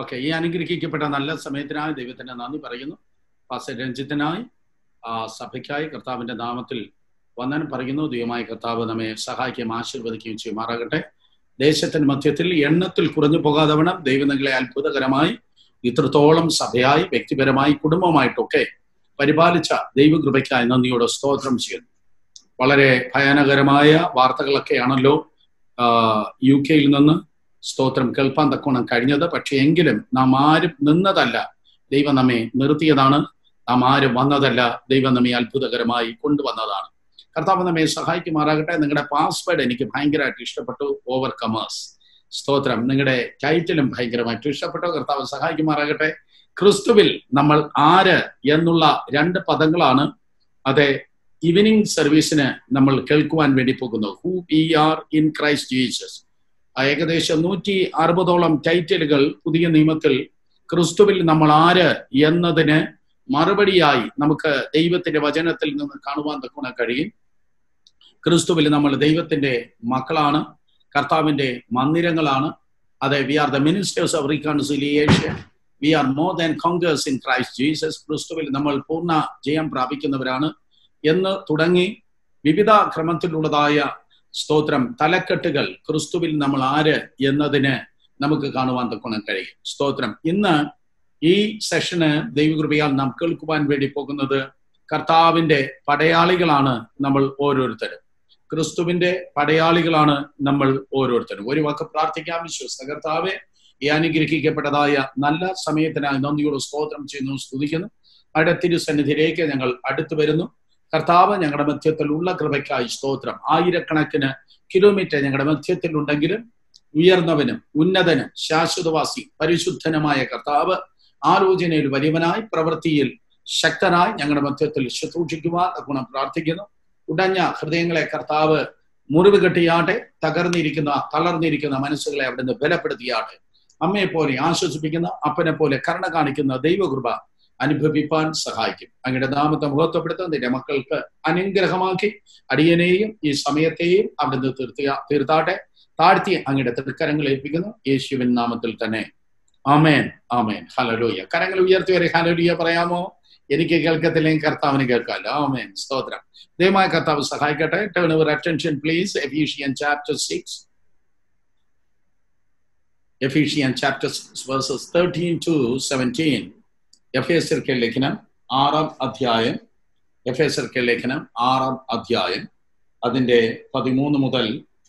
Okay ഈ അനുഗ്രഹിക്കപ്പെട്ട നല്ല സമയത്തിനായി ദൈവത്തിന് നന്ദി പറയുന്നു പാസ്റ്റർ രഞ്ജിത്തിനായി ആ സഭയ്ക്കായി കർത്താവിന്റെ നാമത്തിൽ വന്ദൻ പറയുന്നു ദൈവമായ കർത്താവ് നമ്മെ സഹായിക്കുകയും ആശീർവദിക്കുകയും ചെയ്യുമാറാകട്ടെ ദേശത്തിന്റെ മധ്യത്തിൽ എണ്ണത്തിൽ കുറഞ്ഞു പോകാതെ വേണം ദൈവം നിങ്ങളെ അത്ഭുതകരമായി ഇത്രത്തോളം സഭയായി വ്യക്തിപരമായി കുടുംബമായിട്ടൊക്കെ പരിപാലിച്ച ദൈവകൃപയ്ക്കായി നന്ദിയോടെ സ്തോത്രം ചെയ്യുന്നു വളരെ ഭയാനകരമായ വാർത്തകളൊക്കെയാണല്ലോ യു കെയിൽ നിന്ന് സ്തോത്രം കേൾപ്പാൻ തക്കോണം കഴിഞ്ഞത് പക്ഷെ എങ്കിലും നാം ആരും നിന്നതല്ല ദൈവം നമ്മെ നിർത്തിയതാണ് നാം ആരും വന്നതല്ല ദൈവം നമ്മെ അത്ഭുതകരമായി കൊണ്ടുവന്നതാണ് കർത്താവ് നമ്മെ സഹായിക്കുമാറാകട്ടെ നിങ്ങളുടെ പാസ്വേഡ് എനിക്ക് ഭയങ്കരമായിട്ട് ഇഷ്ടപ്പെട്ടു ഓവർ കമേഴ്സ് സ്തോത്രം നിങ്ങളുടെ ടൈറ്റിലും ഭയങ്കരമായിട്ട് ഇഷ്ടപ്പെട്ടു കർത്താവ് സഹായിക്കുമാറാകട്ടെ ക്രിസ്തുവിൽ നമ്മൾ ആര് എന്നുള്ള രണ്ട് പദങ്ങളാണ് അതെ ഈവനിങ് സർവീസിന് നമ്മൾ കേൾക്കുവാൻ വേണ്ടി പോകുന്നത് who we are in Christ Jesus ഏകദേശം നൂറ്റി അറുപതോളം ടൈറ്റിലുകൾ പുതിയ നിയമത്തിൽ ക്രിസ്തുവിൽ നമ്മൾ ആര് എന്നതിന് മറുപടിയായി നമുക്ക് ദൈവത്തിന്റെ വചനത്തിൽ നിന്ന് കാണുവാൻ തക്കണ കഴിയും ക്രിസ്തുവിൽ നമ്മൾ ദൈവത്തിന്റെ മക്കളാണ് കർത്താവിന്റെ മന്ദിരങ്ങളാണ് അതെ we are the ministers of reconciliation we are more than conquerors in Christ Jesus ക്രിസ്തുവിൽ നമ്മൾ പൂർണ്ണ ജയം പ്രാപിക്കുന്നവരാണ് എന്ന് തുടങ്ങി വിവിധ ക്രമത്തിലുള്ളതായ സ്തോത്രം തലക്കെട്ടുകൾ ക്രിസ്തുവിൽ നമ്മൾ ആര് എന്നതിന് നമുക്ക് കാണുവാൻ തക്കണം കഴിയും സ്തോത്രം ഇന്ന് ഈ സെഷന് ദൈവകൃപയാൽ നാം കേൾക്കുവാൻ വേണ്ടി പോകുന്നത് കർത്താവിന്റെ പടയാളികളാണ് നമ്മൾ ഓരോരുത്തരും ക്രിസ്തുവിന്റെ പടയാളികളാണ് നമ്മൾ ഓരോരുത്തരും ഒരു വാക്ക് പ്രാർത്ഥിക്കാം വിശ്വസ്ത കർത്താവെ ഈ അനുഗ്രഹിക്കപ്പെട്ടതായ നല്ല സമയത്തിനായി നന്ദിയോട് സ്തോത്രം ചെയ്യുന്നു സ്തുതിക്കുന്നു അവിടെ തിരുസന്നിധിയിലേക്ക് ഞങ്ങൾ അടുത്തു വരുന്നു കർത്താവ് ഞങ്ങളുടെ മധ്യത്തിൽ ഉള്ള കൃപയ്ക്കായി സ്തോത്രം ആയിരക്കണക്കിന് കിലോമീറ്റർ ഞങ്ങളുടെ മധ്യത്തിൽ ഉണ്ടെങ്കിലും ഉയർന്നവനും ഉന്നതനും ശാശ്വതവാസി പരിശുദ്ധനുമായ കർത്താവ് ആലോചനയിൽ വലിയവനായി പ്രവൃത്തിയിൽ ശക്തനായി ഞങ്ങളുടെ മധ്യത്തിൽ ശുശ്രൂഷിക്കുവാൻ ഗുണം പ്രാർത്ഥിക്കുന്നു ഉടഞ്ഞ ഹൃദയങ്ങളെ കർത്താവ് മുറിവ് കെട്ടിയാട്ടെ തകർന്നിരിക്കുന്ന തളർന്നിരിക്കുന്ന മനസ്സുകളെ അവിടുന്ന് ബലപ്പെടുത്തിയാട്ടെ അമ്മയെ പോലെ ആശ്വസിപ്പിക്കുന്ന അപ്പനെ പോലെ കരുണ കാണിക്കുന്ന ദൈവകൃപ അനുഭവിപ്പാൻ സഹായിക്കും അങ്ങയുടെ നാമത്തെ മുഖത്വപ്പെടുത്ത നിന്റെ മക്കൾക്ക് അനുഗ്രഹമാക്കി അടിയനെയും ഈ സമയത്തെയും അവിടുന്ന് തീർത്തിയ തീർത്താട്ടെ താഴ്ത്തി അങ്ങയുടെ തൃക്കരങ്ങൾ ഏൽപ്പിക്കുന്നു യേശുവിൻ നാമത്തിൽ തന്നെ ആമേൻ ആമേൻ ഹലലോയ കരങ്ങൾ ഉയർത്തി വരെ ഹലലോയ പറയാമോ എനിക്ക് കേൾക്കത്തില്ലെങ്കിൽ കർത്താവിന് കേൾക്കാമല്ലോ ആമേൻ സ്തോത്രം ദയമായ കർത്താവ് സഹായിക്കട്ടെ turn your attention please Ephesians chapter six Ephesians chapter six verses thirteen to seventeen എഫ് എസ് എൽ ലേഖനം ആറാം അധ്യായം എഫ് എസ് എൽ ലേഖനം ആറാം അധ്യായം അതിന്റെ പതിമൂന്ന് മുതൽ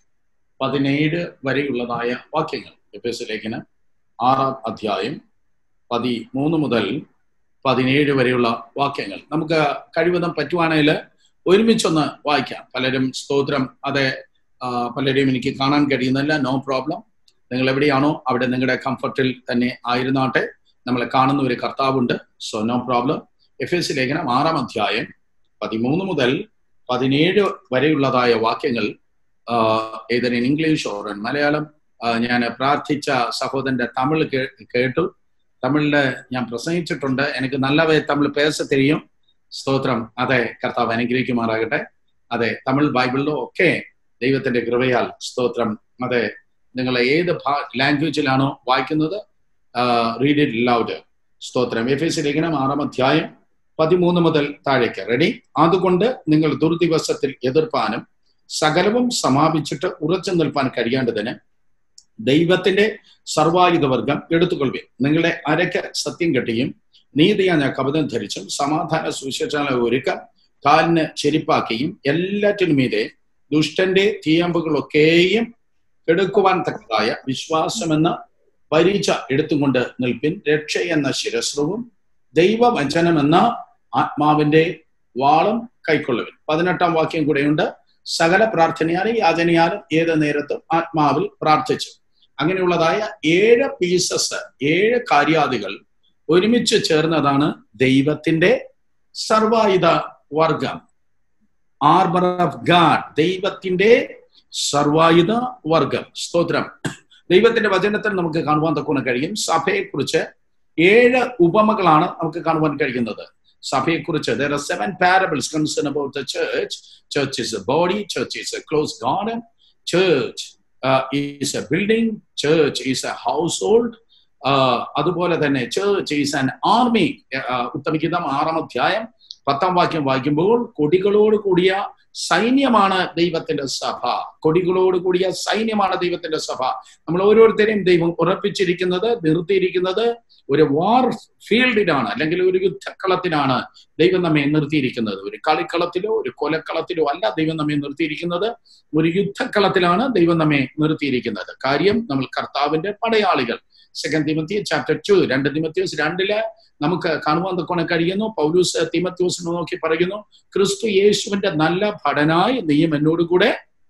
പതിനേഴ് വരെയുള്ളതായ വാക്യങ്ങൾ എഫ് എസ് ലേഖനം ആറാം അധ്യായം പതിമൂന്ന് മുതൽ പതിനേഴ് വരെയുള്ള വാക്യങ്ങൾ നമുക്ക് കഴിവതും പറ്റുവാണെങ്കിൽ ഒരുമിച്ചൊന്ന് വായിക്കാം പലരും സ്തോത്രം അതെ പലരെയും എനിക്ക് കാണാൻ കഴിയുന്നില്ല നോ പ്രോബ്ലം നിങ്ങൾ എവിടെയാണോ അവിടെ നിങ്ങളുടെ കംഫർട്ടിൽ തന്നെ ആയിരുന്നാട്ടെ നമ്മളെ കാണുന്ന ഒരു കർത്താവുണ്ട് സോ നോ പ്രോബ്ലം എഫ് എസ് ലേഖനം ആറാം അധ്യായം പതിമൂന്ന് മുതൽ പതിനേഴ് വരെയുള്ളതായ വാക്യങ്ങൾ either in English or in Malayalam ഞാൻ പ്രാർത്ഥിച്ച സഹോദരന്റെ തമിഴ് കേട്ടു തമിഴില് ഞാൻ പ്രസംഗിച്ചിട്ടുണ്ട് എനിക്ക് നല്ലവേ തമിഴ് പേസ തെരിയും സ്തോത്രം അതെ കർത്താവ് അനുഗ്രഹിക്കുമാറാകട്ടെ അതെ തമിഴ് ബൈബിളിലും ഒക്കെ ദൈവത്തിന്റെ കൃപയാൽ സ്തോത്രം അതെ നിങ്ങൾ ഏത് ലാംഗ്വേജിലാണോ വായിക്കുന്നത് റീഡ് ഇറ്റ് ലൗഡ് സ്തോത്രം എഫ് എസ് ലേഖനം ആറാം അധ്യായം പതിമൂന്ന് മുതൽ താഴേക്ക് റെഡി അതുകൊണ്ട് നിങ്ങൾ ദുർദിവസത്തിൽ എതിർപ്പാനും സകലവും സമാപിച്ചിട്ട് ഉറച്ചു നിൽപ്പാൻ കഴിയേണ്ടതിന് ദൈവത്തിന്റെ സർവായുധവർഗം എടുത്തുകൊള്ളുക നിങ്ങളെ അരയ്ക്ക് സത്യം കെട്ടിയും നീതിയായ കപതം ധരിച്ചും സമാധാന സുശേഷാല ഒരുക്ക കാലിന് ചെരിപ്പാക്കിയും എല്ലാറ്റിനും മീതെ ദുഷ്ടന്റെ തീയമ്പുകളൊക്കെയും എടുക്കുവാൻ തക്കതായ വിശ്വാസമെന്ന പരീക്ഷ എടുത്തുകൊണ്ട് നിൽപ്പിൻ രക്ഷ എന്ന ശിരസ്രവും ദൈവവചനം എന്ന ആത്മാവിന്റെ വാളും കൈക്കൊള്ളുവിൻ പതിനെട്ടാം വാക്യം കൂടെയുണ്ട് സകല പ്രാർത്ഥനയാലും യാചനയാലും ഏത് നേരത്തും ആത്മാവിൽ പ്രാർത്ഥിച്ചു അങ്ങനെയുള്ളതായ ഏഴ് പീസസ് ഏഴ് കാര്യാദികൾ ഒരുമിച്ച് ചേർന്നതാണ് ദൈവത്തിന്റെ സർവായുധ വർഗം ആർമർ ഓഫ് ഗാഡ് ദൈവത്തിന്റെ സർവായുധ വർഗം സ്തോത്രം ദൈവത്തിന്റെ വചനത്തിൽ നമുക്ക് കാണുവാൻ തക്കുന്ന കഴിയും സഭയെക്കുറിച്ച് ഏഴ് ഉപമകളാണ് നമുക്ക് കാണുവാൻ കഴിയുന്നത് സഭയെക്കുറിച്ച് there are seven parables concerned about the church church is a body church is a closed garden church uh, is a building church is a household അതുപോലെ തന്നെ ചേർച്ച് ഈസ് ആൻ ആർമി ഉത്തമിക്കുന്ന ആറാം അധ്യായം പത്താം വാക്യം വായിക്കുമ്പോൾ കൊടികളോട് കൂടിയ സൈന്യമാണ് ദൈവത്തിന്റെ സഭ കൊടികളോട് കൂടിയ സൈന്യമാണ് ദൈവത്തിന്റെ സഭ നമ്മൾ ഓരോരുത്തരെയും ദൈവം ഉറപ്പിച്ചിരിക്കുന്നത് നിർത്തിയിരിക്കുന്നത് ഒരു വാർ ഫീൽഡിലാണ് അല്ലെങ്കിൽ ഒരു യുദ്ധക്കളത്തിനാണ് ദൈവം നമ്മെ നിർത്തിയിരിക്കുന്നത് ഒരു കളിക്കളത്തിലോ ഒരു കൊലക്കളത്തിലോ അല്ല ദൈവം നമ്മെ നിർത്തിയിരിക്കുന്നത് ഒരു യുദ്ധക്കളത്തിലാണ് ദൈവം നമ്മെ നിർത്തിയിരിക്കുന്നത് കാര്യം നമ്മൾ കർത്താവിന്റെ പടയാളികൾ സെക്കൻഡ് തിമത്തി ചാപ്റ്റർ ടു രണ്ട് തിമത്യോസ് രണ്ടില് നമുക്ക് കാണുവാൻ തൊക്കെ കഴിയുന്നു പൗലൂസ് തിമത്യോസിനെ നോക്കി പറയുന്നു ക്രിസ്തു യേശുവിന്റെ നല്ല ഭടനായി നീയും എന്നോട് കൂടെ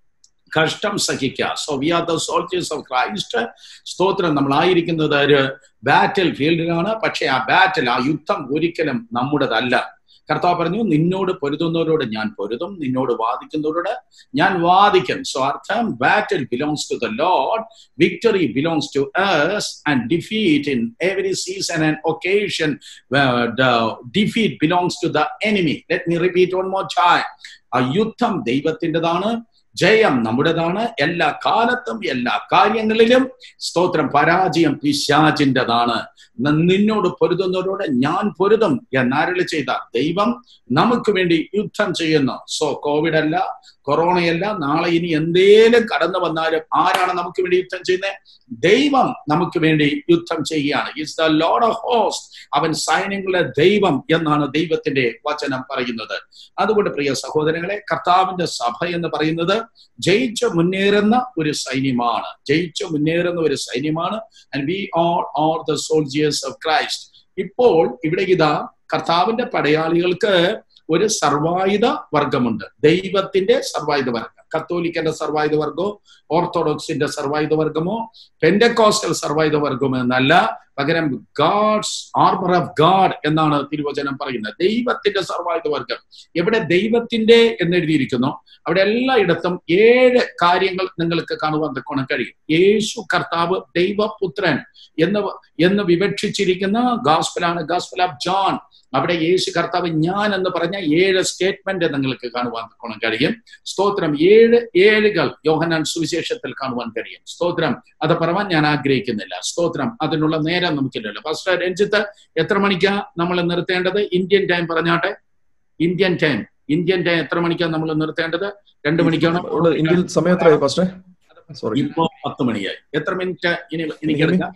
കഷ്ടം സഹിക്കുക so we are the soldiers of Christ സ്തോത്രം നമ്മളായിരിക്കുന്നത് ഒരു ബാറ്റിൽ ഫീൽഡിലാണ് പക്ഷെ ആ ബാറ്റിൽ ആ യുദ്ധം ഒരിക്കലും നമ്മുടേതല്ല കർത്താവ് പറഞ്ഞു നിന്നോട് പൊരുതുന്നവരോട് ഞാൻ പൊരുതും നിന്നോട് വാദിക്കുന്നവരോട് ഞാൻ വാദിക്കും സോ അർത്ഥം battle belongs to the Lord victory belongs to us and defeat in every season and occasion uh, the defeat belongs to the enemy let me repeat one more time ആ യുദ്ധം ദൈവത്തിൻ്റെതാണ് ജയം നമ്മുടേതാണ് എല്ലാ കാലത്തും എല്ലാ കാര്യങ്ങളിലും സ്തോത്രം പരാജയം പിശാചിൻ്റെതാണ് നിന്നോട് പൊരുതുന്നവരോട് ഞാൻ പൊരുതും എന്നരളി ചെയ്ത ദൈവം നമുക്ക് വേണ്ടി യുദ്ധം ചെയ്യുന്നു സോ കോവിഡ് അല്ല കൊറോണയല്ല നാളെ ഇനി എന്തേലും കടന്നു വന്നാലും ആരാണ് നമുക്ക് വേണ്ടി യുദ്ധം ചെയ്യുന്നത് ദൈവം നമുക്ക് വേണ്ടി യുദ്ധം ചെയ്യുകയാണ് is the Lord of host അവൻ സൈന്യങ്ങളുടെ ദൈവം എന്നാണ് ദൈവത്തിന്റെ വചനം പറയുന്നത് അതുകൊണ്ട് പ്രിയ സഹോദരങ്ങളെ കർത്താവിന്റെ സഭ എന്ന് പറയുന്നത് ജയിച്ചു മുന്നേറുന്ന ഒരു സൈന്യമാണ് ജയിച്ചു മുന്നേറുന്ന ഒരു സൈന്യമാണ് and we all are the soldiers of Christ ഇപ്പോൾ ഇവിടെ ഇതാ കർത്താവിന്റെ പടയാളികൾക്ക് ഒരു സർവായുധ വർഗമുണ്ട് ദൈവത്തിന്റെ സർവായുധ വർഗം കത്തോലിക്കന്റെ സർവായുധ വർഗമോ ഓർത്തഡോക്സിന്റെ സർവായുധ വർഗമോ പെൻഡക്കോസ്റ്റൽ സർവായുധ വർഗമോ എന്നല്ല പകരം ഗാഡ്സ് ആർമർ ഓഫ് ഗാഡ് എന്നാണ് തിരുവചനം പറയുന്നത് ദൈവത്തിന്റെ സർവായുധ വർഗം എവിടെ ദൈവത്തിന്റെ എന്നെഴുതിയിരിക്കുന്നു അവിടെ എല്ലായിടത്തും ഏഴ് കാര്യങ്ങൾ നിങ്ങൾക്ക് കാണുവാൻ തക്കോണം കഴിയും യേശു കർത്താവ് ദൈവപുത്രൻ എന്ന് എന്ന് വിവക്ഷിച്ചിരിക്കുന്ന ഗാസ്പലാണ് ഗാസ്പൽ ഓഫ് ജോൺ അവിടെ യേശു കർത്താവ് ഞാൻ എന്ന് പറഞ്ഞ ഏഴ് സ്റ്റേറ്റ്മെന്റ് നിങ്ങൾക്ക് കാണുവാൻ തക്കോണം കഴിയും സ്തോത്രം ഏഴ് ഏഴുകൾ യോഹനാൻ സുവിശേഷത്തിൽ കാണുവാൻ കഴിയും സ്തോത്രം അത് പറയാൻ ഞാൻ ആഗ്രഹിക്കുന്നില്ല സ്തോത്രം അതിനുള്ള നേരം നമുക്കില്ലല്ലോ ഫസ്റ്റ് രഞ്ജിത്ത് എത്ര മണിക്കാ നമ്മൾ നിർത്തേണ്ടത് ഇന്ത്യൻ ടൈം പറഞ്ഞാട്ടെ ഇന്ത്യൻ ടൈം ഇന്ത്യൻ ടൈം എത്ര മണിക്കാണ് നമ്മൾ നിർത്തേണ്ടത് രണ്ട് മണിക്കാണോ ഇന്ത്യയിൽ സമയം എത്രയായി ഫസ്റ്റ് സോറി ഇപ്പോ പത്ത് മണിയായി എത്ര മിനിറ്റ് ഇനി എനിക്ക് എടുക്കാം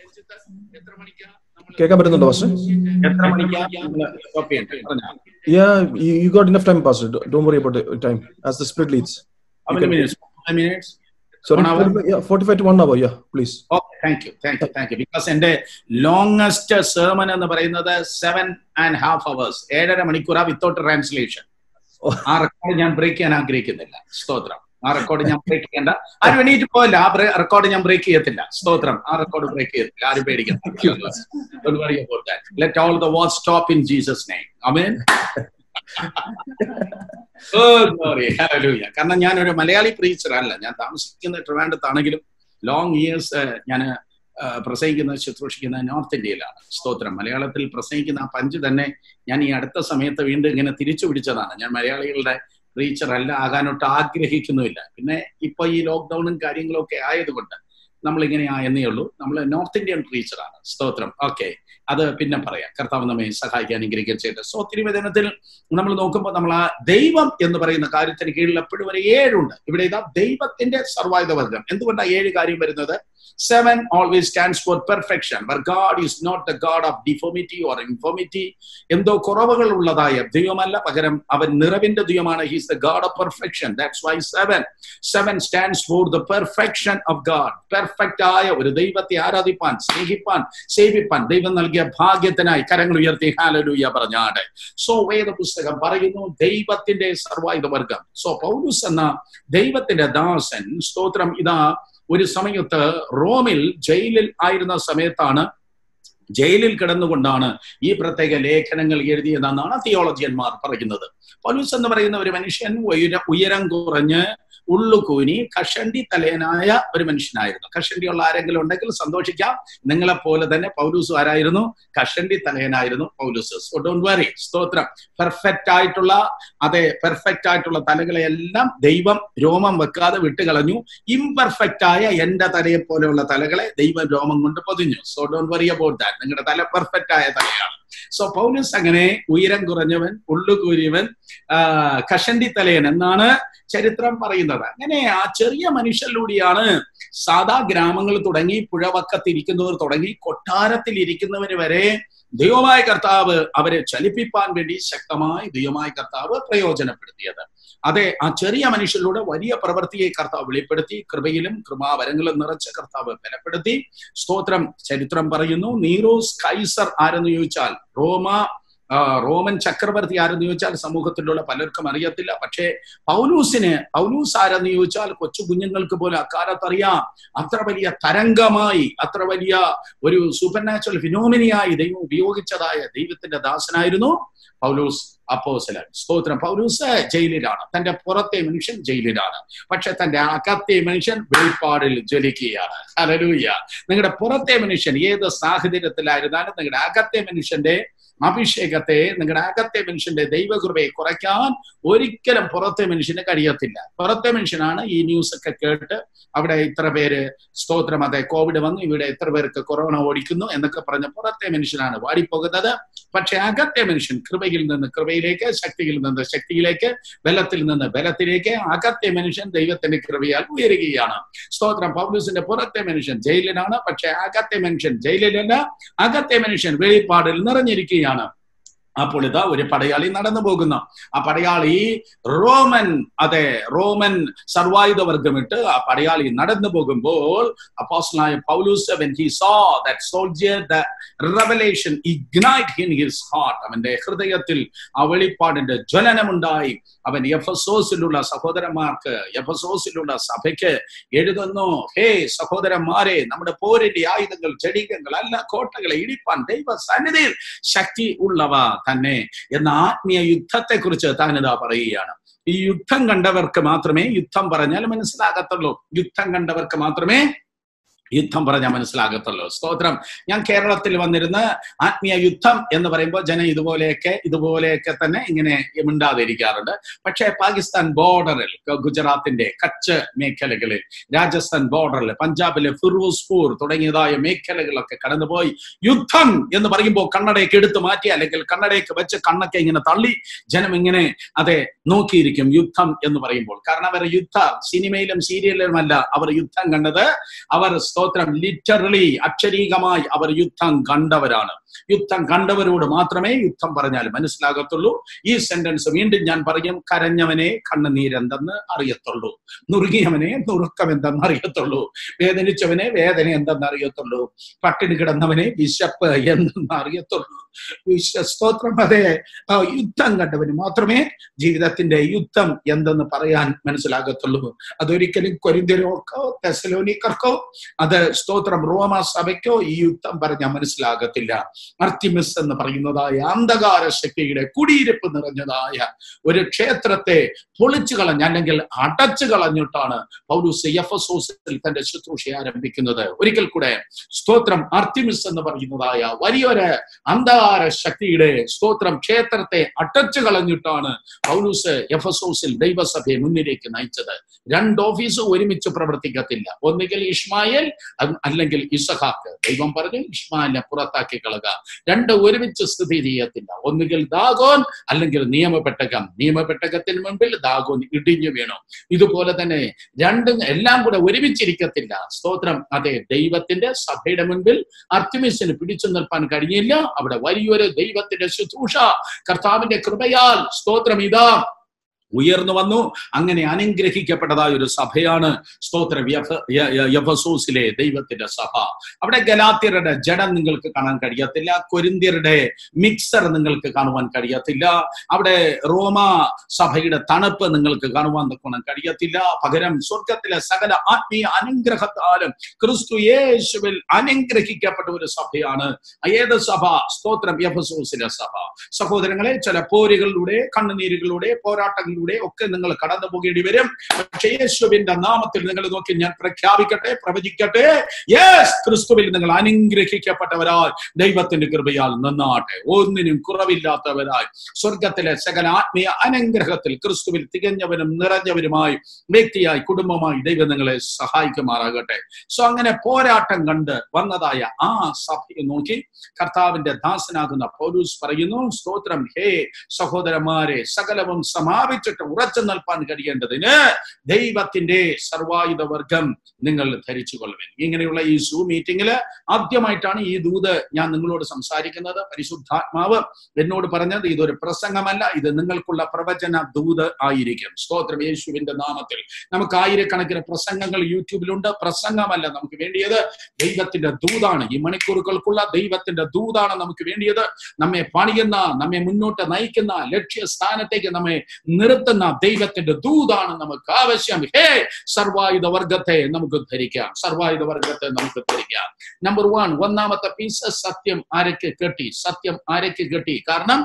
എത്ര മണിക്കാ കേൾക്കാൻ പറ്റുന്നുണ്ടോ ഫസ്റ്റ് എത്ര മണിക്കാ നമ്മള് സ്റ്റോപ്പ് ചെയ്യണ്ടേ പറഞ്ഞാ Yeah, you, you got enough time, Pastor. Don't don't worry about the time as the spirit leads. How many minutes? Five minutes? Sorry, One hour? 45 yeah, 45 to one hour. Yeah, please. Okay thank you thank you thank you because എന്റെ longest sermon എന്ന് പറയുന്നത് seven and half hours ഏഴര മണിക്കൂറാ without translation ആ record ഞാൻ break ചെയ്യാൻ ആഗ്രഹിക്കുന്നില്ല സ്തോത്രം ആ റെക്കോർഡ് ഞാൻ ബ്രേക്ക് ചെയ്യണ്ട ആരും എണീറ്റ് പോയില്ല ആ റെക്കോർഡ് ഞാൻ ബ്രേക്ക് ചെയ്യത്തില്ല സ്തോത്രം ആ റെക്കോർഡ് ബ്രേക്ക് ചെയ്യത്തില്ല ആരും പേടിക്കണം let all the wall stop in Jesus name amen കാരണം ഞാൻ ഒരു മലയാളി പ്രീച്ചർ അല്ല ഞാൻ താമസിക്കുന്ന ട്രിവാൻഡത്താണെങ്കിലും ലോങ് ഇയേഴ്സ് ഞാൻ പ്രസംഗിക്കുന്ന ശുശ്രൂഷിക്കുന്ന നോർത്ത് ഇന്ത്യയിലാണ് സ്തോത്രം മലയാളത്തിൽ പ്രസംഗിക്കുന്ന ആ പഞ്ച് തന്നെ ഞാൻ ഈ അടുത്ത സമയത്ത് വീണ്ടും ഇങ്ങനെ തിരിച്ചു പിടിച്ചതാണ് ഞാൻ മലയാളികളുടെ റീച്ചർ അല്ല ആകാനൊട്ട് ആഗ്രഹിക്കുന്നുമില്ല പിന്നെ ഇപ്പൊ ഈ ലോക്ക്ഡൌണും കാര്യങ്ങളും ഒക്കെ ആയതുകൊണ്ട് നമ്മൾ ഇങ്ങനെ ആയെന്നേ ഉള്ളൂ നമ്മൾ നോർത്ത് ഇന്ത്യൻ റീച്ചറാണ് സ്തോത്രം ഓക്കെ അത് പിന്നെ പറയാം കർത്താവ് നമ്മെ സഹായിക്കാൻ അനുഗ്രഹിക്കുകയും ചെയ്യട്ടെ സോ തിരുവചനത്തിൽ നമ്മൾ നോക്കുമ്പോൾ നമ്മൾ ആ ദൈവം എന്ന് പറയുന്ന കാര്യത്തിന് കീഴിൽ എപ്പോഴും ഒരു ഏഴുണ്ട് ഇവിടെ ഇതാ ദൈവത്തിന്റെ സർവായുധ വർഗം എന്തുകൊണ്ടാണ് ഏഴ് കാര്യം വരുന്നത് seven always stands for perfection but God is not the God of deformity or infirmity എന്തോ കുറവുകൾ ഉള്ളതായ ദൈവമല്ല പകരം അവൻ നിറവിന്റെ ദൈവമാണ് he's the God of perfection that's why seven seven stands for the perfection of God perfect ആയ ഒരു ദൈവത്തെ ആരാധിപ്പാൻ സ്നേഹിപ്പാൻ സേവിപ്പാൻ ദൈവം നൽകിയ ഭാഗ്യത്തിനായി കരങ്ങൾ ഉയർത്തി ഹാലലൂയ പറഞ്ഞാടെ സോ വേദ പുസ്തകം പറയുന്നു ദൈവത്തിന്റെ സർവായുധ വർഗം സോ പൗലുസ് എന്ന ദൈവത്തിന്റെ ദാസൻ സ്തോത്രം ഇതാ ഒരു സമയത്ത് റോമിൽ ജയിലിൽ ആയിരുന്ന സമയത്താണ് ജയിലിൽ കിടന്നുകൊണ്ടാണ് ഈ പ്രത്യേക ലേഖനങ്ങൾ എഴുതിയതെന്നാണ് തിയോളജിയന്മാർ പറയുന്നത് പൗലൂസ് എന്ന് പറയുന്ന ഒരു മനുഷ്യൻ ഉയര ഉയരം കുറഞ്ഞ് ഉള്ളുകൂനി കഷണ്ടി തലയനായ ഒരു മനുഷ്യനായിരുന്നു കഷണ്ടിയുള്ള ആരെങ്കിലും ഉണ്ടെങ്കിൽ സന്തോഷിക്കാം നിങ്ങളെ പോലെ തന്നെ പൗലൂസ് ആരായിരുന്നു കഷണ്ടി തലയനായിരുന്നു പൗലൂസ് സോ ഡോണ്ട് വറി സ്തോത്രം പെർഫെക്റ്റ് ആയിട്ടുള്ള അതെ പെർഫെക്റ്റ് ആയിട്ടുള്ള തലകളെ എല്ലാം ദൈവം രോമം വെക്കാതെ വിട്ടുകളഞ്ഞു ഇംപെർഫെക്റ്റ് ആയ എന്റെ തലയെ പോലെയുള്ള തലകളെ ദൈവം രോമം കൊണ്ട് പൊതിഞ്ഞു so don't worry about that നിങ്ങളുടെ തല പെർഫെക്റ്റ് ആയ തലയാണ് സോ പൗലൂസ് അങ്ങനെ ഉയരം കുറഞ്ഞവൻ ഉള്ളുകൂരിയവൻ കഷണ്ടി തലയൻ എന്നാണ് ചരിത്രം പറയുന്നത് അങ്ങനെ ആ ചെറിയ മനുഷ്യരിലൂടെയാണ് സാധാ ഗ്രാമങ്ങൾ തുടങ്ങി പുഴവക്കത്തിരിക്കുന്നവർ തുടങ്ങി കൊട്ടാരത്തിൽ ഇരിക്കുന്നവര് വരെ ദൈവമായ കർത്താവ് അവരെ ചലിപ്പിപ്പാൻ വേണ്ടി ശക്തമായി ദൈവമായ കർത്താവ് പ്രയോജനപ്പെടുത്തിയത് അതെ ആ ചെറിയ മനുഷ്യരിലൂടെ വലിയ പ്രവൃത്തിയെ കർത്താവ് വെളിപ്പെടുത്തി കൃപയിലും കൃപാവരങ്ങളും നിറച്ച കർത്താവ് ബലപ്പെടുത്തി സ്തോത്രം ചരിത്രം പറയുന്നു നീറോസ് കൈസർ ആരെന്ന് ചോദിച്ചാൽ റോമ റോമൻ ചക്രവർത്തി ആരെന്ന് ചോദിച്ചാൽ സമൂഹത്തിലുള്ള പലർക്കും അറിയത്തില്ല പക്ഷേ പൗലൂസിന് പൗലൂസ് ആരെന്ന് ചോദിച്ചാൽ കൊച്ചു കുഞ്ഞുങ്ങൾക്ക് പോലും അക്കാലത്ത് അറിയാം അത്ര വലിയ തരംഗമായി അത്ര വലിയ ഒരു സൂപ്പർ നാച്ചുറൽ ഫിനോമിനിയായി ദൈവം ഉപയോഗിച്ചതായ ദൈവത്തിന്റെ ദാസനായിരുന്നു പൗലൂസ് അപ്പോസലൻ സ്തോത്രം പൗലൂസ് ജയിലിലാണ് തന്റെ പുറത്തെ മനുഷ്യൻ ജയിലിലാണ് പക്ഷെ തന്റെ അകത്തെ മനുഷ്യൻ വെളിപ്പാടിൽ ജ്വലിക്കുകയാണ് ഹലലൂയ നിങ്ങളുടെ പുറത്തെ മനുഷ്യൻ ഏത് സാഹചര്യത്തിലായിരുന്നാലും നിങ്ങളുടെ അകത്തെ മനുഷ്യന്റെ അഭിഷേകത്തെ നിങ്ങളുടെ അകത്തെ മനുഷ്യന്റെ ദൈവകൃപയെ കുറയ്ക്കാൻ ഒരിക്കലും പുറത്തെ മനുഷ്യന് കഴിയത്തില്ല പുറത്തെ മനുഷ്യനാണ് ഈ ന്യൂസ് ഒക്കെ കേട്ട് അവിടെ ഇത്ര പേര് സ്തോത്രം അതെ കോവിഡ് വന്നു ഇവിടെ എത്ര പേർക്ക് കൊറോണ ഓടിക്കുന്നു എന്നൊക്കെ പറഞ്ഞ പുറത്തെ മനുഷ്യനാണ് വാടിപ്പോകുന്നത് പക്ഷെ അകത്തെ മനുഷ്യൻ കൃപയിൽ നിന്ന് കൃപയിലേക്ക് ശക്തിയിൽ നിന്ന് ശക്തിയിലേക്ക് ബലത്തിൽ നിന്ന് ബലത്തിലേക്ക് അകത്തെ മനുഷ്യൻ ദൈവത്തിന്റെ കൃപയാൽ ഉയരുകയാണ് സ്തോത്രം പൗലൂസിന്റെ പുറത്തെ മനുഷ്യൻ ജയിലിലാണ് പക്ഷെ അകത്തെ മനുഷ്യൻ ജയിലിലല്ല അകത്തെ മനുഷ്യൻ വെളിപ്പാടിൽ നിറഞ്ഞിരിക്കുകയാണ് അപ്പോൾ ഇതാ ഒരു പടയാളി നടന്നു പോകുന്നു ആ പടയാളി റോമൻ അതെ റോമൻ സർവായുധ വർഗമിട്ട് ആ പടയാളി നടന്നു പോകുമ്പോൾ അപ്പോസ്ലായ Paulose when he saw that soldier the revelation ignite in his heart അവന്റെ ഹൃദയത്തിൽ ആ വെളിപ്പാടിന്റെ ജ്വലനമുണ്ടായി അവൻ എഫസോസിലുള്ള സഹോദരന്മാർക്ക് എഫസോസിലുള്ള സഭയ്ക്ക് എഴുതുന്നു ഹേ സഹോദരന്മാരെ നമ്മുടെ പോരിന്റെ ആയുധങ്ങൾ ചെടികങ്ങൾ അല്ല കോട്ടകളെ ഇടിപ്പാൻ ദൈവ സന്നിധിയിൽ ശക്തി ഉള്ളവ തന്നെ എന്ന ആത്മീയ യുദ്ധത്തെ കുറിച്ച് താനിതാ പറയുകയാണ് ഈ യുദ്ധം കണ്ടവർക്ക് മാത്രമേ യുദ്ധം പറഞ്ഞാൽ മനസ്സിലാകത്തുള്ളൂ യുദ്ധം കണ്ടവർക്ക് മാത്രമേ യുദ്ധം പറഞ്ഞാൽ മനസ്സിലാകത്തുള്ളൂ സ്തോത്രം ഞാൻ കേരളത്തിൽ വന്നിരുന്ന് ആത്മീയ യുദ്ധം എന്ന് പറയുമ്പോൾ ജനം ഇതുപോലെയൊക്കെ ഇതുപോലെയൊക്കെ തന്നെ ഇങ്ങനെ മിണ്ടാതിരിക്കാറുണ്ട് പക്ഷേ പാകിസ്ഥാൻ ബോർഡറിൽ ഗുജറാത്തിന്റെ കച്ച് മേഖലകളിൽ രാജസ്ഥാൻ ബോർഡറിൽ പഞ്ചാബിലെ ഫിറോസ്പൂർ തുടങ്ങിയതായ മേഖലകളൊക്കെ കടന്നുപോയി യുദ്ധം എന്ന് പറയുമ്പോൾ കണ്ണടയൊക്കെ എടുത്തു മാറ്റി അല്ലെങ്കിൽ കണ്ണടയൊക്കെ വെച്ച് കണ്ണൊക്കെ ഇങ്ങനെ തള്ളി ജനം ഇങ്ങനെ അതെ നോക്കിയിരിക്കും യുദ്ധം എന്ന് പറയുമ്പോൾ കാരണം അവർ യുദ്ധ സിനിമയിലും സീരിയലിലുമല്ല അവർ യുദ്ധം കണ്ടത് അവർ സ്തോത്രം ലിറ്ററലി അക്ഷരീകമായി അവർ യുദ്ധം കണ്ടവരാണ് യുദ്ധം കണ്ടവരോട് മാത്രമേ യുദ്ധം പറഞ്ഞാൽ മനസ്സിലാകത്തുള്ളൂ ഈ സെന്റൻസ് വീണ്ടും ഞാൻ പറയും കരഞ്ഞവനെ കണ്ണുനീരെന്തെന്ന് അറിയത്തുള്ളൂ നുറുകിയവനെ നുറുക്കം എന്തെന്ന് അറിയത്തുള്ളൂ വേദനിച്ചവനെ വേദന എന്തെന്ന് അറിയത്തുള്ളൂ പട്ടിണി കിടന്നവനെ വിശപ്പ് എന്തെന്ന് അറിയത്തുള്ളൂ വിശ്വസ്തോത്രം അതെ യുദ്ധം കണ്ടവന് മാത്രമേ ജീവിതത്തിന്റെ യുദ്ധം എന്തെന്ന് പറയാൻ മനസ്സിലാകത്തുള്ളൂ അതൊരിക്കലും കൊരിന്തിയർക്കോ തെസലോനിക്കർക്കോ അത് സ്തോത്രം റോമ സഭയ്ക്കോ ഈ യുദ്ധം പറഞ്ഞാൽ മനസ്സിലാകത്തില്ല അർത്തിമിസ് എന്ന് പറയുന്നതായ അന്ധകാര ശക്തിയുടെ കുടിയിരിപ്പ് നിറഞ്ഞതായ ഒരു ക്ഷേത്രത്തെ പൊളിച്ചു കളഞ്ഞ അല്ലെങ്കിൽ അടച്ചു കളഞ്ഞിട്ടാണ് പൗലൂസ് എഫസോസിൽ തന്റെ ശുശ്രൂഷ ആരംഭിക്കുന്നത് ഒരിക്കൽ കൂടെ സ്തോത്രം അർത്തിമിസ് എന്ന് പറയുന്നതായ വലിയൊരു അന്ധകാര ശക്തിയുടെ സ്തോത്രം ക്ഷേത്രത്തെ അടച്ചു കളഞ്ഞിട്ടാണ് പൗലൂസ് എഫസോസിൽ ദൈവസഭയെ മുന്നിലേക്ക് നയിച്ചത് രണ്ട് ഓഫീസ് ഒരുമിച്ച് പ്രവർത്തിക്കത്തില്ല ഒന്നുകിൽ ഇഷ്മായേൽ അല്ലെങ്കിൽ ഇസഹാക്ക് ദൈവം പറഞ്ഞു ഇഷ്മാലിനെ പുറത്താക്കി കളക രണ്ട് ഒരുമിച്ച് സ്ഥിതി ചെയ്യത്തില്ല ഒന്നുകിൽ ദാഗോൻ അല്ലെങ്കിൽ നിയമപ്പെട്ടകം നിയമപ്പെട്ടകത്തിന് മുമ്പിൽ ദാഗോൻ ഇടിഞ്ഞു വീണു ഇതുപോലെ തന്നെ രണ്ടും എല്ലാം കൂടെ ഒരുമിച്ചിരിക്കത്തില്ല സ്തോത്രം അതെ ദൈവത്തിന്റെ സഭയുടെ മുൻപിൽ അർത്തിമിസിന് പിടിച്ചു നിർത്താൻ കഴിഞ്ഞില്ല അവിടെ വലിയൊരു ദൈവത്തിന്റെ ശുശ്രൂഷ കർത്താവിന്റെ കൃപയാൽ സ്തോത്രം ഇതാ ഉയർന്നു വന്നു അങ്ങനെ അനുഗ്രഹിക്കപ്പെട്ടതായ ഒരു സഭയാണ് സ്തോത്ര യഫസോസിലെ ദൈവത്തിന്റെ സഭ അവിടെ ഗലാത്യരുടെ ജഡം നിങ്ങൾക്ക് കാണാൻ കഴിയത്തില്ല കൊരിന്ത്യരുടെ മിക്സർ നിങ്ങൾക്ക് കാണുവാൻ കഴിയത്തില്ല അവിടെ റോമ സഭയുടെ തണുപ്പ് നിങ്ങൾക്ക് കാണുവാൻ തക്കണം കഴിയത്തില്ല പകരം സ്വർഗത്തിലെ സകല ആത്മീയ അനുഗ്രഹത്താലും ക്രിസ്തു യേശുവിൽ അനുഗ്രഹിക്കപ്പെട്ട ഒരു സഭയാണ് ഏത് സഭ സ്തോത്രം യഫസോസിലെ സഭ സഹോദരങ്ങളെ ചില പോരുകളിലൂടെ കണ്ണുനീരുകളിലൂടെ പോരാട്ടങ്ങളിലൂടെ ഒക്കെ നിങ്ങൾ കടന്നു പോകേണ്ടി വരും പക്ഷേ യേശുവിന്റെ നാമത്തിൽ നിങ്ങൾ നോക്കി ഞാൻ പ്രഖ്യാപിക്കട്ടെ പ്രവചിക്കട്ടെ യെസ് ക്രിസ്തുവിൽ നിങ്ങൾ അനുഗ്രഹിക്കപ്പെട്ടവരായി ദൈവത്തിന്റെ കൃപയാൽ നിന്നാട്ടെ ഒന്നിനും കുറവില്ലാത്തവരായി സ്വർഗത്തിലെ സകല ആത്മീയ അനുഗ്രഹത്തിൽ ക്രിസ്തുവിൽ തികഞ്ഞവനും നിറഞ്ഞവരുമായി വ്യക്തിയായി കുടുംബമായി ദൈവം നിങ്ങളെ സഹായിക്കുമാറാകട്ടെ സോ അങ്ങനെ പോരാട്ടം കണ്ട് വന്നതായ ആ സഭയെ നോക്കി കർത്താവിന്റെ ദാസനാകുന്ന പൗലൂസ് പറയുന്നു സ്തോത്രം ഹേ സഹോദരന്മാരെ സകലവും സമാപിച്ചിട്ട് ഉറച്ചു നിൽപ്പാൻ കഴിയേണ്ടതിന് ദൈവത്തിന്റെ സർവായുധ വർഗം നിങ്ങൾ ധരിച്ചു കൊള്ളുവൻ ഇങ്ങനെയുള്ള ഈ സൂ മീറ്റിംഗില് ആദ്യമായിട്ടാണ് ഈ ദൂത് ഞാൻ നിങ്ങളോട് സംസാരിക്കുന്നത് പരിശുദ്ധാത്മാവ് എന്നോട് പറഞ്ഞത് ഇതൊരു പ്രസംഗമല്ല ഇത് നിങ്ങൾക്കുള്ള പ്രവചന ദൂത് ആയിരിക്കും സ്തോത്രം യേശുവിന്റെ നാമത്തിൽ നമുക്ക് ആയിരക്കണക്കിന് പ്രസംഗങ്ങൾ യൂട്യൂബിലുണ്ട് പ്രസംഗമല്ല നമുക്ക് വേണ്ടിയത് ദൈവത്തിന്റെ ദൂതാണ് ഈ മണിക്കൂറുകൾക്കുള്ള ദൈവത്തിന്റെ ദൂതാണ് നമുക്ക് വേണ്ടിയത് നമ്മെ പണിയുന്ന നമ്മെ മുന്നോട്ട് നയിക്കുന്ന ലക്ഷ്യസ്ഥാനത്തേക്ക് നമ്മെ നിർത്തുന്ന ദൈവത്തിന്റെ ദൂതാണ് നമുക്ക് ആവശ്യം ഹേ സർവായുധ വർഗത്തെ നമുക്ക് ധരിക്കാം സർവായുധ വർഗത്തെ നമുക്ക് ധരിക്കാം നമ്പർ വൺ ഒന്നാമത്തെ പീസ് സത്യം ആരൊക്കെ കെട്ടി സത്യം ആരൊക്കെ കെട്ടി കാരണം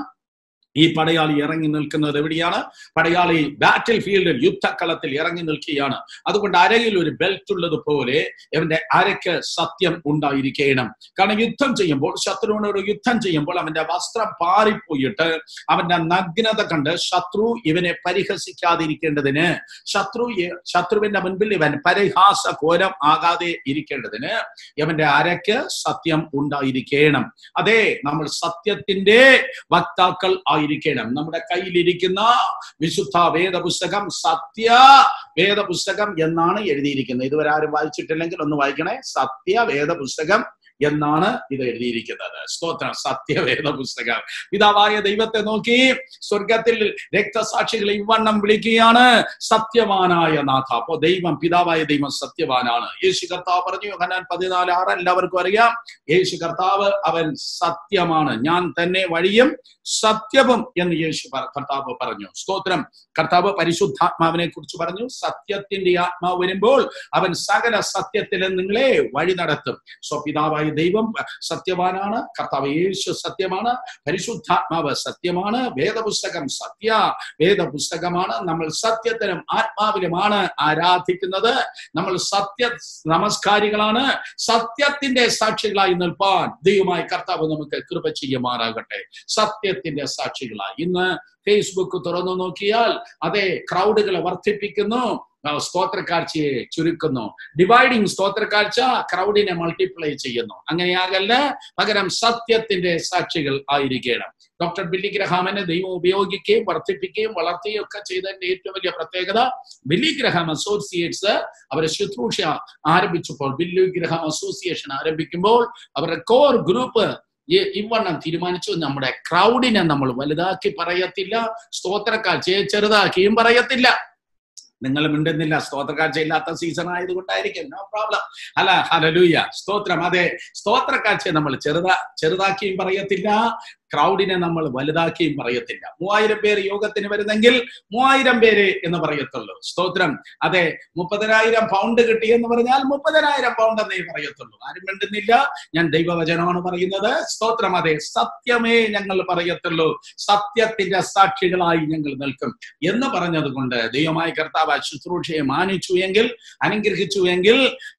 ഈ പടയാളി ഇറങ്ങി നിൽക്കുന്നത് എവിടെയാണ് പടയാളി ബാറ്റിൽ ഫീൽഡിൽ യുദ്ധക്കളത്തിൽ ഇറങ്ങി നിൽക്കുകയാണ് അതുകൊണ്ട് അരയിൽ ഒരു ബെൽറ്റ് ഉള്ളത് പോലെ അവന്റെ അരയ്ക്ക് സത്യം ഉണ്ടായിരിക്കണം കാരണം യുദ്ധം ചെയ്യുമ്പോൾ ശത്രുവിനോട് യുദ്ധം ചെയ്യുമ്പോൾ അവന്റെ വസ്ത്രം പാറിപ്പോയിട്ട് അവന്റെ നഗ്നത കണ്ട് ശത്രു ഇവനെ പരിഹസിക്കാതിരിക്കേണ്ടതിന് ശത്രു ശത്രുവിന്റെ മുൻപിൽ ഇവൻ പരിഹാസ ഘോരം ആകാതെ ഇരിക്കേണ്ടതിന് ഇവന്റെ അരയ്ക്ക് സത്യം ഉണ്ടായിരിക്കണം അതെ നമ്മൾ സത്യത്തിന്റെ വക്താക്കൾ ആയിരിക്കണം നമ്മുടെ കയ്യിലിരിക്കുന്ന വിശുദ്ധ വേദപുസ്തകം സത്യ വേദപുസ്തകം എന്നാണ് എഴുതിയിരിക്കുന്നത് ഇതുവരെ ആരും വായിച്ചിട്ടില്ലെങ്കിൽ ഒന്ന് വായിക്കണേ സത്യ വേദപുസ്തകം എന്നാണ് ഇത് എഴുതിയിരിക്കുന്നത് സ്തോത്രം സത്യവേദ പുസ്തകം പിതാവായ ദൈവത്തെ നോക്കി സ്വർഗത്തിൽ രക്തസാക്ഷികളെ ഇവണ്ണം വിളിക്കുകയാണ് സത്യവാനായ നാഥ അപ്പോ ദൈവം പിതാവായ ദൈവം സത്യവാനാണ് യേശു കർത്താവ് പറഞ്ഞു ഹനാൻ പതിനാല് ആറ് എല്ലാവർക്കും അറിയാം യേശു കർത്താവ് അവൻ സത്യമാണ് ഞാൻ തന്നെ വഴിയും സത്യവും എന്ന് യേശു കർത്താവ് പറഞ്ഞു സ്തോത്രം കർത്താവ് പരിശുദ്ധാത്മാവിനെ കുറിച്ച് പറഞ്ഞു സത്യത്തിന്റെ ആത്മാവ് വരുമ്പോൾ അവൻ സകല സത്യത്തിൽ നിങ്ങളെ വഴി നടത്തും സോ പിതാവായ ദൈവം സത്യവാനാണ് കർത്താവ് യേശു സത്യമാണ് പരിശുദ്ധാത്മാവ് സത്യമാണ് വേദപുസ്തകം സത്യ വേദപുസ്തകമാണ് നമ്മൾ സത്യത്തിലും ആത്മാവിലുമാണ് ആരാധിക്കുന്നത് നമ്മൾ സത്യ നമസ്കാരികളാണ് സത്യത്തിന്റെ സാക്ഷികളായി നിൽപ്പാൻ ദൈവമായി കർത്താവ് നമുക്ക് കൃപ ചെയ്യുമാറാകട്ടെ സത്യത്തിന്റെ സാക്ഷികളായി ഇന്ന് ഫേസ്ബുക്ക് തുറന്നു നോക്കിയാൽ അതെ ക്രൗഡുകളെ വർദ്ധിപ്പിക്കുന്നു സ്തോത്രക്കാഴ്ചയെ ചുരുക്കുന്നു ഡിവൈഡിങ് സ്തോത്രക്കാഴ്ച ക്രൗഡിനെ മൾട്ടിപ്ലൈ ചെയ്യുന്നു അങ്ങനെയാകല്ല പകരം സത്യത്തിന്റെ സാക്ഷികൾ ആയിരിക്കണം ഡോക്ടർ ബില്ലി ഗ്രഹാമിനെ ദൈവം ഉപയോഗിക്കുകയും വർദ്ധിപ്പിക്കുകയും വളർത്തുകയും ഒക്കെ ചെയ്തതിന്റെ ഏറ്റവും വലിയ പ്രത്യേകത ബില്ലി ഗ്രഹാം അസോസിയേറ്റ്സ് അവരെ ശുശ്രൂഷ ആരംഭിച്ചപ്പോൾ ബില്ലി ഗ്രഹാം അസോസിയേഷൻ ആരംഭിക്കുമ്പോൾ അവരുടെ കോർ ഗ്രൂപ്പ് ഇവണ്ണം തീരുമാനിച്ചു നമ്മുടെ ക്രൗഡിനെ നമ്മൾ വലുതാക്കി പറയത്തില്ല സ്തോത്രക്കാഴ്ചയെ ചെറുതാക്കിയും പറയത്തില്ല നിങ്ങൾ മിണ്ടുന്നില്ല സ്തോത്രക്കാഴ്ച ഇല്ലാത്ത സീസൺ ആയതുകൊണ്ടായിരിക്കും നോ പ്രോബ്ലം അല്ല ഹലലൂയ സ്തോത്രം അതെ സ്തോത്രക്കാഴ്ചയെ നമ്മൾ ചെറുതാ ചെറുതാക്കിയും പറയത്തില്ല ക്രൗഡിനെ നമ്മൾ വലുതാക്കിയും പറയത്തില്ല മൂവായിരം പേര് യോഗത്തിന് വരുന്നെങ്കിൽ മൂവായിരം പേര് എന്ന് പറയത്തുള്ളൂ സ്തോത്രം അതെ മുപ്പതിനായിരം പൗണ്ട് കിട്ടി എന്ന് പറഞ്ഞാൽ മുപ്പതിനായിരം പൗണ്ട് എന്നേ പറയത്തുള്ളൂ ആരും മിണ്ടുന്നില്ല ഞാൻ ദൈവവചനമാണ് പറയുന്നത് സ്തോത്രം അതെ സത്യമേ ഞങ്ങൾ പറയത്തുള്ളൂ സത്യത്തിന്റെ സാക്ഷികളായി ഞങ്ങൾ നിൽക്കും എന്ന് പറഞ്ഞത് കൊണ്ട് ദൈവമായ കർത്താവ് ശുശ്രൂഷയെ മാനിച്ചു എങ്കിൽ അനുഗ്രഹിച്ചു എങ്കിൽ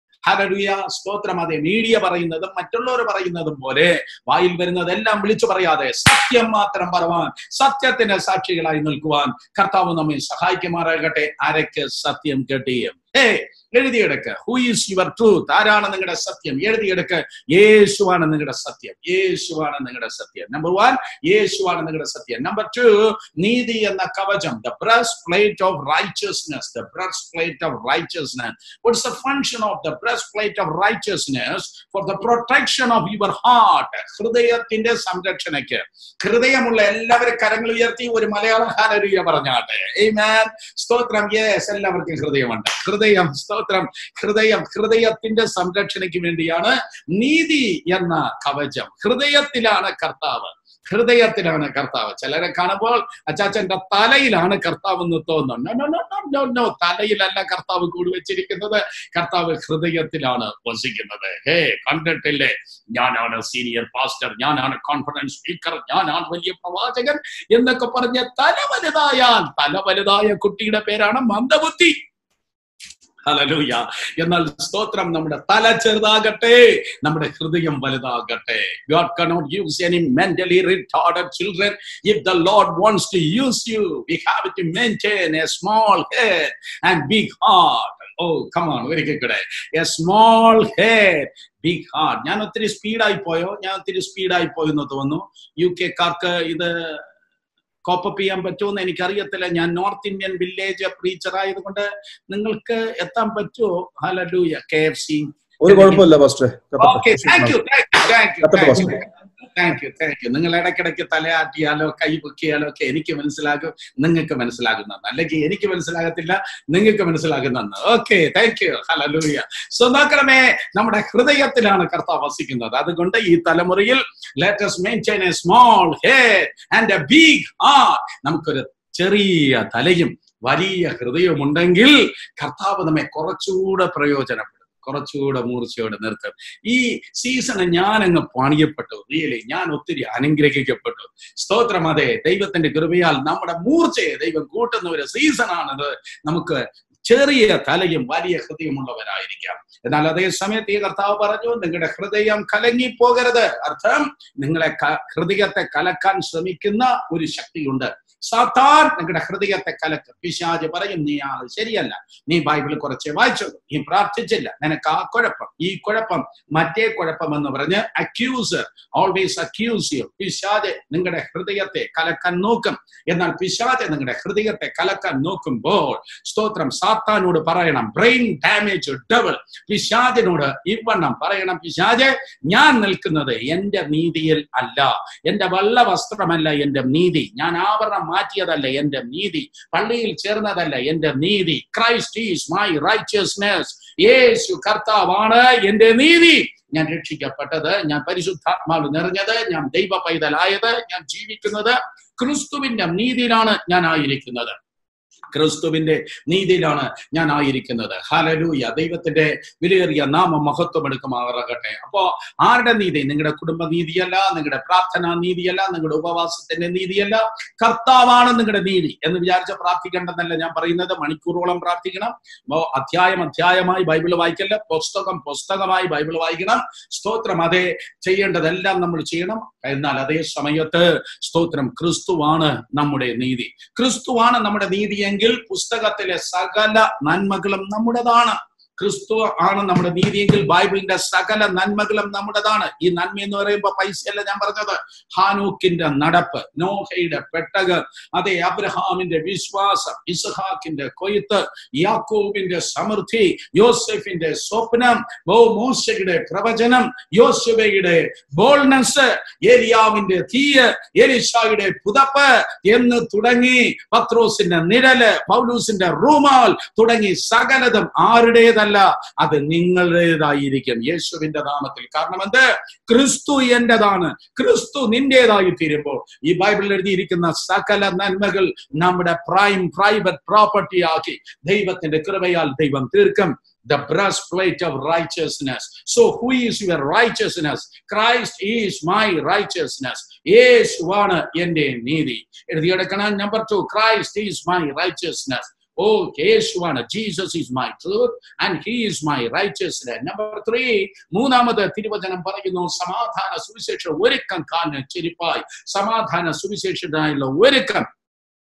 ഹരലുയ സ്തോത്രം അതെ മീഡിയ പറയുന്നതും മറ്റുള്ളവർ പറയുന്നതും പോലെ വായിൽ വരുന്നതെല്ലാം വിളിച്ചു പറയാതെ സത്യം മാത്രം പറവാൻ സത്യത്തിന്റെ സാക്ഷികളായി നിൽക്കുവാൻ കർത്താവ് നമ്മെ സഹായിക്കുമാറാകട്ടെ ആരയ്ക്ക് സത്യം കെട്ടിയും ഹേ എഴുതിയെടുക്ക് ഹു ഈസ് യുവർ ട്രൂത്ത് ആരാണ് നിങ്ങളുടെ സത്യം എഴുതിയെടുക്ക് യേശുവാണ് നിങ്ങളുടെ സത്യം യേശുവാണ് നിങ്ങളുടെ സത്യം നമ്പർ വൺ യേശുവാണ് നിങ്ങളുടെ സത്യം നമ്പർ ടു നീതി എന്ന കവചം the breastplate of righteousness the breastplate of righteousness what's the function of the breastplate of righteousness for the protection of your heart ഹൃദയത്തിന്റെ സംരക്ഷണയ്ക്ക് ഹൃദയമുള്ള എല്ലാവരും കരങ്ങൾ ഉയർത്തി ഒരു മലയാള ഹാലരിയ പറഞ്ഞാട്ടെ Amen. സ്തോത്രം യെസ് എല്ലാവർക്കും ഹൃദയമുണ്ട് ഹൃദയം സ്തോത്രം ഹൃദയം ഹൃദയത്തിന്റെ സംരക്ഷണയ്ക്ക് വേണ്ടിയാണ് നീതി എന്ന കവചം ഹൃദയത്തിലാണ് കർത്താവ് ഹൃദയത്തിലാണ് കർത്താവ് ചിലരെ കാണുമ്പോൾ അച്ചാച്ചന്റെ തലയിലാണ് കർത്താവ് എന്ന് തോന്നുന്നു No, no, no, no, no, no. തലയിലല്ല കർത്താവ് കൂടി വെച്ചിരിക്കുന്നത് കർത്താവ് ഹൃദയത്തിലാണ് വസിക്കുന്നത് ഹേ കണ്ടിട്ടില്ലേ ഞാനാണ് സീനിയർ പാസ്റ്റർ ഞാനാണ് കോൺഫിഡൻസ് സ്പീക്കർ ഞാനാണ് വലിയ പ്രവാചകൻ എന്നൊക്കെ പറഞ്ഞ് തല വലുതായാൽ തല വലുതായ കുട്ടിയുടെ പേരാണ് മന്ദബുദ്ധി ഹലലൂയ എന്നാൽ സ്തോത്രം നമ്മുടെ തല ചെറുതാകട്ടെ നമ്മുടെ ഹൃദയം വലുതാകട്ടെ God cannot use any mentally retarded children if the lord wants to use you we have to maintain a small head and big heart oh come on ഒരിക്കൽ കൂടെ a small head big heart ഞാൻ ഒത്തിരി സ്പീഡായി പോയോ ഞാൻ ഒത്തിരി സ്പീഡായി പോയെന്ന് തോന്നുന്നു U കെക്കാർക്ക് ഇത് കോപ്പപ്പ് ചെയ്യാൻ പറ്റുമെന്ന് എനിക്കറിയത്തില്ല ഞാൻ നോർത്ത് ഇന്ത്യൻ വില്ലേജ് പ്രീച്ചർ ആയതുകൊണ്ട് നിങ്ങൾക്ക് എത്താൻ പറ്റുമോ ഹലലൂയ കെ എഫ് സി ഒരു കുഴപ്പമില്ല പാസ്റ്ററെ okay thank you thank you കത്തട്ടെ, thank you pastor. Thank you thank you നിങ്ങൾ ഇടയ്ക്കിടയ്ക്ക് തലയാട്ടിയാലോ കൈ പൊക്കിയാലോ ഒക്കെ എനിക്ക് മനസ്സിലാകും നിങ്ങൾക്ക് മനസ്സിലാകുന്നെന്ന് അല്ലെങ്കിൽ എനിക്ക് മനസ്സിലാകത്തില്ല നിങ്ങൾക്ക് മനസ്സിലാകുന്നെന്ന് okay thank you hallelujah so നോക്കണമേ നമ്മുടെ ഹൃദയത്തിലാണ് കർത്താവ് വസിക്കുന്നത് അതുകൊണ്ട് ഈ തലമുറയിൽ latest maintain a small head and a big heart നമുക്കൊരു ചെറിയ തലയും വലിയ ഹൃദയമുണ്ടെങ്കിൽ കർത്താവ് നമ്മെ കുറച്ചുകൂടെ പ്രയോജനപ്പെടും കുറച്ചുകൂടെ മൂർച്ചയോടെ നിർത്തും ഈ സീസണ് ഞാൻ അങ്ങ് പണിയപ്പെട്ടു റിയലി ഞാൻ ഒത്തിരി അനുഗ്രഹിക്കപ്പെട്ടു സ്തോത്രം അതെ ദൈവത്തിന്റെ കൃപയാൽ നമ്മുടെ മൂർച്ചയെ ദൈവം കൂട്ടുന്ന ഒരു സീസണാണിത് നമുക്ക് ചെറിയ തലയും വലിയ ഹൃദയമുള്ളവരായിരിക്കാം എന്നാൽ അതേ സമയത്ത് ഈ കർത്താവ് പറഞ്ഞു നിങ്ങളുടെ ഹൃദയം കലങ്ങി പോകരുത് അർത്ഥം നിങ്ങളെ ക- ഹൃദയത്തെ കലക്കാൻ ശ്രമിക്കുന്ന ഒരു ശക്തിയുണ്ട് സാത്താൻ നിങ്ങളുടെ ഹൃദയത്തെ കലക്കും പിശാജ് പറയും നീ ആള് ശരിയല്ല നീ ബൈബിൾ കുറച്ച് വായിച്ചത് നീ പ്രാർത്ഥിച്ചില്ല നിനക്ക് ആ കുഴപ്പം ഈ കുഴപ്പം മറ്റേ കുഴപ്പം എന്ന് പറഞ്ഞ് അക്യൂസർ ഓൾവേസ് അക്യൂസ് യു പിശാജ് നിങ്ങളുടെ ഹൃദയത്തെ കലക്കാൻ നോക്കും എന്നാൽ പിശാജ് നിങ്ങളുടെ ഹൃദയത്തെ കലക്കാൻ നോക്കുമ്പോൾ സ്തോത്രം സാത്താനോട് പറയണം ബ്രെയിൻ ഡാമേജ് ഡബിൾ പിശാജിനോട് ഇവണ്ണം പറയണം പിശാജ് ഞാൻ നിൽക്കുന്നത് എന്റെ നീതിയിൽ അല്ല എന്റെ വെള്ള വസ്ത്രമല്ല എന്റെ നീതി ഞാൻ ആവരണം മാറ്റിയതല്ല എന്റെ നീതി പള്ളിയിൽ ചേർന്നതല്ല എന്റെ നീതി ക്രൈസ്റ്റ് ഈസ് മൈ റൈച്ചിയസ്നെസ് യേശു കർത്താവാണ് എന്റെ നീതി ഞാൻ രക്ഷിക്കപ്പെട്ടത് ഞാൻ പരിശുദ്ധാത്മാവ് നിറഞ്ഞത് ഞാൻ ദൈവ പൈതലായത് ഞാൻ ജീവിക്കുന്നത് ക്രിസ്തുവിന്റെ നീതിയിലാണ് ഞാൻ ആയിരിക്കുന്നത് ക്രിസ്തുവിന്റെ നീതിയിലാണ് ഞാൻ ആയിരിക്കുന്നത് ഹലലൂയ ദൈവത്തിന്റെ വിലയേറിയ നാമം മഹത്വം എടുക്കുമാറാകട്ടെ അപ്പോ ആരുടെ നീതി നിങ്ങളുടെ കുടുംബ നീതിയല്ല നിങ്ങളുടെ പ്രാർത്ഥനാ നീതിയല്ല നിങ്ങളുടെ ഉപവാസത്തിന്റെ നീതിയല്ല കർത്താവാണ് നിങ്ങളുടെ നീതി എന്ന് വിചാരിച്ച പ്രാർത്ഥിക്കേണ്ടെന്നല്ല ഞാൻ പറയുന്നത് മണിക്കൂറോളം പ്രാർത്ഥിക്കണം അപ്പോ അധ്യായം അധ്യായമായി ബൈബിൾ വായിക്കല്ല പുസ്തകം പുസ്തകമായി ബൈബിൾ വായിക്കണം സ്തോത്രം അതേ ചെയ്യേണ്ടതെല്ലാം നമ്മൾ ചെയ്യണം എന്നാൽ അതേ സമയത്ത് സ്തോത്രം ക്രിസ്തുവാണ് നമ്മുടെ നീതി ക്രിസ്തുവാണ് നമ്മുടെ നീതിയെങ്കിൽ പുസ്തകത്തിലെ സകല നന്മകളും നമ്മുടേതാണ് ക്രിസ്തു ആണ് നമ്മുടെ നീതിയെങ്കിൽ ബൈബിളിന്റെ സകല നന്മകളും നമ്മുടേതാണ് ഈ നന്മ എന്ന് പറയുമ്പോൾ പൈസയല്ല ഞാൻ പറഞ്ഞത് ഹാനൂക്കിന്റെ നടപ്പ് നോഹയുടെ പെട്ടകം അതെ അബ്രഹാമിന്റെ വിശ്വാസം ഇസ്ഹാക്കിന്റെ കൊയ്ത്ത് യാക്കോബിന്റെ സമൃദ്ധി യോസെഫിന്റെ സ്വപ്നം ഓ മോശയുടെ പ്രവചനം യോശുവയുടെ ബോൾനെസ് ഏലിയാവിന്റെ തീയ് എലിഷായുടെ പുതപ്പ് എന്ന് തുടങ്ങി പത്രോസിന്റെ നിഴല് പൗലൂസിന്റെ റൂമാൽ തുടങ്ങി സകലതും ആരുടേതല്ല അത് നിങ്ങളുടേതായിരിക്കും യേശുവിന്റെ നാമത്തിൽ കാരണം എന്ത് ക്രിസ്തു എന്റേതാണ് ക്രിസ്തു നിന്റേതായി തീരുമ്പോൾ ഈ ബൈബിളിൽ എഴുതിയിരിക്കുന്ന സകല നന്മകൾ നമ്മുടെ പ്രൈം പ്രൈവറ്റ് പ്രോപ്പർട്ടി ആക്കി ദൈവത്തിന്റെ കൃപയാൽ ദൈവം തീർക്കും the breastplate of righteousness. So, who is your righteousness? Christ is my righteousness. യേശുവാണ് എന്റെ നീതി എഴുതിയെടുക്കണം number two Christ is my righteousness oh യേശുവാണ് Jesus is my truth and he is my righteousness number three മൂന്നാമത് തിരുവചനം പറയുന്നു സമാധാന സുവിശേഷ ഒരുക്കം കാലിന് ചെരിപ്പായി സമാധാന സുവിശേഷനായുള്ള ഒരുക്കം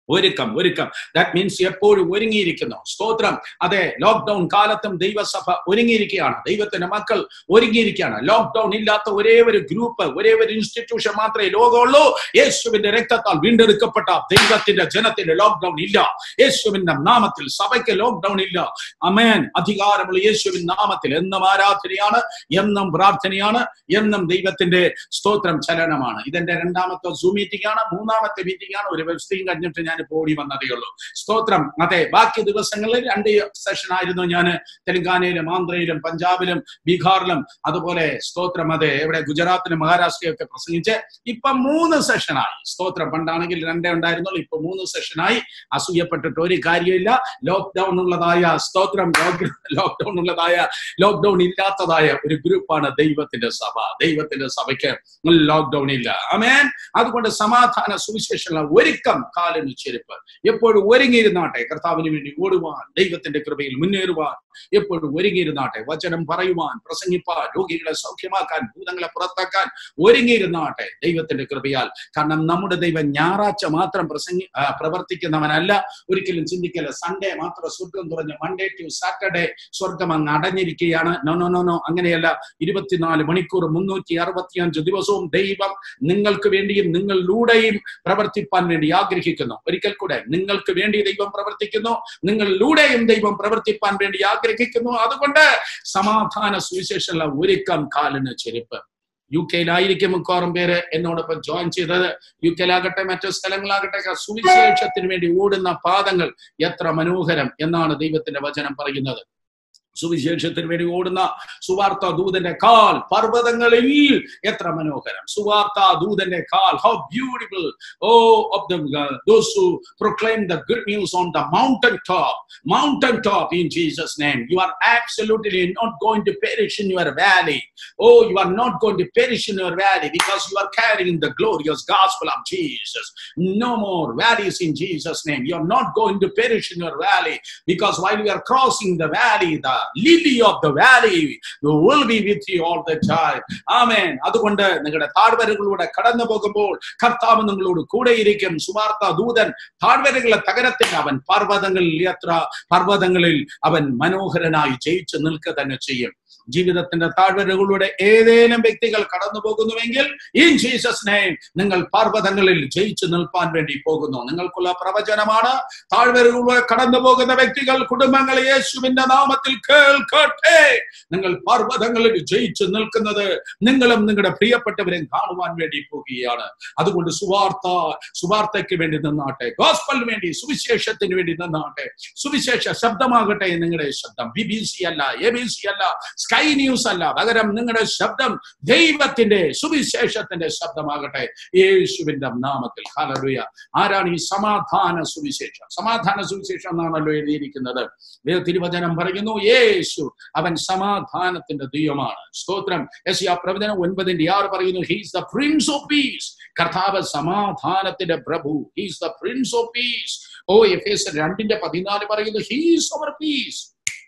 ഒരുക്കം ഒരുക്കം ദാറ്റ് മീൻസ് എപ്പോഴും ഒരുങ്ങിയിരിക്കുന്നു സ്തോത്രം അതെ ലോക്ക്ഡൌൺ കാലത്തും ദൈവസഭ ഒരുങ്ങിയിരിക്കുകയാണ് ദൈവത്തിന്റെ മക്കൾ ഒരുങ്ങിയിരിക്കുകയാണ് ലോക്ക്ഡൌൺ ഇല്ലാത്ത ഒരേ ഒരു ഗ്രൂപ്പ് ഒരേ ഒരു ഇൻസ്റ്റിറ്റ്യൂഷൻ മാത്രമേ ലോകമുള്ളൂ യേശുവിന്റെ രക്തത്താൽ വീണ്ടെടുക്കപ്പെട്ട ദൈവത്തിന്റെ ജനത്തിന്റെ ലോക്ക്ഡൌൺ ഇല്ല യേശുവിന്റെ നാമത്തിൽ സഭയ്ക്ക് ലോക്ക്ഡൌൺ ഇല്ല അമേൻ അധികാരമുള്ള യേശുവിൻ നാമത്തിൽ എന്നും ആരാധനയാണ് എന്നും പ്രാർത്ഥനയാണ് എന്നും ദൈവത്തിന്റെ സ്തോത്രം ചലനമാണ് ഇതെന്റെ രണ്ടാമത്തെ സൂം മീറ്റിംഗ് ആണ് മൂന്നാമത്തെ മീറ്റിംഗ് ആണ് ഒരു വ്യവസ്ഥയും കഴിഞ്ഞിട്ട് ഞാൻ ഇപ്പോൾ ഓടി വന്നതേ ഉള്ളൂ സ്തോത്രം അതെ ബാക്കി ദിവസങ്ങളിൽ രണ്ട് സെഷൻ ആയിരുന്നു ഞാൻ തെലങ്കാനയിലും ആന്ധ്രയിലും പഞ്ചാബിലും ബീഹാറിലും അതുപോലെ സ്തോത്രം അതെ എവിടെ ഗുജറാത്തിലും മഹാരാഷ്ട്രയും ഒക്കെ പ്രസംഗിച്ച് ഇപ്പൊ മൂന്ന് സെഷനായി സ്തോത്രം പണ്ടാണെങ്കിൽ രണ്ടേ ഉണ്ടായിരുന്നുള്ളൂ ഇപ്പൊ മൂന്ന് സെഷനായി അസൂയപ്പെട്ടിട്ട് ഒരു കാര്യമില്ല ലോക്ക്ഡൌൺ ഉള്ളതായ സ്തോത്രം ലോക്ക്ഡൌൺ ഉള്ളതായ ലോക്ക്ഡൌൺ ഇല്ലാത്തതായ ഒരു ഗ്രൂപ്പാണ് ദൈവത്തിന്റെ സഭ ദൈവത്തിന്റെ സഭയ്ക്ക് ലോക്ക്ഡൌൺ ഇല്ല അമേൻ അതുകൊണ്ട് സമാധാന സുവിശേഷമുള്ള ഒരുക്കം കാലിന് ചെരുപ്പ് എപ്പോഴും ഒരുങ്ങിയിരുന്നാട്ടെ കർത്താവിന് വേണ്ടി ഓടുവാൻ ദൈവത്തിന്റെ കൃപയിൽ മുന്നേറുവാൻ എപ്പോഴും ഒരുങ്ങിയിരുന്നാട്ടെ വചനം പറയുവാൻ പ്രസംഗിപ്പാൻ രോഗികളെ സൗഖ്യമാക്കാൻ ഭൂതങ്ങളെ പുറത്താക്കാൻ ഒരുങ്ങിയിരുന്നാട്ടെ ദൈവത്തിന്റെ കൃപയാൽ കാരണം നമ്മുടെ ദൈവം ഞായറാഴ്ച മാത്രം പ്രസംഗി ആ, പ്രവർത്തിക്കുന്നവനല്ല ഒരിക്കലും ചിന്തിക്കല്ല സൺഡേ മാത്രം സ്വർഗം തുറഞ്ഞ് മൺഡേ ടു സാറ്റർഡേ സ്വർഗം അങ്ങ് അടഞ്ഞിരിക്കുകയാണ് നോ നോ നോ നോ അങ്ങനെയല്ല ഇരുപത്തിനാല് മണിക്കൂർ മുന്നൂറ്റി അറുപത്തിയഞ്ച് ദിവസവും ദൈവം നിങ്ങൾക്ക് വേണ്ടിയും നിങ്ങളിലൂടെയും പ്രവർത്തിപ്പാൻ വേണ്ടി ആഗ്രഹിക്കുന്നു ഒരിക്കൽ കൂടെ നിങ്ങൾക്ക് വേണ്ടി ദൈവം പ്രവർത്തിക്കുന്നു നിങ്ങളിലൂടെയും ദൈവം പ്രവർത്തിപ്പാൻ വേണ്ടി ആഗ്രഹിക്കുന്നു അതുകൊണ്ട് സമാധാന സുവിശേഷമുള്ള ഒരുക്കം കാലിന് ചെരുപ്പ് യു കെയിലായിരിക്കും മിക്കവാറും പേര് എന്നോടൊപ്പം ജോയിൻ ചെയ്തത് യു കെയിലാകട്ടെ മറ്റു സ്ഥലങ്ങളാകട്ടെ ഒക്കെ സുവിശേഷത്തിന് വേണ്ടി ഓടുന്ന പാദങ്ങൾ എത്ര മനോഹരം എന്നാണ് ദൈവത്തിന്റെ വചനം പറയുന്നത് സുവിശേഷത്തിന് വേണ്ടി ഓടുന്ന സുവാർത്ത ദൂതന്റെ കാൽ പർവ്വതങ്ങളിൽ എത്ര മനോഹരം സുവാർത്ത ദൂതന്റെ കാൽ how beautiful oh of the those who proclaim the good news on the mountain top mountain top in jesus name you are absolutely not going to perish in your valley oh you are not going to perish in your valley because you are carrying the glorious gospel of jesus no more valleys in jesus name you are not going to perish in your valley because while you are crossing the valley the lily of the valley will be with you all the time amen അതുകൊണ്ട് നിങ്ങളുടെ താഴ്വരകളിലൂടെ കടന്നു പോകുമ്പോൾ കർത്താവ് നിങ്ങളോട് കൂടെയിരിക്കും സുവാർത്ത ദൂതൻ താഴ്വരകളെ തകരത്തിൽ അവൻ പർവ്വതങ്ങളിൽ എത്ര പർവ്വതങ്ങളിൽ അവൻ മനോഹരനായി ജയിച്ചു നിൽക്കുക തന്നെ ചെയ്യും ജീവിതത്തിന്റെ താഴ്വരകളിലൂടെ ഏതേലും വ്യക്തികൾ കടന്നു പോകുന്നുവെങ്കിൽ ഇൻ ജീസസ് നെയിം നിങ്ങൾ പർവ്വതങ്ങളിൽ ജയിച്ചു നിൽപ്പാൻ വേണ്ടി പോകുന്നു നിങ്ങൾക്കുള്ള പ്രവചനമാണ് താഴ്വരകളിലൂടെ കടന്നു പോകുന്ന വ്യക്തികൾ കുടുംബങ്ങൾ യേശുവിന്റെ നാമത്തിൽ കേൾക്കട്ടെ നിങ്ങൾ പർവ്വതങ്ങളിൽ ജയിച്ചു നിൽക്കുന്നത് നിങ്ങളും നിങ്ങളുടെ പ്രിയപ്പെട്ടവരെയും കാണുവാൻ വേണ്ടി പോകുകയാണ് അതുകൊണ്ട് സുവാർത്ത സുവാർത്തയ്ക്ക് വേണ്ടി നിന്നാട്ടെ ഗോസ്പലിന് വേണ്ടി സുവിശേഷത്തിന് വേണ്ടി നിന്നാട്ടെ സുവിശേഷ ശബ്ദമാകട്ടെ നിങ്ങളുടെ ശബ്ദം ബി ബി സി അല്ല എ ബി സി അല്ല സ്കൈ ന്യൂസ് അല്ല പകരം നിങ്ങളുടെ ശബ്ദം ദൈവത്തിന്റെ സുവിശേഷത്തിന്റെ ശബ്ദമാകട്ടെ യേശുവിന്റെ നാമത്തിൽ ഹലലുയ ആരാണ് ഈ സമാധാന സുവിശേഷം സമാധാന സുവിശേഷം എന്നാണല്ലോ എഴുതിയിരിക്കുന്നത് വേദ തിരുവചനം പറയുന്നു യേശു അവൻ സമാധാനത്തിന്റെ ദൈവമാണ് സ്തോത്രം യെസ് ആ പ്രവചനം ഒൻപതിന്റെ ആറ് പറയുന്നു he's the prince of peace കർത്താവ് സമാധാനത്തിന്റെ പ്രഭു he's the prince of peace oh Ephesians രണ്ടിന്റെ പതിനാല് പറയുന്നു he's our peace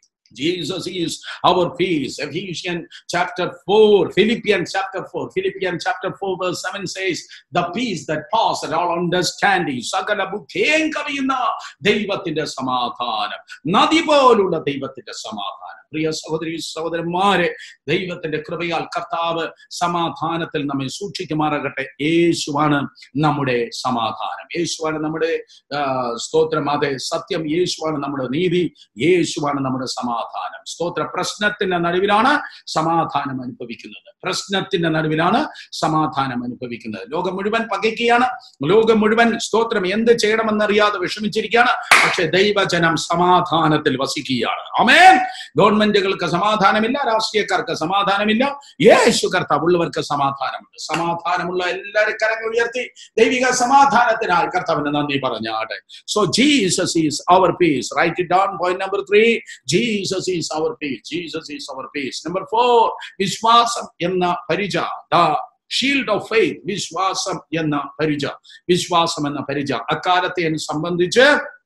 Jesus is our peace. Ephesians chapter 4, Philippians chapter 4, Philippians chapter 4, verse 7 says, The peace that passes all understanding, സകല ബുദ്ധിയും കവിയുന്ന ദൈവത്തിന്റെ സമാധാനം നദി പോലുള്ള ദൈവത്തിന്റെ സമാധാനം പ്രിയ സഹോദരി സഹോദരന്മാരെ ദൈവത്തിന്റെ കൃപയാൽ കർത്താവ് സമാധാനത്തിൽ നമ്മെ സൂക്ഷിക്കുമാറാകട്ടെ യേശുവാണ് നമ്മുടെ സമാധാനം യേശുവാണ് നമ്മുടെ ആ, സ്തോത്രം അതെ സത്യം യേശുവാണ് നമ്മുടെ നീതി യേശുവാണ് നമ്മുടെ സമാധാനം സ്തോത്ര പ്രശ്നത്തിന്റെ നടുവിലാണ് സമാധാനം അനുഭവിക്കുന്നത് പ്രശ്നത്തിന്റെ നടുവിലാണ് സമാധാനം അനുഭവിക്കുന്നത് ലോകം മുഴുവൻ പകയ്ക്കുകയാണ് ലോകം മുഴുവൻ സ്തോത്രം എന്ത് ചെയ്യണമെന്നറിയാതെ വിഷമിച്ചിരിക്കുകയാണ് പക്ഷെ ദൈവജനം സമാധാനത്തിൽ വസിക്കുകയാണ് അമേൻ ഗവൺമെന്റുകൾക്ക് സമാധാനമില്ല രാഷ്ട്രീയക്കാർക്ക് സമാധാനമില്ല യേശു കർത്താവുള്ളവർക്ക് സമാധാനമുണ്ട് സമാധാനമുള്ള എല്ലാവരും കരങ്ങൾ ഉയർത്തി ദൈവിക സമാധാനത്തിനായി കർത്താവിന് നന്ദി പറഞ്ഞാട്ടെ so Jesus is our peace right it down point number three Jesus is our peace Jesus is our peace number four വിശ്വാസം എന്ന പരിച ദ ഷീൽഡ് ഓഫ് ഫെയ്ത്ത് വിശ്വാസം എന്ന പരിച വിശ്വാസം എന്ന പരിച അക്കാലത്തെ സംബന്ധിച്ച്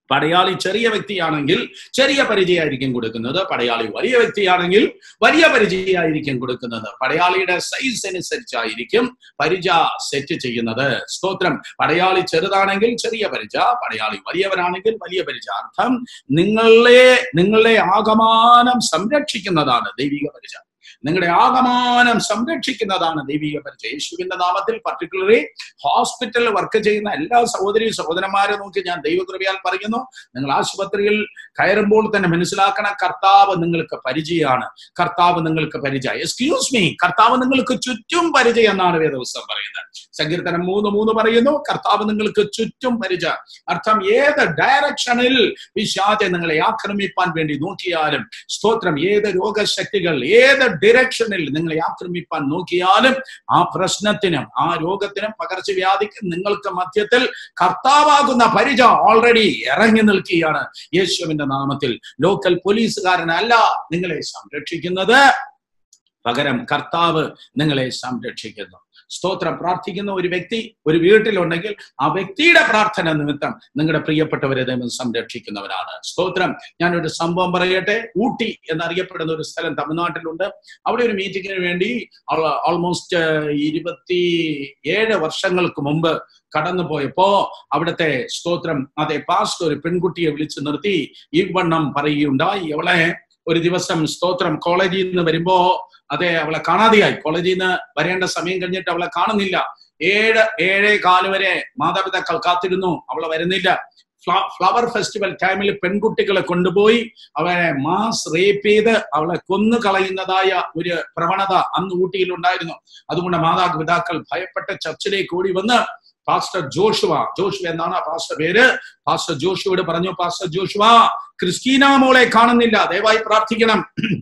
പടയാളി ചെറിയ വ്യക്തിയാണെങ്കിൽ ചെറിയ പരിചയമായിരിക്കും കൊടുക്കുന്നത് പടയാളി വലിയ വ്യക്തിയാണെങ്കിൽ വലിയ പരിചയമായിരിക്കും കൊടുക്കുന്നത് പടയാളിയുടെ സൈസ് അനുസരിച്ചായിരിക്കും പരിച സെറ്റ് ചെയ്യുന്നത് സ്തോത്രം പടയാളി ചെറുതാണെങ്കിൽ ചെറിയ പരിച പടയാളി വലിയവരാണെങ്കിൽ വലിയ പരിച അർത്ഥം നിങ്ങളെ നിങ്ങളെ ആകമാനം സംരക്ഷിക്കുന്നതാണ് ദൈവിക പരിച നിങ്ങളുടെ ആകമാനം സംരക്ഷിക്കുന്നതാണ് ദൈവിക പരിചയം യേശുവിന്റെ നാമത്തിൽ പർട്ടിക്കുലറി ഹോസ്പിറ്റലിൽ വർക്ക് ചെയ്യുന്ന എല്ലാ സഹോദരി സഹോദരന്മാരെ നോക്കി ഞാൻ ദൈവകൃപയാൽ പറയുന്നു നിങ്ങൾ ആശുപത്രിയിൽ കയറുമ്പോൾ തന്നെ മനസ്സിലാക്കണം കർത്താവ് നിങ്ങൾക്ക് പരിചയമാണ് കർത്താവ് നിങ്ങൾക്ക് പരിചയം എക്സ്ക്യൂസ് മീ കർത്താവ് നിങ്ങൾക്ക് ചുറ്റും പരിചയം എന്നാണ് വേദപുസ്തകം പറയുന്നത് സങ്കീർത്തനം മൂന്ന് മൂന്ന് പറയുന്നു കർത്താവ് നിങ്ങൾക്ക് ചുറ്റും പരിചയം അർത്ഥം ഏത് ഡയറക്ഷനിൽ വിശാചെ നിങ്ങളെ ആക്രമിപ്പാൻ വേണ്ടി നോക്കിയാലും സ്തോത്രം ഏത് രോഗശക്തികൾ ഏത് ഡിറക്ഷനിൽ നിങ്ങളെ ആക്രമിപ്പാൻ നോക്കിയാലും ആ പ്രശ്നത്തിനും ആ രോഗത്തിനും പകർച്ചവ്യാധിക്കും നിങ്ങൾക്ക് മധ്യത്തിൽ കർത്താവാകുന്ന പരിച ഓൾറെഡി ഇറങ്ങി നിൽക്കുകയാണ് യേശുവിന്റെ നാമത്തിൽ ലോക്കൽ പോലീസുകാരനല്ല നിങ്ങളെ സംരക്ഷിക്കുന്നത് പകരം കർത്താവ് നിങ്ങളെ സംരക്ഷിക്കുന്നു സ്തോത്രം പ്രാർത്ഥിക്കുന്ന ഒരു വ്യക്തി ഒരു വീട്ടിലുണ്ടെങ്കിൽ ആ വ്യക്തിയുടെ പ്രാർത്ഥന നിമിത്തം നിങ്ങളുടെ പ്രിയപ്പെട്ടവരെ ദൈവം സംരക്ഷിക്കുന്നവരാണ് സ്തോത്രം ഞാനൊരു സംഭവം പറയട്ടെ ഊട്ടി എന്നറിയപ്പെടുന്ന ഒരു സ്ഥലം തമിഴ്നാട്ടിലുണ്ട് അവിടെ ഒരു മീറ്റിങ്ങിന് വേണ്ടി ഓൾമോസ്റ്റ് ഇരുപത്തി ഏഴ് വർഷങ്ങൾക്ക് മുമ്പ് കടന്നു പോയപ്പോ അവിടുത്തെ സ്തോത്രം അതെ പാസ്റ്റ് ഒരു പെൺകുട്ടിയെ വിളിച്ചു നിർത്തി ഈ വണ്ണം പറയുകയുണ്ടായി അവളെ ഒരു ദിവസം സ്തോത്രം കോളേജിൽ നിന്ന് വരുമ്പോ അതെ അവളെ കാണാതെയായി കോളേജിൽ നിന്ന് വരേണ്ട സമയം കഴിഞ്ഞിട്ട് അവളെ കാണുന്നില്ല ഏഴ് ഏഴേ കാല് വരെ മാതാപിതാക്കൾ കാത്തിരുന്നു അവളെ വരുന്നില്ല ഫ്ലവർ ഫെസ്റ്റിവൽ ടൈമിൽ പെൺകുട്ടികളെ കൊണ്ടുപോയി അവരെ മാസ് റേപ്പ് ചെയ്ത് അവളെ കൊന്നു കളയുന്നതായ ഒരു പ്രവണത അന്ന് ഊട്ടിയിൽ ഉണ്ടായിരുന്നു അതുകൊണ്ട് മാതാപിതാക്കൾ ഭയപ്പെട്ട ചർച്ചിലേക്ക് ഓടി വന്ന് പാസ്റ്റർ ജോഷുവ ജോഷുവ എന്നാണ് ആ പാസ്റ്റർ പേര് പാസ്റ്റർ ജോഷുവോട് പറഞ്ഞു പാസ്റ്റർ ജോഷുവ ക്രിസ്റ്റീന മോളെ കാണുന്നില്ല ദയവായി പ്രാർത്ഥിക്കണം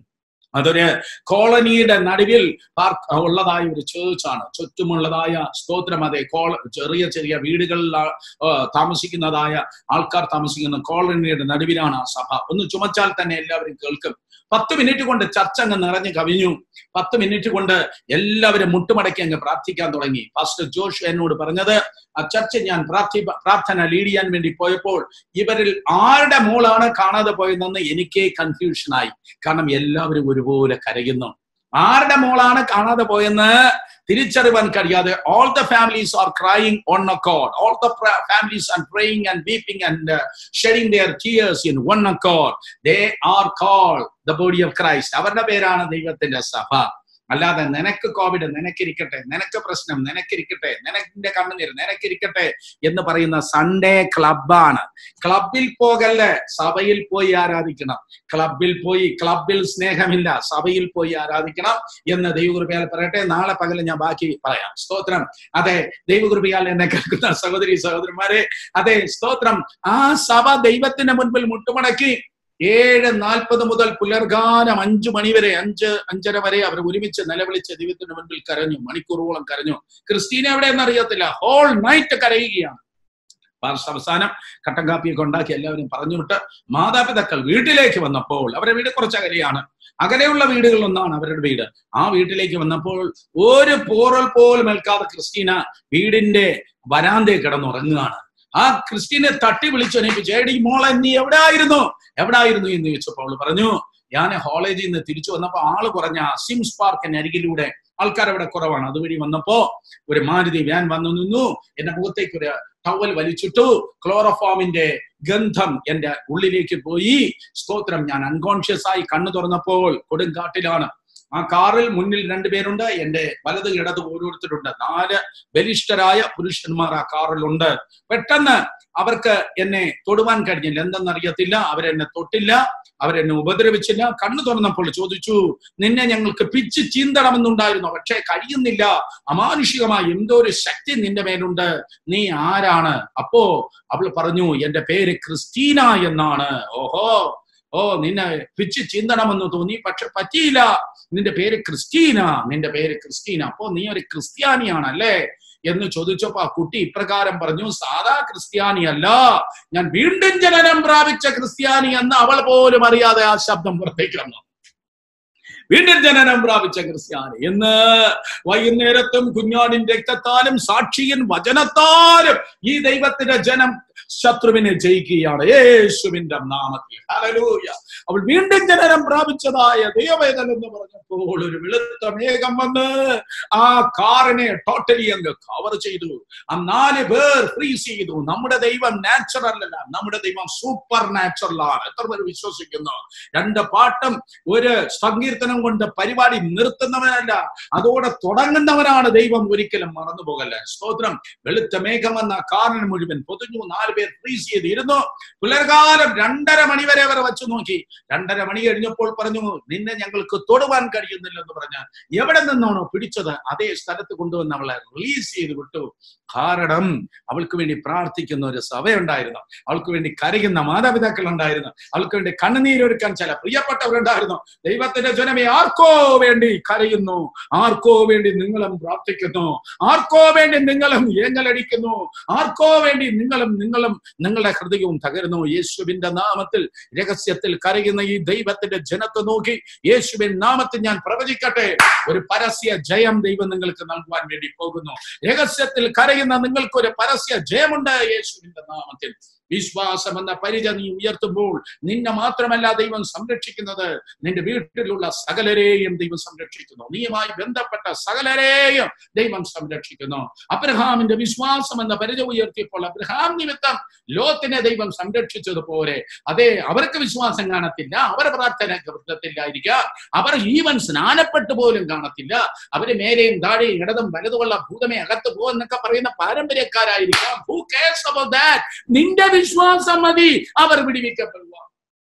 അതൊരു കോളനിയുടെ നടുവിൽ പാർക്ക് ഉള്ളതായ ഒരു ചേർച്ചാണ് ചുറ്റുമുള്ളതായ സ്തോത്രം അതെ കോള ചെറിയ ചെറിയ വീടുകളിൽ താമസിക്കുന്നതായ ആൾക്കാർ താമസിക്കുന്ന കോളനിയുടെ നടുവിലാണ് ആ സഭ ഒന്ന് ചുമച്ചാൽ തന്നെ എല്ലാവരും കേൾക്കും പത്ത് മിനിറ്റ് കൊണ്ട് ചർച്ച അങ്ങ് നിറഞ്ഞു കവിഞ്ഞു പത്ത് മിനിറ്റ് കൊണ്ട് എല്ലാവരും മുട്ടുമടക്കി അങ്ങ് പ്രാർത്ഥിക്കാൻ തുടങ്ങി ഫാസ്റ്റർ ജോഷ് എന്നോട് പറഞ്ഞത് ആ ചർച്ച ഞാൻ പ്രാർത്ഥി പ്രാർത്ഥന ലീഡ് ചെയ്യാൻ വേണ്ടി പോയപ്പോൾ ഇവരിൽ ആരുടെ മോളാണ് കാണാതെ പോയതെന്ന് എനിക്കേ കൺഫ്യൂഷനായി കാരണം എല്ലാവരും ഒരുപോലെ കരയുന്നു ആരുടെ മോളാണ് കാണാതെ പോയെന്ന് തിരിച്ചറിവാൻ കഴിയാതെ all the families are crying on accord all the families are praying and weeping and shedding their tears in one accord they are call the body of Christ അവരുടെ പേരാണ് ദൈവത്തിന്റെ സഭ അല്ലാതെ നിനക്ക് കോവിഡ് നിനക്കിരിക്കട്ടെ നിനക്ക് പ്രശ്നം നിനക്കിരിക്കട്ടെ നിനക്കിന്റെ കണ്ണുനീര് നിനക്കിരിക്കട്ടെ എന്ന് പറയുന്ന സൺഡേ ക്ലബാണ് ക്ലബിൽ പോകല്ലേ സഭയിൽ പോയി ആരാധിക്കണം ക്ലബിൽ പോയി ക്ലബിൽ സ്നേഹമില്ല സഭയിൽ പോയി ആരാധിക്കണം എന്ന് ദൈവകൃപയാൽ പറയട്ടെ നാളെ പകല് ഞാൻ ബാക്കി പറയാം സ്തോത്രം അതെ ദൈവകൃപയാൽ എന്നെ കേൾക്കുന്ന സഹോദരി സഹോദരന്മാരെ അതെ സ്തോത്രം ആ സഭ ദൈവത്തിന്റെ മുൻപിൽ മുട്ടുമടക്കി ഏഴ് നാൽപ്പത് മുതൽ പുലർകാലം അഞ്ചു മണി വരെ അഞ്ച് അഞ്ചര വരെ അവർ ഒരുമിച്ച് നിലവിളിച്ച് ദൈവത്തിന്റെ മുൻപിൽ കരഞ്ഞു മണിക്കൂറുകളോളം കരഞ്ഞു ക്രിസ്റ്റീന എവിടെയെന്ന് അറിയത്തില്ല ഹോൾ നൈറ്റ് കരയുകയാണ് അവസാനം കട്ടൻ കാപ്പിയൊക്കെ ഉണ്ടാക്കി എല്ലാവരും പറഞ്ഞു വിട്ട് മാതാപിതാക്കൾ വീട്ടിലേക്ക് വന്നപ്പോൾ അവരുടെ വീട് കുറച്ച് അകലെയാണ് അകലെയുള്ള വീടുകളിലൊന്നാണ് അവരുടെ വീട് ആ വീട്ടിലേക്ക് വന്നപ്പോൾ ഒരു പോറൽ പോലും ഏൽക്കാതെ ക്രിസ്റ്റീന വീടിന്റെ വരാന്തേ കിടന്നുറങ്ങുകയാണ് ആ ക്രിസ്റ്റീനെ തട്ടി വിളിച്ചു എണീപ്പിച്ചു ഏടി മോളെ നീ എവിടെ ആയിരുന്നു എവിടെ ആയിരുന്നു എന്ന് ചോദിച്ചപ്പോൾ അവള് പറഞ്ഞു ഞാൻ കോളേജിൽ നിന്ന് തിരിച്ചു വന്നപ്പോ ആള് കുറഞ്ഞ സിംസ് പാർക്കിന് അരികിലൂടെ ആൾക്കാർ അവിടെ കുറവാണ് അതുവഴി വന്നപ്പോ ഒരു മാരുതി വാൻ വന്നു നിന്നു എന്റെ മുഖത്തേക്ക് ഒരു ടവൽ വലിച്ചിട്ടു ക്ലോറോഫോമിന്റെ ഗന്ധം എന്റെ ഉള്ളിലേക്ക് പോയി സ്തോത്രം ഞാൻ അൺകോൺഷ്യസ് ആയി കണ്ണു തുറന്നപ്പോൾ കൊടുങ്കാട്ടിലാണ് ആ കാറിൽ മുന്നിൽ രണ്ടുപേരുണ്ട് എന്റെ വലത് ഇടത് ഓരോരുത്തരുണ്ട് നാല് ബലിഷ്ഠരായ പുരുഷന്മാർ ആ കാറിലുണ്ട് പെട്ടെന്ന് അവർക്ക് എന്നെ തൊടുവാൻ കഴിഞ്ഞില്ല എന്തെന്നറിയത്തില്ല അവരെന്നെ തൊട്ടില്ല അവരെന്നെ ഉപദ്രവിച്ചില്ല കണ്ണു തുറന്നപ്പോൾ ചോദിച്ചു നിന്നെ ഞങ്ങൾക്ക് പിച്ച് ചീന്തണമെന്നുണ്ടായിരുന്നു പക്ഷേ കഴിയുന്നില്ല അമാനുഷികമായ എന്തോ ഒരു ശക്തി നിന്റെ മേലുണ്ട് നീ ആരാണ് അപ്പോ അവൾ പറഞ്ഞു എന്റെ പേര് ക്രിസ്റ്റീന എന്നാണ് ഓഹോ ഓ നിന്നെ പിച്ച് ചീന്തണമെന്ന് തോന്നി പക്ഷെ പറ്റിയില്ല നിന്റെ പേര് ക്രിസ്റ്റീന നിന്റെ പേര് ക്രിസ്റ്റീന അപ്പോ നീ ഒരു ക്രിസ്ത്യാനിയാണല്ലേ എന്ന് ചോദിച്ചപ്പോ ആ കുട്ടി ഇപ്രകാരം പറഞ്ഞു സാധാ ക്രിസ്ത്യാനി അല്ല ഞാൻ വീണ്ടും ജനനം പ്രാപിച്ച ക്രിസ്ത്യാനി എന്ന് അവൾ പോലും അറിയാതെ ആ ശബ്ദം പുറത്തേക്ക് വന്നു വീണ്ടും ജനനം പ്രാപിച്ച ക്രിസ്ത്യാനി എന്ന് വൈകുന്നേരത്തും കുഞ്ഞാടിൻ രക്തത്താലും സാക്ഷിയൻ വചനത്താലും ഈ ദൈവത്തിന്റെ ജനം ശത്രുവിനെ ജയിക്കുകയാണ് യേശുവിന്റെ നാമത്തിൽ ഹല്ലേലൂയ അവൾ വീണ്ടും ജനനം പ്രാപിച്ചതായ ദൈവവേദന എന്ന് പറഞ്ഞപ്പോൾ ഒരു വെളുത്ത മേഘം വന്ന് ആ കാറിനെ ടോട്ടലി അങ്ങ് കവർ ചെയ്തു ആ നാല് പേർ ഫ്രീസ് ചെയ്തു നമ്മുടെ ദൈവം നാച്ചുറൽ അല്ല നമ്മുടെ ദൈവം സൂപ്പർ നാച്ചുറൽ ആണ് എത്ര പേർ വിശ്വസിക്കുന്നു രണ്ട് പാട്ടും ഒരു സങ്കീർത്തനം കൊണ്ട് പരിപാടി നിർത്തുന്നവനല്ല അതോടെ തുടങ്ങുന്നവനാണ് ദൈവം ഒരിക്കലും മറന്നു പോകല്ല സ്തോത്രം വെളുത്ത മേഘം എന്ന കാറിന് മുഴുവൻ പൊതിഞ്ഞു നാല് പേർ ഫ്രീസ് ചെയ്തിരുന്നു പുലർകാലം രണ്ടര മണി വരെ അവർ വച്ചു നോക്കി രണ്ടര മണി കഴിഞ്ഞപ്പോൾ പറഞ്ഞു നിന്നെ ഞങ്ങൾക്ക് തൊടുവാൻ കഴിയുന്നില്ലെന്ന് പറഞ്ഞ് എവിടെ നിന്നാണോ പിടിച്ചത് അതേ സ്ഥലത്ത് കൊണ്ടുവന്ന് അവളെ റിലീസ് ചെയ്ത് വിട്ടു കാരണം അവൾക്ക് വേണ്ടി പ്രാർത്ഥിക്കുന്ന ഒരു സഭയുണ്ടായിരുന്നു അവൾക്ക് വേണ്ടി കരയുന്ന മാതാപിതാക്കൾ ഉണ്ടായിരുന്നു അവൾക്ക് വേണ്ടി കണ്ണുനീരൊരുക്കാൻ ചില പ്രിയപ്പെട്ടവരുണ്ടായിരുന്നു ദൈവത്തിന്റെ ജനമേ ആർക്കോ വേണ്ടി കരയുന്നു ആർക്കോ വേണ്ടി നിങ്ങളും പ്രാർത്ഥിക്കുന്നു ആർക്കോ വേണ്ടി നിങ്ങളും ഏങ്ങലടിക്കുന്നു ആർക്കോ വേണ്ടി നിങ്ങളും നിങ്ങളും നിങ്ങളുടെ ഹൃദയവും തകരുന്നു യേശുവിന്റെ നാമത്തിൽ രഹസ്യത്തിൽ കരയുന്ന ഈ ദൈവത്തിന്റെ ജനത്തെ നോക്കി യേശുവിൻ നാമത്തിൽ ഞാൻ പ്രവചിക്കട്ടെ ഒരു പരസ്യ ജയം ദൈവം നിങ്ങൾക്ക് നൽകുവാൻ വേണ്ടി പോകുന്നു രഹസ്യത്തിൽ കരയുന്ന നിങ്ങൾക്ക് ഒരു പരസ്യ ജയമുണ്ട് യേശുവിന്റെ നാമത്തിൽ വിശ്വാസം എന്ന പരിച നീ ഉയർത്തുമ്പോൾ നിന്നെ മാത്രമല്ല ദൈവം സംരക്ഷിക്കുന്നത് നിന്റെ വീട്ടിലുള്ള സകലരെയും ദൈവം സംരക്ഷിക്കുന്നു നീയുമായി ബന്ധപ്പെട്ട സകലരെയും ദൈവം സംരക്ഷിക്കുന്നു അബ്രഹാമിന്റെ വിശ്വാസം എന്ന പരിച ഉയർത്തിയപ്പോൾ അബ്രഹാം നിമിത്തം ലോത്തിനെ ദൈവം സംരക്ഷിച്ചതുപോലെ അതെ അവർക്ക് വിശ്വാസം കാണത്തില്ല അവർ പ്രാർത്ഥന വൃത്തത്തില്ലായിരിക്കാം അവർ ഈവൻ സ്നാനപ്പെട്ടു പോലും കാണത്തില്ല അവര് മേലെയും താഴെയും ഇടതും വലതുമുള്ള ഭൂതമേ അകത്ത് പോകുന്നൊക്കെ പറയുന്ന പാരമ്പര്യക്കാരായിരിക്കാം Who cares about that? നിന്റെ വിശ്വാസം മതി അവർ വിടിവിക്കപ്പെടുക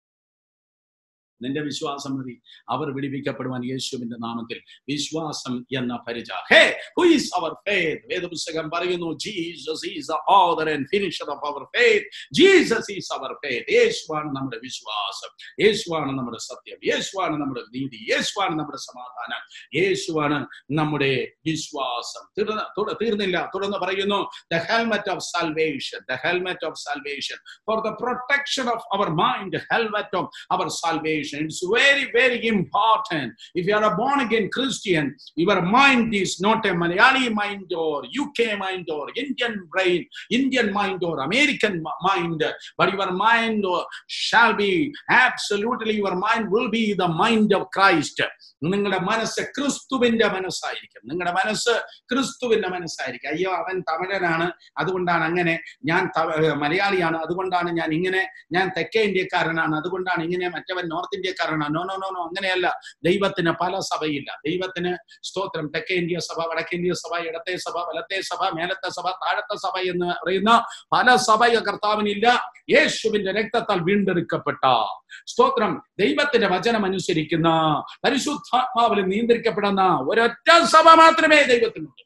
നിന്റെ വിശ്വാസം മതി അവർ വിടിവിക്കപ്പെടുവാൻ യേശുവിന്റെ നാമത്തിൽ വിശ്വാസം എന്ന പരിച hey who is our faith വേദപുസ്തകം പറയുന്നു Jesus is the author and finisher of our faith Jesus is our faith യേശുവാണ് നമ്മുടെ വിശ്വാസം യേശുവാണ് നമ്മുടെ സത്യം യേശുവാണ് നമ്മുടെ നീതി യേശുവാണ് നമ്മുടെ സമാധാനം യേശുവാണ് നമ്മുടെ വിശ്വാസം തീർന്ന തുട- തീർന്നില്ല തുടർന്ന് പറയുന്നു the helmet of salvation the helmet of salvation for the protection of our mind helmet of our salvation. It's very, very important. If you are a born again Christian, your mind is not a Malayali mind or UK mind or Indian brain, Indian mind or American mi- mind, but your mind uh, shall be absolutely, your mind will be the mind of Christ. നിങ്ങളുടെ മനസ്സ് ക്രിസ്തുവിന്റെ മനസ്സായിരിക്കും നിങ്ങളുടെ മനസ്സ് ക്രിസ്തുവിന്റെ മനസ്സായിരിക്കും അയ്യോ അവൻ തമിഴനാണ് അതുകൊണ്ടാണ് അങ്ങനെ ഞാൻ ത- ഏർ മലയാളിയാണ് അതുകൊണ്ടാണ് ഞാൻ ഇങ്ങനെ ഞാൻ തെക്കേ ഇന്ത്യക്കാരനാണ് അതുകൊണ്ടാണ് ഇങ്ങനെ മറ്റവൻ നോർത്ത് ഇന്ത്യക്കാരനാണ് നോ നോ നോ നോ അങ്ങനെയല്ല ദൈവത്തിന് പല സഭയില്ല ദൈവത്തിന് സ്തോത്രം തെക്കേ ഇന്ത്യ സഭ വടക്കേ ഇന്ത്യ സഭ ഇടത്തെ സഭ വലത്തെ സഭ മേലത്തെ സഭ താഴത്തെ സഭ എന്ന് പറയുന്ന പല സഭ കർത്താവിനില്ല യേശുവിന്റെ രക്തത്താൽ വീണ്ടെടുക്കപ്പെട്ട സ്തോത്രം ദൈവത്തിന്റെ വചനം അനുസരിക്കുന്ന പരിശുദ്ധാത്മാവിൽ നിയന്ത്രിക്കപ്പെടുന്ന ഒരൊറ്റ സഭ മാത്രമേ ദൈവത്തിനുള്ളൂ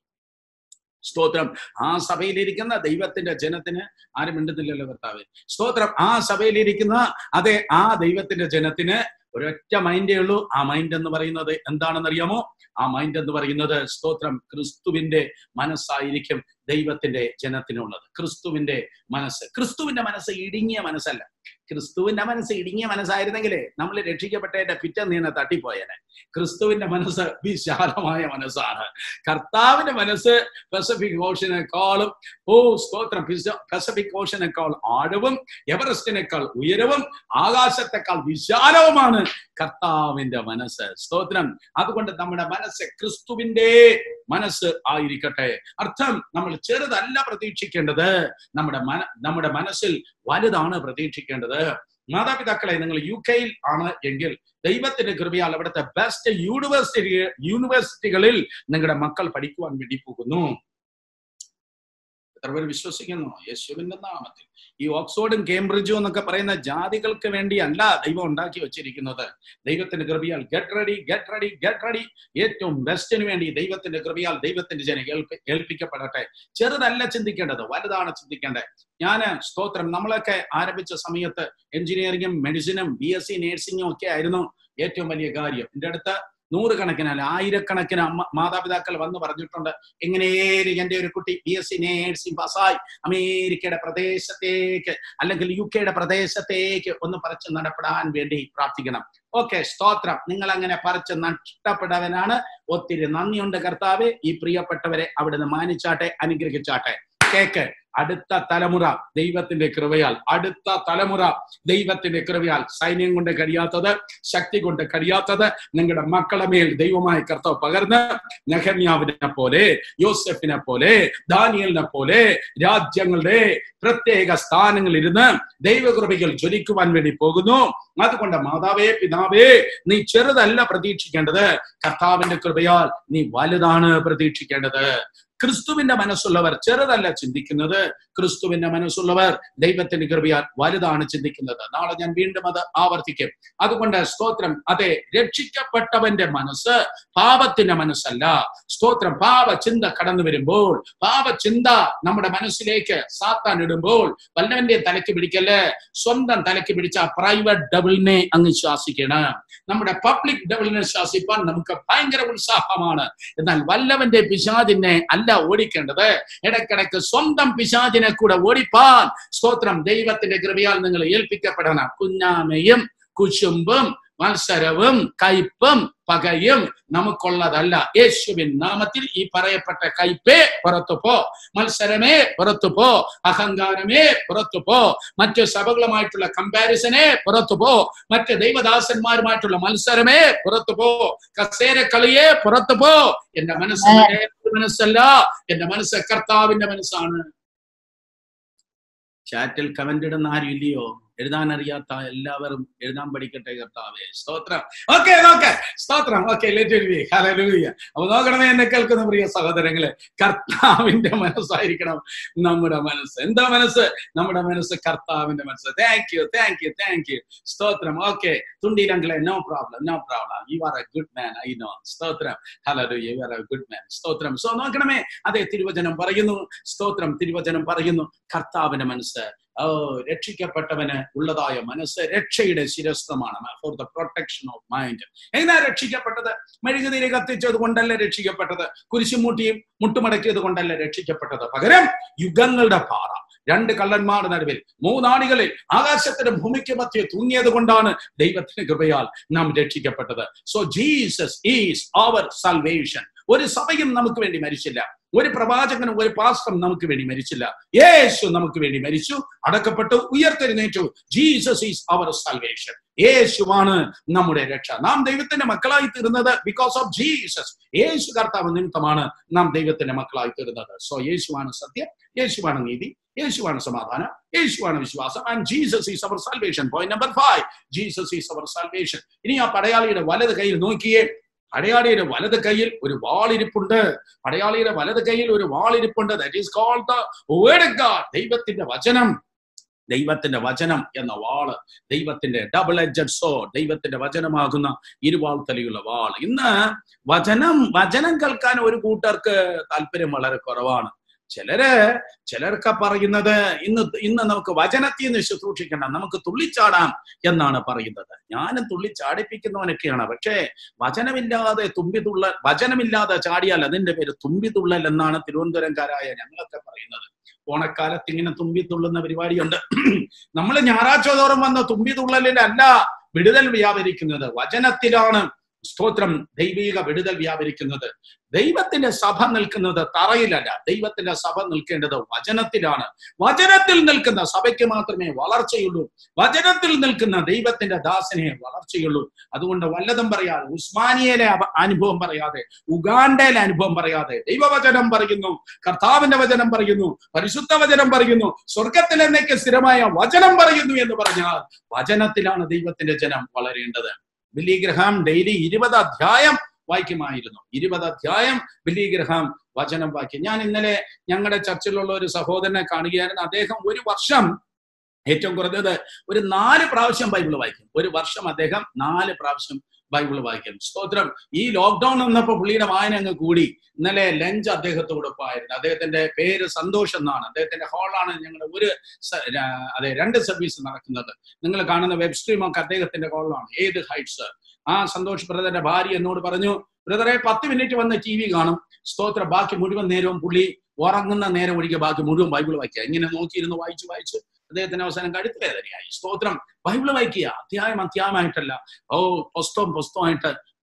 സ്തോത്രം ആ സഭയിലിരിക്കുന്ന ദൈവത്തിന്റെ ജനത്തിന് ആരും മിണ്ടുന്നില്ലല്ലോ കർത്താവ് സ്തോത്രം ആ സഭയിലിരിക്കുന്ന അതെ ആ ദൈവത്തിന്റെ ജനത്തിന് ഒരൊറ്റ മൈൻഡേ ഉള്ളൂ ആ മൈൻഡ് എന്ന് പറയുന്നത് എന്താണെന്ന് അറിയാമോ ആ മൈൻഡ് എന്ന് പറയുന്നത് സ്തോത്രം ക്രിസ്തുവിന്റെ മനസ്സായിരിക്കും ദൈവത്തിന്റെ ജനത്തിനുള്ളത് ക്രിസ്തുവിന്റെ മനസ്സ് ക്രിസ്തുവിന്റെ മനസ്സ് ഇടുങ്ങിയ മനസ്സല്ല ക്രിസ്തുവിന്റെ മനസ്സ് ഇടുങ്ങിയ മനസ്സായിരുന്നെങ്കിലേ നമ്മൾ രക്ഷിക്കപ്പെട്ടതിന്റെ പിറ്റേന്ന് തന്നെ തട്ടിപ്പോയേനെ ക്രിസ്തുവിന്റെ മനസ്സ് വിശാലമായ മനസ്സാണ് കർത്താവിന്റെ മനസ്സ് പസഫിക് ഓഷനേക്കാളും ഓ സ്തോത്രം പിസ- പസഫിക് ഓഷനേക്കാൾ ആഴവും എവറസ്റ്റിനേക്കാൾ ഉയരവും ആകാശത്തെക്കാൾ വിശാലവുമാണ് കർത്താവിന്റെ മനസ്സ് സ്തോത്രം അതുകൊണ്ട് നമ്മുടെ മനസ്സ് ക്രിസ്തുവിന്റെ മനസ്സ് ആയിരിക്കട്ടെ അർത്ഥം നമ്മൾ ചെറുതല്ല പ്രതീക്ഷിക്കേണ്ടത് നമ്മുടെ മന നമ്മുടെ മനസ്സിൽ വലുതാണ് പ്രതീക്ഷിക്കേണ്ടത് മാതാപിതാക്കളെ നിങ്ങൾ യു കെയിൽ ആണ് എങ്കിൽ ദൈവത്തിന്റെ കൃപയാൽ അവിടുത്തെ ബെസ്റ്റ് യൂണിവേഴ്സിറ്റി യൂണിവേഴ്സിറ്റികളിൽ നിങ്ങളുടെ മക്കൾ പഠിക്കുവാൻ വേണ്ടി പോകുന്നു എത്ര പേര് വിശ്വസിക്കുന്നു യേശുവിന്റെ നാമത്തിൽ ഈ ഓക്സ്ഫോർഡും കേംബ്രിഡ്ജും എന്നൊക്കെ പറയുന്ന ജാതികൾക്ക് വേണ്ടി അല്ല ദൈവം ഉണ്ടാക്കി വെച്ചിരിക്കുന്നത് ദൈവത്തിന്റെ കൃപയാൽ get ready get ready get ready ഏറ്റവും ബെസ്റ്റിന് വേണ്ടി ദൈവത്തിന്റെ കൃപയാൽ ദൈവത്തിന്റെ ജനം ഏൽപ്പി ഏൽപ്പിക്കപ്പെടട്ടെ ചെറുതല്ല ചിന്തിക്കേണ്ടത് വലുതാണ് ചിന്തിക്കേണ്ടത് ഞാന് സ്തോത്രം നമ്മളൊക്കെ ആരംഭിച്ച സമയത്ത് എഞ്ചിനീയറിംഗും മെഡിസിനും ബി എസ് സി നേഴ്സിംഗും ഒക്കെ ആയിരുന്നു ഏറ്റവും വലിയ കാര്യം എൻ്റെ അടുത്ത് നൂറുകണക്കിന് അല്ല ആയിരക്കണക്കിന് അമ്മ മാതാപിതാക്കൾ വന്ന് പറഞ്ഞിട്ടുണ്ട് എങ്ങനെയും എൻ്റെ ഒരു കുട്ടി ബി എസ് സി നേഴ്സിംഗ് പാസ്സായി അമേരിക്കയുടെ പ്രദേശത്തേക്ക് അല്ലെങ്കിൽ യു കെയുടെ പ്രദേശത്തേക്ക് ഒന്ന് പറിച്ച് നടപ്പെടാൻ വേണ്ടി പ്രാർത്ഥിക്കണം ഓക്കെ സ്തോത്രം നിങ്ങൾ അങ്ങനെ പറിച്ച് നഷ്ടപ്പെടവനാണ് ഒത്തിരി നന്ദിയുണ്ട് കർത്താവ് ഈ പ്രിയപ്പെട്ടവരെ അവിടുന്ന് മാനിച്ചാട്ടെ അനുഗ്രഹിച്ചാട്ടെ കേക്ക് അടുത്ത തലമുറ ദൈവത്തിന്റെ കൃപയാൽ അടുത്ത തലമുറ ദൈവത്തിന്റെ കൃപയാൽ സൈന്യം കൊണ്ട് കഴിയാത്തത് ശക്തി കൊണ്ട് കഴിയാത്തത് നിങ്ങളുടെ മക്കളെ മേൽ ദൈവമായ കർത്താവ് പകർന്ന് നെഹമ്യാവിനെ പോലെ യോസെഫിനെ പോലെ ദാനിയലിനെ പോലെ രാജ്യങ്ങളുടെ പ്രത്യേക സ്ഥാനങ്ങളിൽ ഇരുന്ന് ദൈവകൃപകൾ ജ്വലിക്കുവാൻ വേണ്ടി പോകുന്നു അതുകൊണ്ട് മാതാവേ പിതാവേ നീ ചെറുതല്ല പ്രതീക്ഷിക്കേണ്ടത് കർത്താവിന്റെ കൃപയാൽ നീ വലുതാണ് പ്രതീക്ഷിക്കേണ്ടത് ക്രിസ്തുവിന്റെ മനസ്സുള്ളവർ ചെറുതല്ല ചിന്തിക്കുന്നത് ക്രിസ്തുവിന്റെ മനസ്സുള്ളവർ ദൈവത്തിന്റെ കൃപയാൽ വലുതാണ് ചിന്തിക്കുന്നത് നാളെ ഞാൻ വീണ്ടും അത് ആവർത്തിക്കും അതുകൊണ്ട് സ്തോത്രം അതെ രക്ഷിക്കപ്പെട്ടവന്റെ മനസ്സ് പാപത്തിന്റെ മനസ്സല്ല സ്തോത്രം പാപ ചിന്ത കടന്നു വരുമ്പോൾ പാപ ചിന്ത നമ്മുടെ മനസ്സിലേക്ക് സാത്താൻ ഇടുമ്പോൾ വല്ലവന്റെ തലയ്ക്ക് പിടിക്കല് സ്വന്തം തലയ്ക്ക് പിടിച്ച പ്രൈവറ്റ് ഡബിളിനെ അങ്ങ് ശ്വാസിക്കണം നമ്മുടെ പബ്ലിക് ഡബിളിനെ ശ്വാസിപ്പാൻ നമുക്ക് ഭയങ്കര ഉത്സാഹമാണ് എന്നാൽ വല്ലവന്റെ പിശാചിനെ അല്ല ഓടിക്കേണ്ടത് ഇടയ്ക്കിടയ്ക്ക് സ്വന്തം പിശാചിനെ കൂടെ ഓടിപ്പാൻ സ്തോത്രം ദൈവത്തിന്റെ കൃപയാൽ നിങ്ങൾ ഏൽപ്പിക്കപ്പെടണം കുഞ്ഞാമയും കുശുമ്പും മത്സരവും കയ്പും പകയും നമുക്കുള്ളതല്ല യേശുവിൻ നാമത്തിൽ ഈ പറയപ്പെട്ട കയ്പേ പുറത്തു പോ മത്സരമേ പുറത്തു പോ അഹങ്കാരമേ പുറത്തു പോ മറ്റു സഭകളുമായിട്ടുള്ള കമ്പാരിസനെ പുറത്തു പോ മറ്റ് ദൈവദാസന്മാരുമായിട്ടുള്ള മത്സരമേ പുറത്തു പോ കസേരക്കളിയെ പുറത്തു പോ എന്റെ മനസ്സ് എന്റെ മനസ്സല്ല എന്റെ മനസ്സ് കർത്താവിന്റെ മനസ്സാണ് ചാറ്റിൽ കമന്റ് ഇടുന്ന ആരും ഇല്ലയോ എഴുതാൻ അറിയാത്ത എല്ലാവരും എഴുതാൻ പഠിക്കട്ടെ കർത്താവേ സ്തോത്രം ഓക്കെ നോക്കെ സ്തോത്രം ഓക്കെ ഹല്ലേലൂയ അപ്പൊ നോക്കണമേ എന്നെ കേൾക്കുന്ന പ്രിയ സഹോദരങ്ങളെ കർത്താവിന്റെ മനസ്സായിരിക്കണം നമ്മുടെ മനസ്സ് എന്താ മനസ്സ് നമ്മുടെ മനസ്സ് കർത്താവിന്റെ മനസ്സ് thank you thank you thank you സ്തോത്രം ഓക്കെ തുണ്ടിയിലെങ്കിലെ no problem no problem you are a good man I know സ്തോത്രം hello you are a good man സ്തോത്രം സോ നോക്കണമേ അതെ തിരുവചനം പറയുന്നു സ്തോത്രം തിരുവചനം പറയുന്നു കർത്താവിന്റെ മനസ്സ് ഓ രക്ഷിക്കപ്പെട്ടവന് ഉള്ളതായ മനസ്സ് രക്ഷയുടെ ശിരസ്ത്രമാണ് for the protection of mind എങ്ങനെയാ രക്ഷിക്കപ്പെട്ടത് മെഴുകുതിരി കത്തിച്ചത് കൊണ്ടല്ല രക്ഷിക്കപ്പെട്ടത് കുരിശുമൂട്ടിയും മുട്ടുമടക്കിയത് കൊണ്ടല്ല രക്ഷിക്കപ്പെട്ടത് പകരം യുഗങ്ങളുടെ പാറ രണ്ട് കള്ളന്മാരുടെ നടുവിൽ മൂന്നാണികളിൽ ആകാശത്തിന് ഭൂമിക്ക് മധ്യ തൂങ്ങിയത് കൊണ്ടാണ് ദൈവത്തിന്റെ കൃപയാൽ നാം രക്ഷിക്കപ്പെട്ടത് so Jesus is our salvation ഒരു സഭയും നമുക്ക് വേണ്ടി മരിച്ചില്ല ഒരു പ്രവാചകനും ഒരു പാസ്റ്ററും നമുക്ക് വേണ്ടി മരിച്ചില്ല യേശു നമുക്ക് വേണ്ടി മരിച്ചു അടക്കപ്പെട്ടു ഉയർത്തെഴുന്നേറ്റു ജീസസ് ഈസ് അവർ സൽവേഷൻ യേശുവാണ് നമ്മുടെ രക്ഷ നാം ദൈവത്തിന്റെ മക്കളായി തീർന്നത് ബിക്കോസ് ഓഫ് ജീസസ് യേശു കർത്താവ് നിമിത്തമാണ് നാം ദൈവത്തിന്റെ മക്കളായി തീർന്നത് സോ യേശുവാണ് സത്യം യേശുവാണ് നീതി യേശുവാണ് സമാധാനം യേശുവാണ് വിശ്വാസം and Jesus is our salvation point number five Jesus is our salvation ഇനി ആ പടയാളിയുടെ വലത് കയ്യിൽ നോക്കിയേ പടയാളിയുടെ വലത് കയ്യിൽ ഒരു വാളിരിപ്പുണ്ട് പടയാളിയുടെ വലത് കയ്യിൽ ഒരു വാളിരിപ്പുണ്ട് that is called the word of God ദൈവത്തിന്റെ വചനം ദൈവത്തിന്റെ വചനം എന്ന വാള് ദൈവത്തിന്റെ ഡബിൾ എഡ്ജഡ് സോ ദൈവത്തിന്റെ വചനമാകുന്ന ഇരുവാൾ തലയുള്ള വാൾ ഇന്ന് വചനം വചനം കേൾക്കാൻ ഒരു കൂട്ടർക്ക് താല്പര്യം വളരെ കുറവാണ് ചിലര് ചിലർക്ക് പറയുന്നത് ഇന്ന് ഇന്ന് നമുക്ക് വചനത്തിൽ നിന്ന് ശുശ്രൂഷിക്കണം നമുക്ക് തുള്ളിച്ചാടാം എന്നാണ് പറയുന്നത് ഞാനും തുള്ളിച്ചാടിപ്പിക്കുന്നവനൊക്കെയാണ് പക്ഷേ വചനമില്ലാതെ തുമ്പിതുള്ള വചനമില്ലാതെ ചാടിയാൽ അതിന്റെ പേര് തുമ്പിതുള്ളൽ എന്നാണ് തിരുവനന്തപുരംകാരായ ഞങ്ങളൊക്കെ പറയുന്നത് ഓണക്കാലത്ത് ഇങ്ങനെ തുമ്പിത്തുള്ളുന്ന പരിപാടിയുണ്ട് നമ്മൾ ഞായറാഴ്ച തോറും വന്ന തുമ്പിതുള്ളലിലല്ല വിടുതൽ വ്യാപരിക്കുന്നത് വചനത്തിലാണ് സ്തോത്രം ദൈവിക വിടുതൽ വ്യാപരിക്കുന്നത് ദൈവത്തിന്റെ സഭ നിൽക്കുന്നത് തറയിലല്ല ദൈവത്തിന്റെ സഭ നിൽക്കേണ്ടത് വചനത്തിലാണ് വചനത്തിൽ നിൽക്കുന്ന സഭയ്ക്ക് മാത്രമേ വളർച്ചയുള്ളൂ വചനത്തിൽ നിൽക്കുന്ന ദൈവത്തിന്റെ ദാസനെ വളർച്ചയുള്ളൂ അതുകൊണ്ട് വല്ലതും പറയാതെ ഉസ്മാനിയയിലെ അപ- അനുഭവം പറയാതെ ഉഗാണ്ടയിലെ അനുഭവം പറയാതെ ദൈവവചനം പറയുന്നു കർത്താവിന്റെ വചനം പറയുന്നു പരിശുദ്ധ വചനം പറയുന്നു സ്വർഗത്തിൽ എന്നേക്ക് സ്ഥിരമായ വചനം പറയുന്നു എന്ന് പറഞ്ഞാൽ വചനത്തിലാണ് ദൈവത്തിന്റെ ജനം വളരേണ്ടത് ബില്ലി ഗ്രഹാം ഡെയിലി ഇരുപത് അധ്യായം വായിക്കുമായിരുന്നു ഇരുപത് അധ്യായം ബില്ലി ഗ്രഹാം വചനം വായിക്കും ഞാൻ ഇന്നലെ ഞങ്ങളുടെ ചർച്ചിലുള്ള ഒരു സഹോദരനെ കാണുകയായിരുന്നു അദ്ദേഹം ഒരു വർഷം ഏറ്റവും കുറഞ്ഞത് ഒരു നാല് പ്രാവശ്യം ബൈബിൾ വായിക്കും ഒരു വർഷം അദ്ദേഹം നാല് പ്രാവശ്യം ബൈബിൾ വായിക്കും സ്തോത്രം ഈ ലോക്ക്ഡൌൺ വന്നപ്പോൾ പുള്ളിയുടെ വായന അങ്ങ് കൂടി ഇന്നലെ ലഞ്ച് അദ്ദേഹത്തോടൊപ്പമായിരുന്നു അദ്ദേഹത്തിന്റെ പേര് സന്തോഷ് എന്നാണ് അദ്ദേഹത്തിന്റെ ഹാളാണ് ഞങ്ങളുടെ ഒരു സ- ര- അതെ രണ്ട് സർവീസ് നടക്കുന്നത് നിങ്ങൾ കാണുന്ന വെബ് സ്ട്രീം ഒക്കെ അദ്ദേഹത്തിന്റെ ഹാളിലാണ് ഏത് ഹൈറ്റ്സ് ആ സന്തോഷ് ബ്രദറിന്റെ ഭാര്യ എന്നോട് പറഞ്ഞു ബ്രദറെ പത്ത് മിനിറ്റ് വന്ന് ടി വി കാണും സ്തോത്രം ബാക്കി മുഴുവൻ നേരവും പുള്ളി ഉറങ്ങുന്ന നേരം ഒഴികെ ബാക്കി മുഴുവൻ ബൈബിൾ വായിക്കുക ഇങ്ങനെ നോക്കിയിരുന്ന് വായിച്ചു വായിച്ചു അദ്ദേഹത്തിന് അവസാനം കഴുത്ത് വേദനയായി സ്തോത്രം ബൈബിൾ വായിക്കുക അധ്യായം അധ്യായമായിട്ടല്ല ഓ പുസ്തകം പുസ്തകമായിട്ട്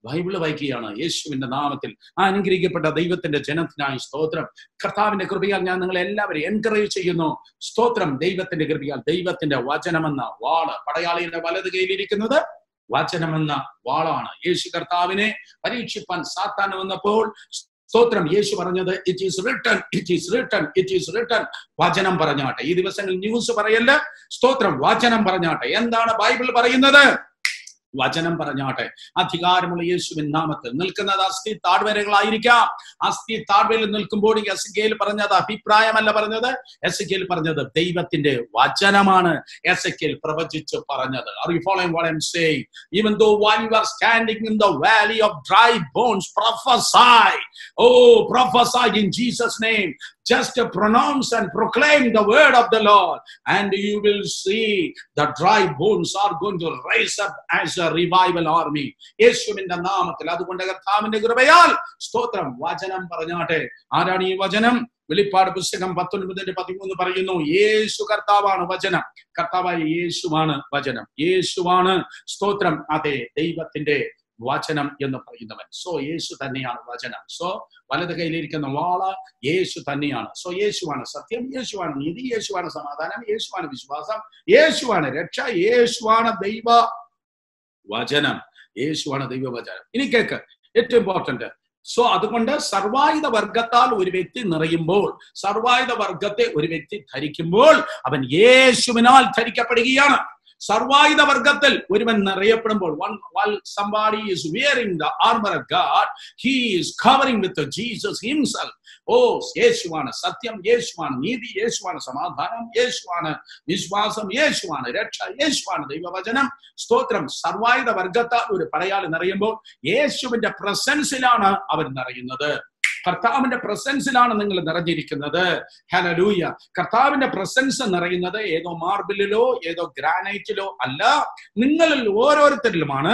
ബൈബിള് വായിക്കുകയാണ് യേശുവിന്റെ നാമത്തിൽ ആ അനുഗ്രഹിക്കപ്പെട്ട ദൈവത്തിന്റെ ജനത്തിനായി സ്തോത്രം കർത്താവിന്റെ കൃപയാൽ ഞാൻ നിങ്ങളെ എല്ലാവരെയും എൻകറേജ് ചെയ്യുന്നു സ്തോത്രം ദൈവത്തിന്റെ കൃപയാൽ ദൈവത്തിന്റെ വചനമെന്ന വാള് പടയാളിയുടെ വലത് കയ്യിലിരിക്കുന്നത് വചനമെന്ന വാളാണ് യേശു കർത്താവിനെ പരീക്ഷിപ്പാൻ സാത്താൻ വന്നപ്പോൾ സ്തോത്രം യേശു പറഞ്ഞത് it is written it is written it is written വചനം പറഞ്ഞാട്ടെ ഈ ദിവസങ്ങളിൽ ന്യൂസ് പറയല്ല സ്തോത്രം വചനം പറഞ്ഞാട്ടെ എന്താണ് ബൈബിൾ പറയുന്നത് വചനം പറഞ്ഞാട്ടെ അധികാരമുള്ള യേശുവിൻ നാമത്തിൽ നിൽക്കുന്നത് അസ്ഥി താഴ്വരകളായിരിക്കാം അസ്ഥി താഴ്വരയിൽ നിൽക്കുമ്പോൾ എസ് കെയിൽ പറഞ്ഞത് അഭിപ്രായമല്ല പറഞ്ഞത് എസ് കെയിൽ പറഞ്ഞത് ദൈവത്തിന്റെ വചനമാണ് എസ് കെയിൽ പ്രവചിച്ച് പറഞ്ഞത് Are you following what I'm saying? Even though while you are standing in the valley of dry bones, prophesy. Oh, prophesy in Jesus' name. Just pronounce and proclaim the word of the Lord, and you will see the dry bones are going to rise up as a revival army. യേശുവിന്റെ നാമത്തിൽ അതുകൊണ്ട് കർത്താവിന്റെ കൃപയാൽ സ്തോത്രം വചനം പറഞ്ഞാട്ടെ ആരാണ് ഈ വചനം വെളിപ്പാട് പുസ്തകം പത്തൊൻപതിന്റെ പതിമൂന്ന് പറയുന്നു യേശു കർത്താവാണ് വചനം കർത്താവായ യേശുവാണ് വചനം യേശുവാണ് സ്തോത്രം അതെ ദൈവത്തിന്റെ വചനം എന്ന് പറയുന്നവൻ സോ യേശു തന്നെയാണ് വചനം സോ വലത് കയ്യിലിരിക്കുന്ന വാള യേശു തന്നെയാണ് സോ യേശുവാണ് സത്യം യേശുവാണ് നീതി യേശുവാണ് സമാധാനം യേശുവാണ് വിശ്വാസം യേശുവാണ് രക്ഷ യേശുവാണ് ദൈവ വചനം യേശുവാണ് ദൈവവചനം ഇനി കേക്ക് ഏറ്റവും ഇമ്പോർട്ടന്റ് സോ അതുകൊണ്ട് സർവായുധ വർഗത്താൽ ഒരു വ്യക്തി നിറയുമ്പോൾ സർവായുധ വർഗത്തെ ഒരു വ്യക്തി ധരിക്കുമ്പോൾ അവൻ യേശുവിനാൽ ധരിക്കപ്പെടുകയാണ് സർവായുധ വർഗത്തിൽ ഒരുവൻ നിറയപ്പെടുമ്പോൾ one while somebody is wearing the armor of God he is covering with the Jesus himself oh യേശുവാണ് സത്യം യേശുവാണ് നീതി യേശുവാണ് സമാധാനം യേശുവാണ് വിശ്വാസം യേശുവാണ് രക്ഷ യേശുവാണ് ദൈവവചനം സ്തോത്രം സർവായുധ വർഗത്താൽ ഒരു പടയാളി നിറയുമ്പോൾ യേശുവിന്റെ പ്രസൻസിലാണ് അവൻ നിറയുന്നത് കർത്താവിന്റെ പ്രസൻസിലാണ് നിങ്ങൾ നിറഞ്ഞിരിക്കുന്നത് ഹലലൂയ കർത്താവിന്റെ പ്രസൻസ് നിറയുന്നത് ഏതോ മാർബിളിലോ ഏതോ ഗ്രാനൈറ്റിലോ അല്ല നിങ്ങളിൽ ഓരോരുത്തരിലുമാണ്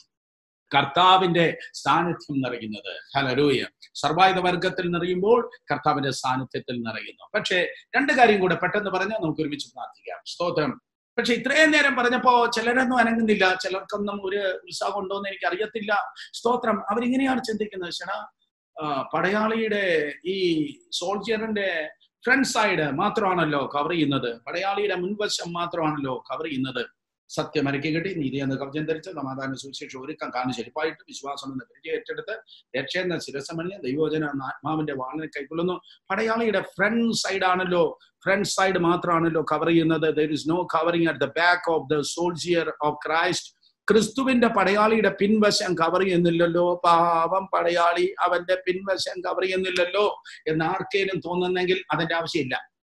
കർത്താവിന്റെ സാന്നിധ്യം നിറയുന്നത് ഹലലൂയ സർവായുധ വർഗത്തിൽ നിറയുമ്പോൾ കർത്താവിന്റെ സാന്നിധ്യത്തിൽ നിറയുന്നു പക്ഷേ രണ്ട് കാര്യം കൂടെ പെട്ടെന്ന് പറഞ്ഞാൽ നമുക്ക് ഒരുമിച്ച് പ്രാർത്ഥിക്കാം സ്തോത്രം പക്ഷെ ഇത്രയും നേരം പറഞ്ഞപ്പോ ചിലരൊന്നും അനങ്ങുന്നില്ല ചിലർക്കൊന്നും ഒരു ഉത്സാഹം ഉണ്ടോ എന്ന് എനിക്ക് അറിയത്തില്ല സ്തോത്രം അവരിങ്ങനെയാണ് ചിന്തിക്കുന്നത് ചേട്ടാ പടയാളിയുടെ ഈ സോൾജിയറിന്റെ ഫ്രണ്ട് സൈഡ് മാത്രമാണല്ലോ കവർ ചെയ്യുന്നത് പടയാളിയുടെ മുൻവശം മാത്രമാണല്ലോ കവർ ചെയ്യുന്നത് സത്യം അരക്കി കെട്ടി നീതി എന്ന കവചം ധരിച്ച് സമാധാന സുവിശേഷം ഒരുക്കം കാണു ചെരുപ്പായിട്ട് വിശ്വാസം എന്ന പരിചയം ഏറ്റെടുത്ത് രക്ഷ എന്ന ശിരസമണിയ ദൈവോചന എന്ന ആത്മാവിന്റെ വാളിനെ കൈക്കൊള്ളുന്നു പടയാളിയുടെ ഫ്രണ്ട് സൈഡ് ആണല്ലോ ഫ്രണ്ട് സൈഡ് മാത്രമാണല്ലോ കവർ ചെയ്യുന്നത് there is no covering at the back of the soldier of Christ ക്രിസ്തുവിന്റെ പടയാളിയുടെ പിൻവശം കവർ ചെയ്യുന്നില്ലല്ലോ പാവം പടയാളി അവന്റെ പിൻവശം കവർ ചെയ്യുന്നില്ലല്ലോ എന്ന് ആർക്കേലും തോന്നുന്നെങ്കിൽ അതിന്റെ ആവശ്യമില്ല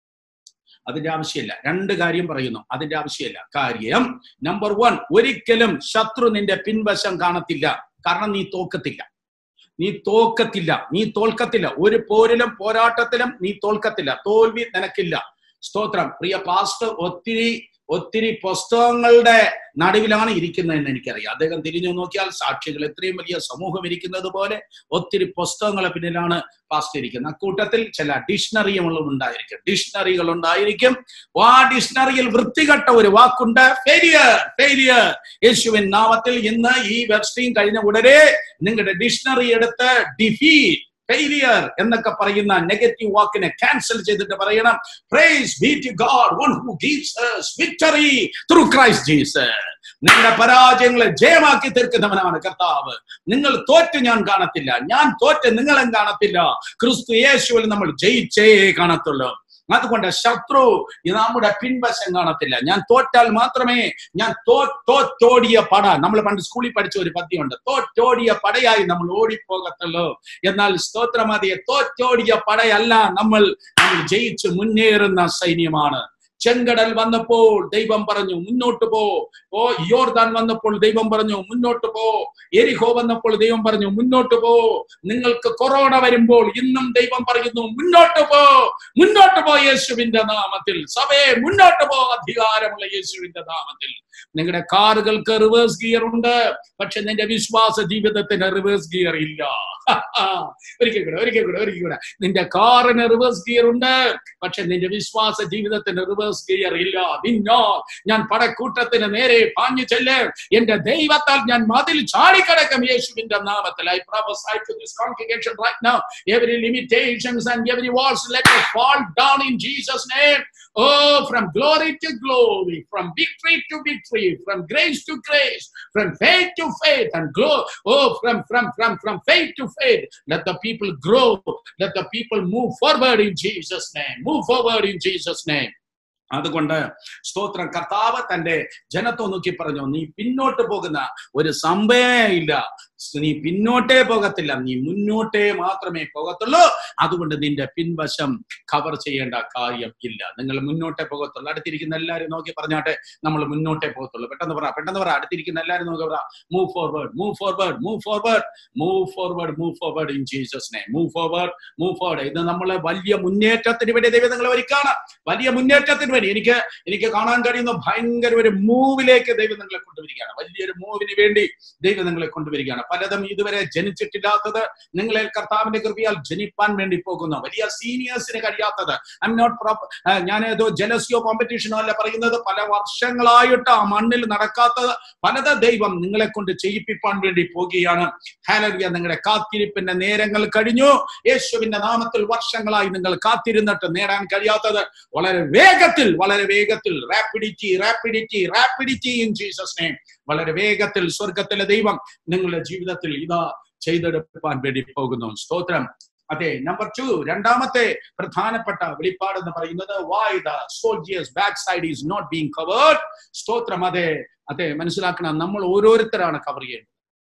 അതിന്റെ ആവശ്യമില്ല രണ്ട് കാര്യം പറയുന്നു അതിന്റെ ആവശ്യമില്ല കാര്യം നമ്പർ വൺ ഒരിക്കലും ശത്രു നിന്റെ പിൻവശം കാണത്തില്ല കാരണം നീ തോക്കത്തില്ല നീ തോക്കത്തില്ല നീ തോൽക്കത്തില്ല ഒരു പോരിലും പോരാട്ടത്തിലും നീ തോൽക്കത്തില്ല തോൽവി നിനക്കില്ല സ്തോത്രം പ്രിയ പാസ്റ്റർ ഒത്തിരി ഒത്തിരി പുസ്തകങ്ങളുടെ നടുവിലാണ് ഇരിക്കുന്നതെന്ന് എനിക്കറിയാം അദ്ദേഹം തിരിഞ്ഞു നോക്കിയാൽ സാക്ഷികൾ എത്രയും വലിയ സമൂഹം ഇരിക്കുന്നത് പോലെ ഒത്തിരി പുസ്തകങ്ങളെ പിന്നിലാണ് പാസ്റ്റ് ഇരിക്കുന്നത് അക്കൂട്ടത്തിൽ ചില ഡിക്ഷണറികളും ഉണ്ടായിരിക്കും ഡിക്ഷണറികൾ ഉണ്ടായിരിക്കും ആ ഡിക്ഷണറിയിൽ വൃത്തികെട്ട ഒരു വാക്കുണ്ട് ഫെയിലിയർ ഫെയിലിയർ യേശുവിൻ നാമത്തിൽ ഇന്ന് ഈ വെബ് സ്ട്രീം കഴിഞ്ഞ ഉടനെ നിങ്ങളുടെ ഡിക്ഷണറി എടുത്ത് ഡിഫീറ്റ് ഫെയിലിയർ എന്നൊക്കെ പറയുന്ന നെഗറ്റീവ് വാക്കിനെ ക്യാൻസൽ ചെയ്തിട്ട് പറയണം praise be to God one who gives us victory through Christ Jesus നിങ്ങളുടെ പരാജയങ്ങളെ ജയമാക്കി തീർക്കുന്നവനാണ് കർത്താവ് നിങ്ങൾ തോറ്റ് ഞാൻ കാണത്തില്ല ഞാൻ തോറ്റ് നിങ്ങളും കാണത്തില്ല ക്രിസ്തു യേശുവിൽ നമ്മൾ ജയിച്ചേ കാണത്തുള്ളൂ അതുകൊണ്ട് ശത്രു നമ്മുടെ പിൻവശം കാണത്തില്ല ഞാൻ തോറ്റാൽ മാത്രമേ ഞാൻ തോ തോറ്റോടിയ പട നമ്മൾ പണ്ട് സ്കൂളിൽ പഠിച്ച ഒരു പദ്യമുണ്ട് തോറ്റോടിയ പടയായി നമ്മൾ ഓടിപ്പോകത്തുള്ളൂ എന്നാൽ സ്തോത്രമതിയെ തോറ്റോടിയ പടയല്ല നമ്മൾ നമ്മൾ ജയിച്ച് മുന്നേറുന്ന സൈന്യമാണ് ചെങ്കടൽ വന്നപ്പോൾ ദൈവം പറഞ്ഞു മുന്നോട്ട് പോ ഓ യോർദാൻ വന്നപ്പോൾ ദൈവം പറഞ്ഞു മുന്നോട്ട് പോ എരിഹോ വന്നപ്പോൾ ദൈവം പറഞ്ഞു മുന്നോട്ട് പോ നിങ്ങൾക്ക് കൊറോണ വരുമ്പോൾ ഇന്നും ദൈവം പറയുന്നു മുന്നോട്ട് പോ മുന്നോട്ട് പോ യേശുവിന്റെ നാമത്തിൽ സഭയെ മുന്നോട്ട് പോ അധികാരമുള്ള യേശുവിന്റെ നാമത്തിൽ നിങ്ങളുടെ കാറുകൾക്ക് റിവേഴ്സ് ഗിയർ ഉണ്ട് പക്ഷെ നിന്റെ വിശ്വാസ ജീവിതത്തിന് റിവേഴ്സ് ഗിയർ ഇല്ല ഒരിക്കൽ കൂടെ ഒരിക്കൽ കൂടെ ഒരിക്കൽ കൂടെ നിന്റെ കാറിന് റിവേഴ്സ് ഗിയർ ഉണ്ട് പക്ഷെ നിന്റെ വിശ്വാസ ജീവിതത്തിന് റിവേഴ്സ് ഗിയർ ഇല്ല നിന്നോ ഞാൻ പടക്കൂട്ടത്തിന് നേരെ പാഞ്ഞു ചെല്ല് എന്റെ ദൈവത്താൽ ഞാൻ മതിൽ ചാടിക്കടക്കും യേശുവിന്റെ നാമത്തിൽ I prophesy to this congregation right now every limitations and every walls let it fall down in Jesus name oh from glory to glory from victory to victory from grace to grace from faith to faith and grow oh from from from from faith to faith let the people grow let the people move forward in Jesus name move forward in Jesus name അതുകൊണ്ട് സ്തോത്രം കർത്താവ് തന്റെ ജനത്തെ നോക്കി പറഞ്ഞു നീ പിന്നോട്ട് പോകുന്ന ഒരു സംഭവമേ ഇല്ല നീ പിന്നോട്ടേ പോകത്തില്ല നീ മുന്നോട്ടേ മാത്രമേ പോകത്തുള്ളൂ അതുകൊണ്ട് നിന്റെ പിൻവശം കവർ ചെയ്യേണ്ട കാര്യം ഇല്ല നിങ്ങൾ മുന്നോട്ടേ പോകത്തുള്ളൂ അടുത്തിരിക്കുന്ന എല്ലാവരും നോക്കി പറഞ്ഞാട്ടെ നമ്മൾ മുന്നോട്ടേ പോകത്തുള്ളൂ പെട്ടെന്ന് പറ പെട്ടെന്ന് പറ അടുത്തിരിക്കുന്ന എല്ലാവരും നോക്കി പറ move forward move forward move forward move forward move forward in Jesus name move forward move forward ഇത് നമ്മളെ വലിയ മുന്നേറ്റത്തിന് വേണ്ടി ദൈവം നിങ്ങളെ ഒരുക്കാണ് വലിയ മുന്നേറ്റത്തിന് വേണ്ടി എനിക്ക് എനിക്ക് കാണാൻ കഴിയുന്ന ഭയങ്കര ഒരു മൂവിലേക്ക് ദൈവം നിങ്ങളെ കൊണ്ടുവരികയാണ് വലിയൊരു മൂവിന് വേണ്ടി ദൈവം നിങ്ങളെ കൊണ്ടുവരികയാണ് പലതും ഇതുവരെ ജനിച്ചിട്ടില്ലാത്തത് നിങ്ങളെ കർത്താവിന്റെ കൃപയാൽ ജനിപ്പാൻ വേണ്ടി പോകുന്ന വലിയ സീനിയേഴ്സിന് കഴിയാത്തത് ഐ എം നോട്ട് പ്രോപ്പർ ഞാൻ ഏതോ ജലസിയോ കോമ്പറ്റീഷനോ അല്ല പറയുന്നത് പല വർഷങ്ങളായിട്ട് ആ മണ്ണിൽ നടക്കാത്തത് പലത് ദൈവം നിങ്ങളെ കൊണ്ട് ചെയ്യിപ്പിക്കാൻ വേണ്ടി പോകുകയാണ് ഹാലറിയ നിങ്ങളുടെ കാത്തിരിപ്പിന്റെ നേരങ്ങൾ കഴിഞ്ഞു യേശുവിന്റെ നാമത്തിൽ വർഷങ്ങളായി നിങ്ങൾ കാത്തിരുന്നിട്ട് നേടാൻ കഴിയാത്തത് വളരെ വേഗത്തിൽ വളരെ വേഗത്തിൽ rapidity rapidity rapidity in Jesus name വളരെ വേഗത്തിൽ സ്വർഗത്തിലെ ദൈവം നിങ്ങളുടെ ജീവിതത്തിൽ ഇതാ ചെയ്തെടുപ്പാൻ വേണ്ടി പോകുന്നു സ്തോത്രം അതെ നമ്പർ ടു രണ്ടാമത്തെ പ്രധാനപ്പെട്ട വെളിപ്പാട് എന്ന് പറയുന്നത് why the soldiers back side is not being covered സ്തോത്രം അതെ അതെ മനസ്സിലാക്കണം നമ്മൾ ഓരോരുത്തരാണ് കവർ ചെയ്യേണ്ടത്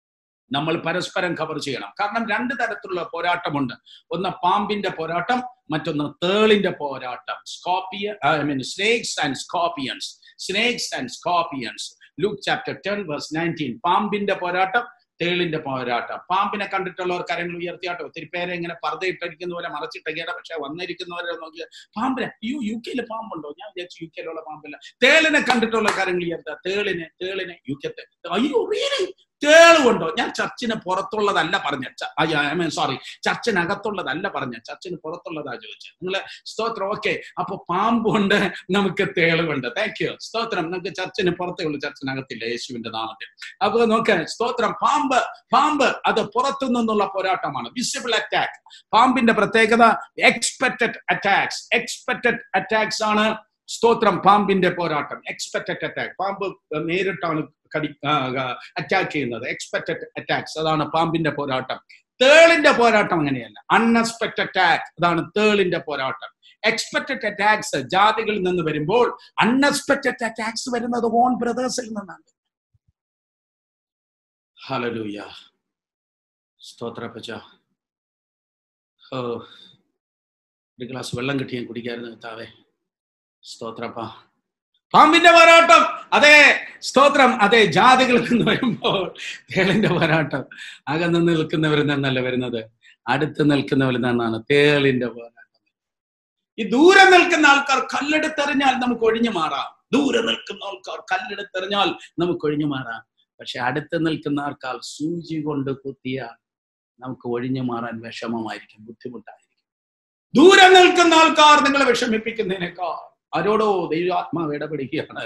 നമ്മൾ പരസ്പരം കവർ ചെയ്യണം കാരണം രണ്ട് തരത്തിലുള്ള പോരാട്ടമുണ്ട് ഒന്ന് പാമ്പിന്റെ പോരാട്ടം മറ്റൊന്ന് തേളിന്റെ പോരാട്ടം scorpion I mean snakes and scorpions snakes and scorpions Luke chapter ten verse nineteen പാമ്പിന്റെ പോരാട്ടം തേളിന്റെ പോരാട്ടം പാമ്പിനെ കണ്ടിട്ടുള്ളവർ കരങ്ങൾ ഉയർത്തിയാട്ടോ ഒത്തിരി പേരെ ഇങ്ങനെ പർദ്ദയിട്ടിരിക്കുന്ന പോലെ മറച്ചിട്ടേക്കാണ് പക്ഷെ വന്നിരിക്കുന്നവരെ നോക്കിയാൽ പാമ്പിനെ അയ്യോ യു കെയില് പാമ്പുണ്ടോ ഞാൻ വിചാരിച്ചു യു കെയിലുള്ള പാമ്പില്ല തേളിനെ കണ്ടിട്ടുള്ള കരങ്ങൾ ഉയർത്തുക തേളിനെ തേളിനെ യു കെത്തെ അയ്യോ റിയലി തേളുകൊണ്ടോ ഞാൻ ചർച്ചിന് പുറത്തുള്ളതല്ല പറഞ്ഞ സോറി ചർച്ചിനകത്തുള്ളതല്ല പറഞ്ഞ ചർച്ചിന് പുറത്തുള്ളതാ ചോദിച്ചത് നിങ്ങള് സ്തോത്രം ഓക്കെ അപ്പൊ പാമ്പുണ്ട് നമുക്ക് തേളുകൊണ്ട് താങ്ക് യു സ്തോത്രം നമുക്ക് ചർച്ചിന് പുറത്തേ ഉള്ളൂ ചർച്ചിനകത്തില്ല യേശുവിന്റെ നാമത്തിൽ അപ്പൊ നോക്ക് സ്തോത്രം പാമ്പ് പാമ്പ് അത് പുറത്തു നിന്നുള്ള പോരാട്ടമാണ് വിസിബിൾ അറ്റാക്ക് പാമ്പിന്റെ പ്രത്യേകത എക്സ്പെക്ടഡ് അറ്റാക്സ് എക്സ്പെക്ടഡ് അറ്റാക്സ് ആണ് സ്തോത്രം പാമ്പിന്റെ പോരാട്ടം എക്സ്പെക്ടഡ് അറ്റാക്ക് പാമ്പ് നേരിട്ടാണ് കടി അറ്റാക്ക് ചെയ്യുന്നത് എക്സ്പെക്ടഡ് അറ്റാക്സ് അതാണ് പാമ്പിന്റെ പോരാട്ടം തേളിന്റെ പോരാട്ടം അങ്ങനെയല്ല അൺഎക്സ്പെക്ടഡ് അറ്റാക്ക് അതാണ് തേളിന്റെ പോരാട്ടം എക്സ്പെക്ടഡ് അറ്റാക്സ് ജാതികളിൽ നിന്ന് വരുമ്പോൾ അൺഎക്സ്പെക്ടഡ് അറ്റാക്സ് വരുന്നത് ഓൺ ബ്രദേഴ്സിൽ നിന്നാണ് ഹലലൂയ സ്തോത്ര പച്ച ഓ ഒരു ഗ്ലാസ് വെള്ളം കിട്ടി ഞാൻ കുടിക്കായിരുന്നു കർത്താവേ സ്തോത്രപ്പ പാമ്പിന്റെ പോരാട്ടം അതെ സ്തോത്രം അതെ ജാതികളിൽ നിന്ന് വരുമ്പോൾ തേളിന്റെ പോരാട്ടം അകന്ന് നിൽക്കുന്നവരിൽ നിന്നല്ല വരുന്നത് അടുത്ത് നിൽക്കുന്നവരിൽ നിന്നാണ് തേളിന്റെ പോരാട്ടം ഈ ദൂരെ നിൽക്കുന്ന ആൾക്കാർ കല്ലെടുത്തെറിഞ്ഞാൽ നമുക്ക് ഒഴിഞ്ഞു മാറാം ദൂരെ നിൽക്കുന്ന ആൾക്കാർ കല്ലെടുത്തെറിഞ്ഞാൽ നമുക്ക് ഒഴിഞ്ഞു മാറാം പക്ഷെ അടുത്ത് നിൽക്കുന്ന ആൾക്കാർ സൂചി കൊണ്ട് കുത്തിയാൽ നമുക്ക് ഒഴിഞ്ഞു മാറാൻ വിഷമമായിരിക്കും ബുദ്ധിമുട്ടായിരിക്കും ദൂരെ നിൽക്കുന്ന ആൾക്കാർ നിങ്ങളെ വിഷമിപ്പിക്കുന്നതിനേക്കാൾ ആരോടോ ദൈവാത്മാവ് ഇടപെടുകയാണ്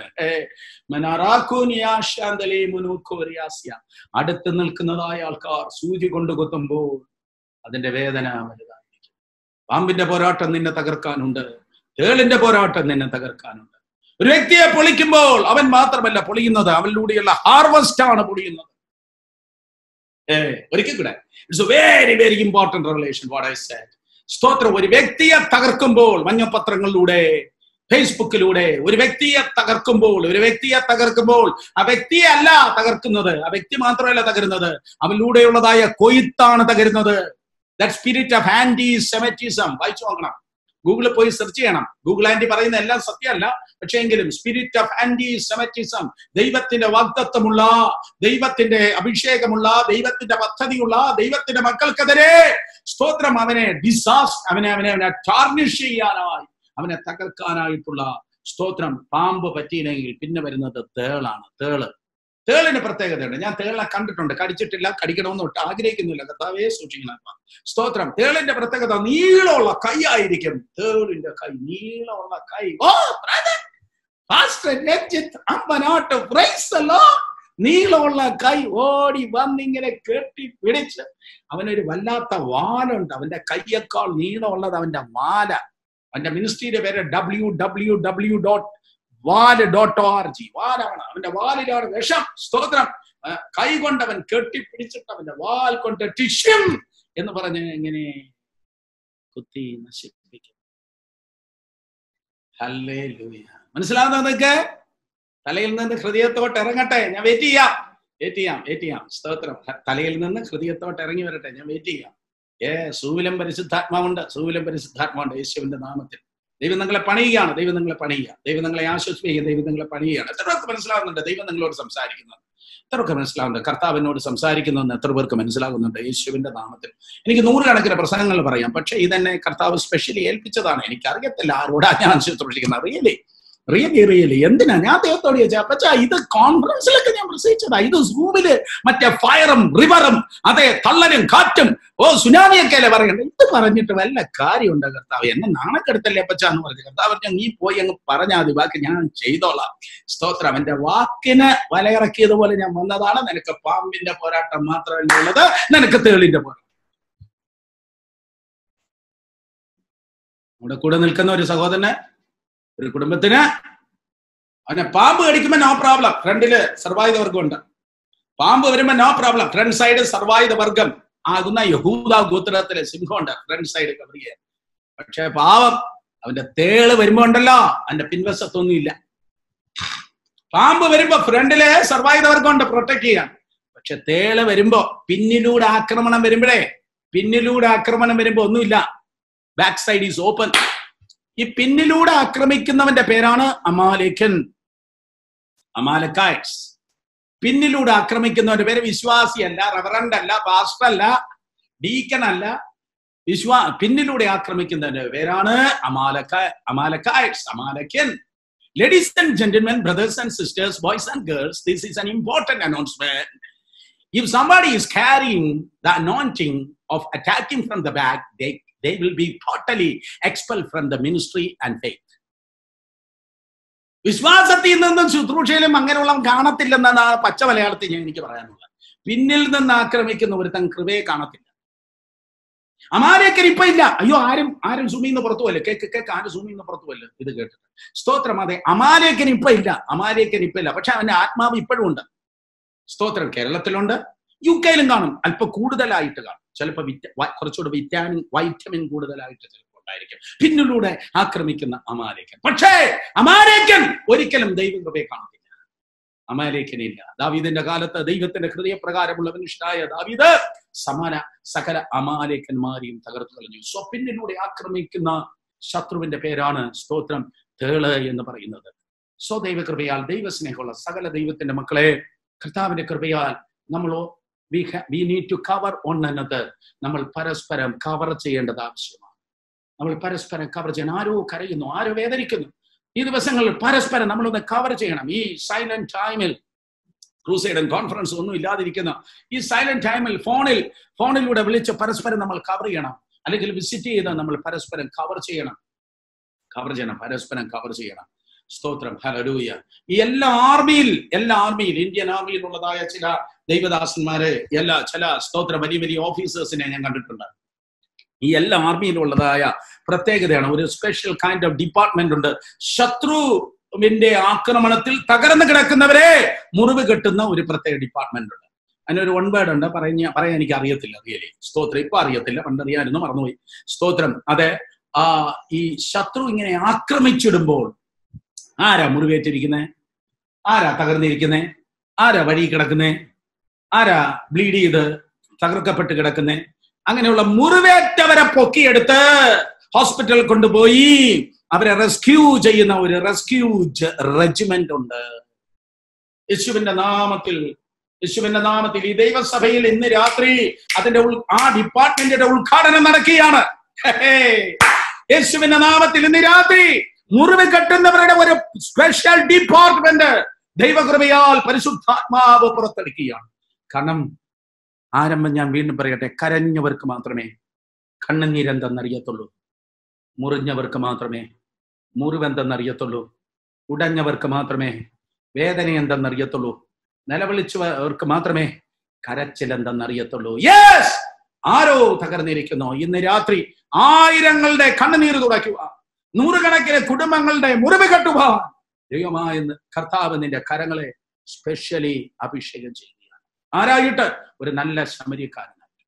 അടുത്ത് നിൽക്കുന്നതായ ആൾക്കാർ സൂചി കൊണ്ട് കുത്തുമ്പോൾ അതിന്റെ വേദന വലുതായിരിക്കും പാമ്പിന്റെ പോരാട്ടം നിന്നെ തകർക്കാനുണ്ട് തേളിന്റെ പോരാട്ടം നിന്നെ തകർക്കാനുണ്ട് ഒരു വ്യക്തിയെ പൊളിക്കുമ്പോൾ അവൻ മാത്രമല്ല പൊളിയുന്നത് അവനിലൂടെയുള്ള ഹാർവസ്റ്റ് ആണ് പൊളിയുന്നത് ഏ ഒരിക്കൽ കൂടെ it's a very very important relation what I said സ്തോത്രം ഒരു വ്യക്തിയെ തകർക്കുമ്പോൾ മഞ്ഞപത്രങ്ങളിലൂടെ ഫേസ്ബുക്കിലൂടെ ഒരു വ്യക്തിയെ തകർക്കുമ്പോൾ ഒരു വ്യക്തിയെ തകർക്കുമ്പോൾ ആ വ്യക്തിയെ അല്ല തകർക്കുന്നത് ആ വ്യക്തി മാത്രമല്ല തകരുന്നത് അവനിലൂടെയുള്ളതായ കൊയ്ത്താണ് തകരുന്നത് that spirit of antisemitism വായിച്ചു നോക്കണം ഗൂഗിളിൽ പോയി സെർച്ച് ചെയ്യണം ഗൂഗിൾ ആന്റി പറയുന്ന എല്ലാം സത്യമല്ല പക്ഷേ എങ്കിലും സ്പിരിറ്റ് ഓഫ് ആന്റി സെമറ്റിസം ദൈവത്തിന്റെ വാഗ്ദത്വമുള്ള ദൈവത്തിന്റെ അഭിഷേകമുള്ള ദൈവത്തിന്റെ പദ്ധതിയുള്ള ദൈവത്തിന്റെ മക്കൾക്കെതിരെ സ്തോത്രം അവനെ ഡിസാസ് അവനെ അവനെ അവനെ ടാർണിഷ് ചെയ്യാനായി അവനെ തകർക്കാനായിട്ടുള്ള സ്തോത്രം പാമ്പ് പറ്റിയില്ലെങ്കിൽ പിന്നെ വരുന്നത് തേളാണ് തേള് തേളിന് പ്രത്യേകതയുണ്ട് ഞാൻ തേളിനെ കണ്ടിട്ടുണ്ട് കടിച്ചിട്ടില്ല കടിക്കണമെന്ന് ഒട്ട് ആഗ്രഹിക്കുന്നില്ല കർത്താവേ സൂക്ഷിക്കണം സ്തോത്രം തേളിന്റെ പ്രത്യേകത നീളമുള്ള കൈയായിരിക്കും തേളിന്റെ കൈ നീളമുള്ള കൈ ഓ brother, Pastor Ranjith അമ്പനാട്ട് praise the Lord. നീളമുള്ള കൈ ഓടി വന്നിങ്ങനെ കെട്ടി പിടിച്ച് അവനൊരു വല്ലാത്ത വാലുണ്ട് അവന്റെ കയ്യേക്കാൾ നീളമുള്ളത് അവന്റെ വാല അവന്റെ മിനിസ്ട്രിയുടെ പേര് ഡബ്ല്യു ഡബ്ല്യു ഡബ്ല്യു ഡോട്ട് വാല് ഡോട്ട് ഒ ആർ ജി വാലാണ് അവന്റെ വാലിലാണ് വിഷം സ്തോത്രം ആ, കൈ കൊണ്ട് അവൻ കെട്ടിപ്പിടിച്ചിട്ട് അവന്റെ വാൽ കൊണ്ട് ടിഷ്യം എന്ന് പറഞ്ഞ് ഇങ്ങനെ കുത്തി നശിപ്പിക്കും ഹല്ലേലൂയ മനസ്സിലാവുന്ന നിങ്ങൾക്ക് തലയിൽ നിന്ന് ഹൃദയത്തോട്ട് ഇറങ്ങട്ടെ ഞാൻ വെയിറ്റ് ചെയ്യാം വെയിറ്റ് ചെയ്യാം വെയിറ്റ് ചെയ്യാം സ്തോത്രം ഹ- തലയിൽ നിന്ന് ഹൃദയത്തോട്ട് ഇറങ്ങി വരട്ടെ ഞാൻ വെയിറ്റ് ചെയ്യാം ഏ സൂലം പരിശുദ്ധാത്മാവുണ്ട് സൂലം പരിശുദ്ധാത്മാവുണ്ട് യേശുവിന്റെ നാമത്തിൽ ദൈവം നിങ്ങളെ പണിയുകയാണ് ദൈവം നിങ്ങളെ പണിയുക ദൈവം നിങ്ങളെ ആശ്വസിപ്പിക്കുക ദൈവം നിങ്ങളെ പണിയുകയാണ് എത്ര പേർക്ക് മനസ്സിലാകുന്നുണ്ട് ദൈവം നിങ്ങളോട് സംസാരിക്കുന്നത് എത്ര പേർക്ക് മനസ്സിലാകുന്നുണ്ട് കർത്താവിനോട് സംസാരിക്കുന്നതെന്ന് എത്ര പേർക്ക് മനസ്സിലാകുന്നുണ്ട് യേശുവിന്റെ നാമത്തിൽ എനിക്ക് നൂറുകണക്കിന് പ്രസംഗങ്ങൾ പറയാം പക്ഷെ ഇതെന്നെ കർത്താവ് സ്പെഷ്യലി ഏൽപ്പിച്ചതാണ് എനിക്ക് അറിയത്തില്ല ആരോടാ ഞാൻ ശുശ്രൂഷിക്കുന്നത് റിയലി റിയലി റിയലി എന്തിനാ ഞാൻ ദൈവത്തോട് ചോദിച്ചാ അപ്പച്ചാ ഇത് കോൺഫറൻസിലൊക്കെ ഞാൻ പ്രസംഗിച്ചതാ ഇത് സൂമില് മറ്റേ ഫയറും റിവറും അതെ തള്ളലും കാറ്റും ഓ സുനാമിയൊക്കെ അല്ലേ പറയണ്ടേ ഇത് പറഞ്ഞിട്ട് വല്ല കാര്യമുണ്ട് കർത്താവ് എന്നെ നാണക്കെടുത്തല്ലേ അപ്പച്ച എന്ന് പറഞ്ഞു കർത്താവ് പറഞ്ഞു നീ പോയി അങ്ങ് പറഞ്ഞാൽ മതി ബാക്കി ഞാൻ ചെയ്തോളാം സ്തോത്രം എന്റെ വാക്കിന് വലയിറക്കിയതുപോലെ ഞാൻ വന്നതാണ് നിനക്ക് പാമ്പിന്റെ പോരാട്ടം മാത്രമല്ല ഉള്ളത് നിനക്ക് തേളിന്റെ പോരാട്ടം നമ്മുടെ കൂടെ നിൽക്കുന്ന ഒരു സഹോദരന് ഒരു കുടുംബത്തിന് അവനെ പാമ്പ് കടിക്കുമ്പോ നോ പ്രോബ്ലം ഫ്രണ്ടില് സർവായുധ വർഗം ഉണ്ട് പാമ്പ് വരുമ്പോ നോ പ്രോബ്ലം ഫ്രണ്ട് സൈഡ് സർവായുധ വർഗം ആകുന്ന യഹൂദ ഗോത്രത്തിലെ സിംഹമുണ്ട് ഫ്രണ്ട് സൈഡ് കവർ ചെയ്യാൻ പക്ഷെ പാവം അവന്റെ തേള് വരുമ്പോ ഉണ്ടല്ലോ അവന്റെ പിൻവശത്തൊന്നും ഇല്ല പാമ്പ് വരുമ്പോ ഫ്രണ്ടിലെ സർവായുധ വർഗം ഉണ്ട് പ്രൊട്ടക്ട് ചെയ്യാൻ പക്ഷെ തേള് വരുമ്പോ പിന്നിലൂടെ ആക്രമണം വരുമ്പോഴേ പിന്നിലൂടെ ആക്രമണം വരുമ്പോ ഒന്നുമില്ല ബാക്ക് സൈഡ് ഈസ് ഓപ്പൺ ഈ പിന്നിലൂടെ ആക്രമിക്കുന്നവന്റെ പേരാണ് അമാലേഖൻ അമാലക്കായ്സ് പിന്നിലൂടെ ആക്രമിക്കുന്നവന്റെ പേര് വിശ്വാസിയല്ല റവറന്റ് അല്ല പാസ്റ്റർ അല്ല ഡീക്കൻ അല്ല വിശ്വാ പിന്നിലൂടെ ആക്രമിക്കുന്നവന്റെ പേരാണ് അമാലക്ക അമാലക്കായ്സ് അമാലക്കൻ ladies and gentlemen brothers and sisters boys and girls this is an important announcement if somebody is carrying the anointing of attacking from the back they they will be totally expelled from the ministry and faith വിശ്വാസത്തിൽ നിന്നും ശുശ്രൂഷയിലും അങ്ങനെയുള്ള കാണത്തില്ലെന്നാണ് ആ പച്ച മലയാളത്തിൽ ഞാൻ എനിക്ക് പറയാനുള്ളത് പിന്നിൽ നിന്ന് ആക്രമിക്കുന്ന ഒരുത്തൻ കൃപയെ കാണത്തില്ല അമാരേക്കൻ ഇപ്പൊ ഇല്ല അയ്യോ ആരും ആരും സൂമിൽ നിന്ന് പുറത്തു പോല്ലേ കേക്ക് കേക്ക് ആരും സൂമിൽ നിന്ന് പുറത്തു പോല്ലേ ഇത് കേട്ടിട്ട് സ്തോത്രം അതെ അമാരേക്കൻ ഇപ്പൊ ഇല്ല അമാരേക്കൻ ഇപ്പൊ ഇല്ല പക്ഷെ അവന്റെ ആത്മാവ് ഇപ്പോഴും ഉണ്ട് സ്തോത്രം കേരളത്തിലുണ്ട് യു കെയിലും കാണും അല്പ കൂടുതലായിട്ട് കാണും ചിലപ്പോൾ വിറ്റ വ- കുറച്ചുകൂടെ വിറ്റാമിൻ വൈറ്റമിൻ കൂടുതലായിട്ട് ചിലപ്പോൾ ഉണ്ടായിരിക്കും പിന്നിലൂടെ ആക്രമിക്കുന്ന അമാലേക്കൻ പക്ഷേ അമാലേക്കൻ ഒരിക്കലും ദൈവം കൃപയെ കാണത്തില്ല അമാലേക്കനില്ല ദാവീദിന്റെ കാലത്ത് ദൈവത്തിന്റെ ഹൃദയപ്രകാരമുള്ള മനുഷ്യനായ ദാവീദ് സമാന സകല അമാലേക്കന്മാരെയും തകർത്തു കളഞ്ഞു സോ പിന്നിലൂടെ ആക്രമിക്കുന്ന ശത്രുവിന്റെ പേരാണ് സ്തോത്രം തേള് എന്ന് പറയുന്നത് സോ ദൈവകൃപയാൽ ദൈവസ്നേഹമുള്ള സകല ദൈവത്തിന്റെ മക്കളെ കർത്താവിന്റെ കൃപയാൽ നമ്മളോ we we need to cover on എന്നത് നമ്മൾ പരസ്പരം കവർ ചെയ്യേണ്ടത് ആവശ്യമാണ് നമ്മൾ പരസ്പരം കവർ ചെയ്യണം ആരോ കരയുന്നു ആരോ വേദനിക്കുന്നു ഈ ദിവസങ്ങളിൽ പരസ്പരം നമ്മളൊന്ന് കവർ ചെയ്യണം ഈ സൈലന്റ് ടൈമിൽ ക്രൂസൈഡ് കോൺഫറൻസ് ഒന്നും ഇല്ലാതിരിക്കുന്ന ഈ സൈലന്റ് ടൈമിൽ ഫോണിൽ ഫോണിലൂടെ വിളിച്ച് പരസ്പരം നമ്മൾ കവർ ചെയ്യണം അല്ലെങ്കിൽ വിസിറ്റ് ചെയ്ത് നമ്മൾ പരസ്പരം കവർ ചെയ്യണം കവർ ചെയ്യണം പരസ്പരം കവർ ചെയ്യണം സ്തോത്രം ഹലലൂയ ഈ എല്ലാ ആർമിയിൽ എല്ലാ ആർമിയിൽ ഇന്ത്യൻ ആർമിയിലുള്ളതായ ചില ദൈവദാസന്മാരെ എല്ലാ ചില സ്തോത്ര വലിയ വലിയ ഓഫീസേഴ്സിനെ ഞാൻ കണ്ടിട്ടുണ്ട് ഈ എല്ലാ ആർമിയിലുള്ളതായ പ്രത്യേകതയാണ് ഒരു സ്പെഷ്യൽ കൈൻഡ് ഓഫ് ഡിപ്പാർട്ട്മെന്റ് ഉണ്ട് ശത്രുവിന്റെ ആക്രമണത്തിൽ തകർന്നു കിടക്കുന്നവരെ മുറിവ് കെട്ടുന്ന ഒരു പ്രത്യേക ഡിപ്പാർട്ട്മെന്റ് ഉണ്ട് അതിനൊരു വൺ വേർഡ് ഉണ്ട് പറഞ്ഞ പറയാൻ എനിക്ക് അറിയത്തില്ല റിയലി സ്തോത്രം ഇപ്പൊ അറിയത്തില്ല പണ്ട് അറിയാമായിരുന്നു മറന്നുപോയി സ്തോത്രം അതെ ആ ഈ ശത്രു ഇങ്ങനെ ആക്രമിച്ചിടുമ്പോൾ ആരാ മുറിവേറ്റിരിക്കുന്നേ ആരാ തകർന്നിരിക്കുന്നേ ആരാ വഴി കിടക്കുന്നേ ആരാ ബ്ലീഡ് ചെയ്ത് തകർക്കപ്പെട്ട് കിടക്കുന്നേ അങ്ങനെയുള്ള മുറിവേറ്റവരെ പൊക്കിയെടുത്ത് ഹോസ്പിറ്റലിൽ കൊണ്ടുപോയി അവരെ റെസ്ക്യൂ ചെയ്യുന്ന ഒരു റെസ്ക്യൂ റെജിമെന്റ് ഉണ്ട് യേശുവിന്റെ നാമത്തിൽ യേശുവിന്റെ നാമത്തിൽ ഈ ദൈവസഭയിൽ ഇന്ന് രാത്രി അതിന്റെ ഉൾ- ആ ഡിപ്പാർട്ട്മെന്റിന്റെ ഉദ്ഘാടനം നടക്കുകയാണ് ഹേ, യേശുവിന്റെ നാമത്തിൽ ഇന്ന് രാത്രി മുറിവ് കെട്ടുന്നവരുടെ ഒരു സ്പെഷ്യൽ ഡിപ്പാർട്ട്മെന്റ് ദൈവകൃപയാൽ പരിശുദ്ധാത്മാവ് പുറത്തെടുക്കുകയാണ് കാരണം ആരംഭം ഞാൻ വീണ്ടും പറയട്ടെ കരഞ്ഞവർക്ക് മാത്രമേ കണ്ണുനീരെന്തെന്നറിയത്തുള്ളൂ മുറിഞ്ഞവർക്ക് മാത്രമേ മുറിവെന്തെന്നറിയത്തുള്ളൂ ഉടഞ്ഞവർക്ക് മാത്രമേ വേദന എന്തെന്നറിയത്തുള്ളൂ നിലവിളിച്ചവർക്ക് മാത്രമേ കരച്ചിൽ എന്തെന്നറിയത്തുള്ളൂ യെസ് ആരോ തകർന്നിരിക്കുന്നു ഇന്ന് രാത്രി ആയിരങ്ങളുടെ കണ്ണുനീര് തുടയ്ക്കുക നൂറുകണക്കിന് കുടുംബങ്ങളുടെ മുറിവ് കെട്ടുക ദൈവമായ കർത്താവ് നിന്റെ കരങ്ങളെ സ്പെഷ്യലി അഭിഷേകം ചെയ്യുകയാണ് ആരായിട്ട് ഒരു നല്ല ശമരിക്കാരനായിട്ട്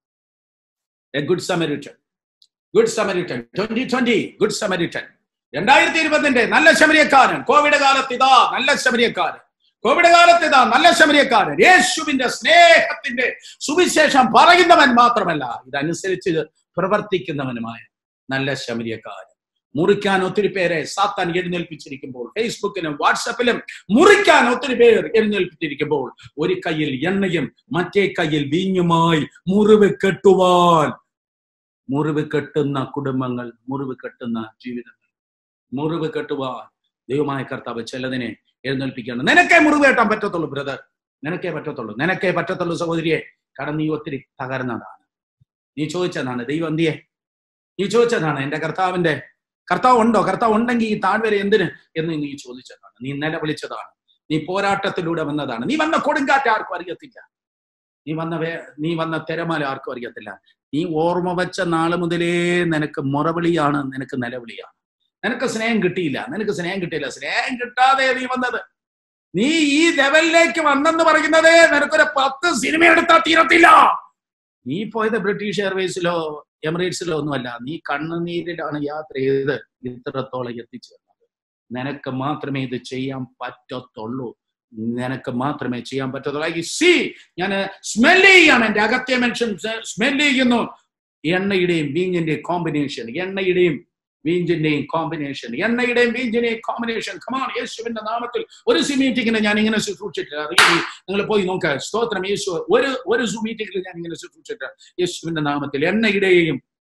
a good Samaritan good Samaritan twenty twenty good Samaritan രണ്ടായിരത്തി ഇരുപതിന്റെ നല്ല ശമരിയക്കാരൻ കോവിഡ് കാലത്ത് ഇതാ നല്ല ശമരിയക്കാരൻ കോവിഡ് കാലത്ത് ഇതാ നല്ല ശമരിയക്കാരൻ യേശുവിന്റെ സ്നേഹത്തിന്റെ സുവിശേഷം പറയുന്നവൻ മാത്രമല്ല ഇതനുസരിച്ച് പ്രവർത്തിക്കുന്നവനുമായ നല്ല ശമരിയക്കാരൻ മുറിക്കാൻ ഒത്തിരി പേരെ സാത്താൻ എഴുന്നേൽപ്പിച്ചിരിക്കുമ്പോൾ ഫേസ്ബുക്കിലും വാട്സപ്പിലും മുറിക്കാൻ ഒത്തിരി പേർ എഴുന്നേൽപ്പിച്ചിരിക്കുമ്പോൾ ഒരു കയ്യിൽ എണ്ണയും മറ്റേ കയ്യിൽ വീഞ്ഞുമായി മുറിവ് കെട്ടുവാൻ മുറിവ് കെട്ടുന്ന കുടുംബങ്ങൾ മുറിവ് കെട്ടുന്ന ജീവിതങ്ങൾ മുറിവ് കെട്ടുവാൻ ദൈവമായ കർത്താവ് ചിലതിനെ എഴുന്നേൽപ്പിക്കണം നിനക്കേ മുറിവ് കെട്ടാൻ പറ്റത്തുള്ളൂ ബ്രദർ നിനക്കേ പറ്റത്തുള്ളൂ നിനക്കേ പറ്റത്തുള്ളൂ സഹോദരിയെ കാരണം നീ ഒത്തിരി തകർന്നതാണ് നീ ചോദിച്ചതാണ് ദൈവം എന്തിയെ നീ ചോദിച്ചതാണ് എന്റെ കർത്താവിന്റെ കർത്താവ് ഉണ്ടോ കർത്താവ് ഉണ്ടെങ്കിൽ ഈ താഴ്വര എന്തിന് എന്ന് നീ ചോദിച്ചതാണ് നീ നിലവിളിച്ചതാണ് നീ പോരാട്ടത്തിലൂടെ വന്നതാണ് നീ വന്ന കൊടുങ്കാറ്റ് ആർക്കും അറിയത്തില്ല നീ വന്ന വേ നീ വന്ന തിരമാല ആർക്കും അറിയത്തില്ല നീ ഓർമ്മ വെച്ച നാള് മുതലേ നിനക്ക് മുറവിളിയാണ് നിനക്ക് നിലവിളിയാണ് നിനക്ക് സ്നേഹം കിട്ടിയില്ല നിനക്ക് സ്നേഹം കിട്ടിയില്ല സ്നേഹം കിട്ടാതെ നീ വന്നത് നീ ഈ ലെവലിലേക്ക് വന്നെന്ന് പറയുന്നത് നിനക്കൊരു പത്ത് സിനിമ എടുത്താൽ തീരത്തില്ല നീ പോയത് ബ്രിട്ടീഷ് എയർവേസിലോ എമിറേറ്റ്സിലോ ഒന്നുമല്ല നീ കണ്ണുനീരിലാണ് യാത്ര ചെയ്ത് ഇത്രത്തോളം എത്തിച്ചു തന്നത് നിനക്ക് മാത്രമേ ഇത് ചെയ്യാൻ പറ്റത്തുള്ളൂ നിനക്ക് മാത്രമേ ചെയ്യാൻ പറ്റത്തുള്ളൂ ഐ സി ഞാൻ സ്മെല് ചെയ്യാൻ എന്റെ അകത്തെ മനുഷ്യൻ സ്മെല് ചെയ്യുന്നു എണ്ണയുടെയും വീഞ്ഞിന്റെയും കോമ്പിനേഷൻ എണ്ണയുടെയും വീഞ്ചിന്റെയും കോമ്പിനേഷൻ എണ്ണയുടെയും വീഞ്ചിന്റെയും കോമ്പിനേഷൻ കമാൺ യേശുവിന്റെ നാമത്തിൽ ഒരു സി മീറ്റിങ്ങിന് ഞാൻ ഇങ്ങനെ ശുശ്രൂഷിച്ചിട്ടില്ല റിയലി നിങ്ങൾ പോയി നോക്കുക സ്തോത്രം യേശു ഒരു ഒരു സു മീറ്റിംഗിൽ ഞാൻ ഇങ്ങനെ ശുശ്രൂഷിച്ചിട്ട് യേശുവിന്റെ നാമത്തിൽ എണ്ണയുടെയും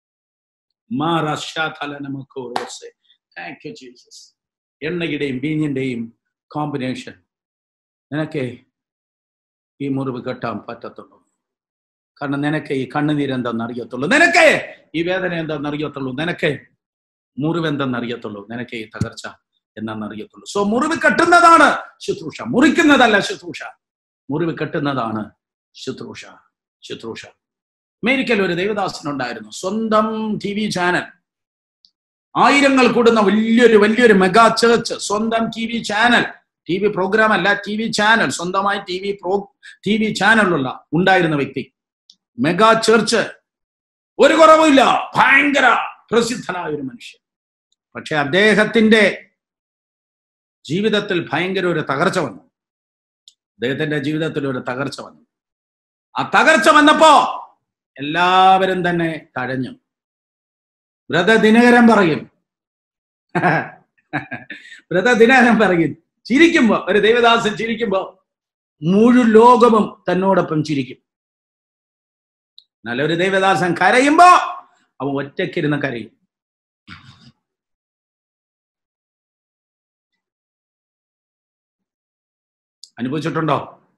താങ്ക് യു ജീസസ് എണ്ണയുടെയും വീഞ്ഞിന്റെയും കോമ്പിനേഷൻ നിനക്ക് ഈ മുറിവ് കെട്ടാൻ പറ്റത്തുള്ളൂ കാരണം നിനക്ക് ഈ കണ്ണുനീര് എന്താണെന്ന് അറിയത്തുള്ളൂ നിനക്ക് ഈ വേദന എന്താണെന്ന് അറിയത്തുള്ളൂ നിനക്ക് മുറിവ് എന്തെന്ന് അറിയത്തുള്ളൂ നിനക്ക് ഈ തകർച്ച എന്താണെന്ന് അറിയത്തുള്ളൂ സോ മുറിവ് കെട്ടുന്നതാണ് ശുശ്രൂഷ മുറിക്കുന്നതല്ല ശുശ്രൂഷ മുറിവ് കെട്ടുന്നതാണ് ശുശ്രൂഷ ശുശ്രൂഷ അമേരിക്കയിൽ ഒരു ദേവദാസനുണ്ടായിരുന്നു സ്വന്തം ടി വി ചാനൽ ആയിരങ്ങൾ കൂടുന്ന വലിയൊരു വലിയൊരു മെഗാ ചേർച്ച് സ്വന്തം T V channel T V program അല്ല ടി വി ചാനൽ സ്വന്തമായി ടി വി പ്രോ ടി വി ചാനലുള്ള ഉണ്ടായിരുന്ന വ്യക്തി മെഗാ ചേർച്ച് ഒരു കുറവുമില്ല ഭയങ്കര പ്രസിദ്ധനായ ഒരു മനുഷ്യൻ പക്ഷെ അദ്ദേഹത്തിന്റെ ജീവിതത്തിൽ ഭയങ്കര ഒരു തകർച്ച വന്നു അദ്ദേഹത്തിന്റെ ജീവിതത്തിൽ ഒരു തകർച്ച വന്നു ആ തകർച്ച വന്നപ്പോ എല്ലാവരും തന്നെ തഴഞ്ഞു വ്രത ദിനകരൻ പറയും വ്രത ദിനകരൻ പറയും ചിരിക്കുമ്പോ ഒരു ദേവദാസൻ ചിരിക്കുമ്പോ മുഴു ലോകവും തന്നോടൊപ്പം ചിരിക്കും നല്ലൊരു ദേവദാസൻ കരയുമ്പോ അവൻ ഒറ്റയ്ക്കിരുന്ന് കരയും അനുഭവിച്ചിട്ടുണ്ടോ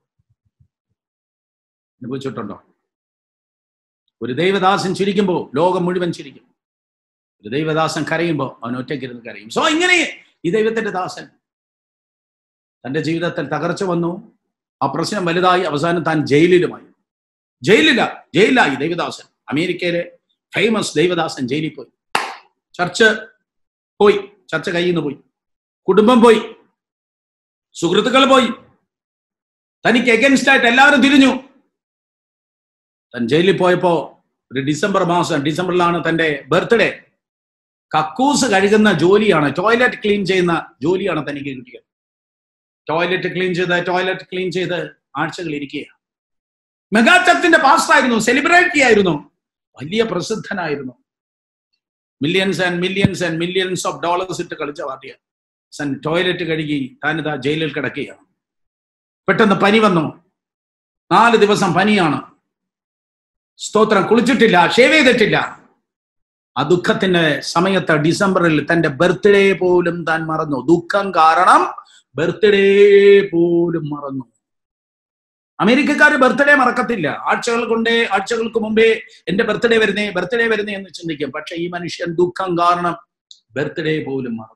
അനുഭവിച്ചിട്ടുണ്ടോ ഒരു ദൈവദാസൻ ചിരിക്കുമ്പോൾ ലോകം മുഴുവൻ ചിരിക്കും ഒരു ദൈവദാസൻ കരയുമ്പോൾ അവൻ ഒറ്റയ്ക്കിരുന്ന് കരയും സോ ഇങ്ങനെ ഈ ദൈവത്തിന്റെ ദാസൻ തന്റെ ജീവിതത്തിൽ തകർച്ച വന്നു ആ പ്രശ്നം വലുതായി അവസാനം താൻ ജയിലിലുമായി ജയിലില്ല ജയിലിലായി ദൈവദാസൻ അമേരിക്കയിലെ ഫേമസ് ദൈവദാസൻ ജയിലിൽ പോയി ചർച്ച് പോയി ചർച്ച കയ്യിൽ നിന്ന് പോയി കുടുംബം പോയി സുഹൃത്തുക്കൾ പോയി തനിക്ക് എഗൻസ്റ്റ് ആയിട്ട് എല്ലാവരും തിരിഞ്ഞു താൻ ജയിലിൽ പോയപ്പോ ഒരു ഡിസംബർ മാസം ഡിസംബറിലാണ് തന്റെ ബർത്ത്ഡേ കക്കൂസ് കഴുകുന്ന ജോലിയാണ് ടോയ്ലറ്റ് ക്ലീൻ ചെയ്യുന്ന ജോലിയാണ് തനിക്ക് കിട്ടിയത് ടോയ്ലറ്റ് ക്ലീൻ ചെയ്ത് ടോയ്ലറ്റ് ക്ലീൻ ചെയ്ത് ആഴ്ചകൾ ഇരിക്കുകയാണ് മെഗാചർച്ചിന്റെ പാസ്റ്റായിരുന്നു സെലിബ്രിറ്റി ആയിരുന്നു വലിയ പ്രസിദ്ധനായിരുന്നു millions and millions and millions of dollars ഇട്ട് കളിച്ച പാർട്ടിയാണ് സൻ ടോയ്ലറ്റ് കഴുകി താനിതാ ജയിലിൽ കിടക്കുകയാണ് പെട്ടെന്ന് പനി വന്നു നാല് ദിവസം പനിയാണ് സ്തോത്രം കുളിച്ചിട്ടില്ല ഷേവ് ചെയ്തിട്ടില്ല ആ ദുഃഖത്തിന്റെ സമയത്ത് ഡിസംബറിൽ തന്റെ ബർത്ത്ഡേ പോലും താൻ മറന്നു ദുഃഖം കാരണം ബർത്ത്ഡേ പോലും മറന്നു അമേരിക്കക്കാർ ബർത്ത്ഡേ മറക്കത്തില്ല ആഴ്ചകൾ കൊണ്ടേ ആഴ്ചകൾക്ക് മുമ്പേ എന്റെ ബർത്ത്ഡേ വരുന്നേ ബർത്ത്ഡേ വരുന്നേ എന്ന് ചിന്തിക്കും പക്ഷെ ഈ മനുഷ്യൻ ദുഃഖം കാരണം ബർത്ത്ഡേ പോലും മറന്നു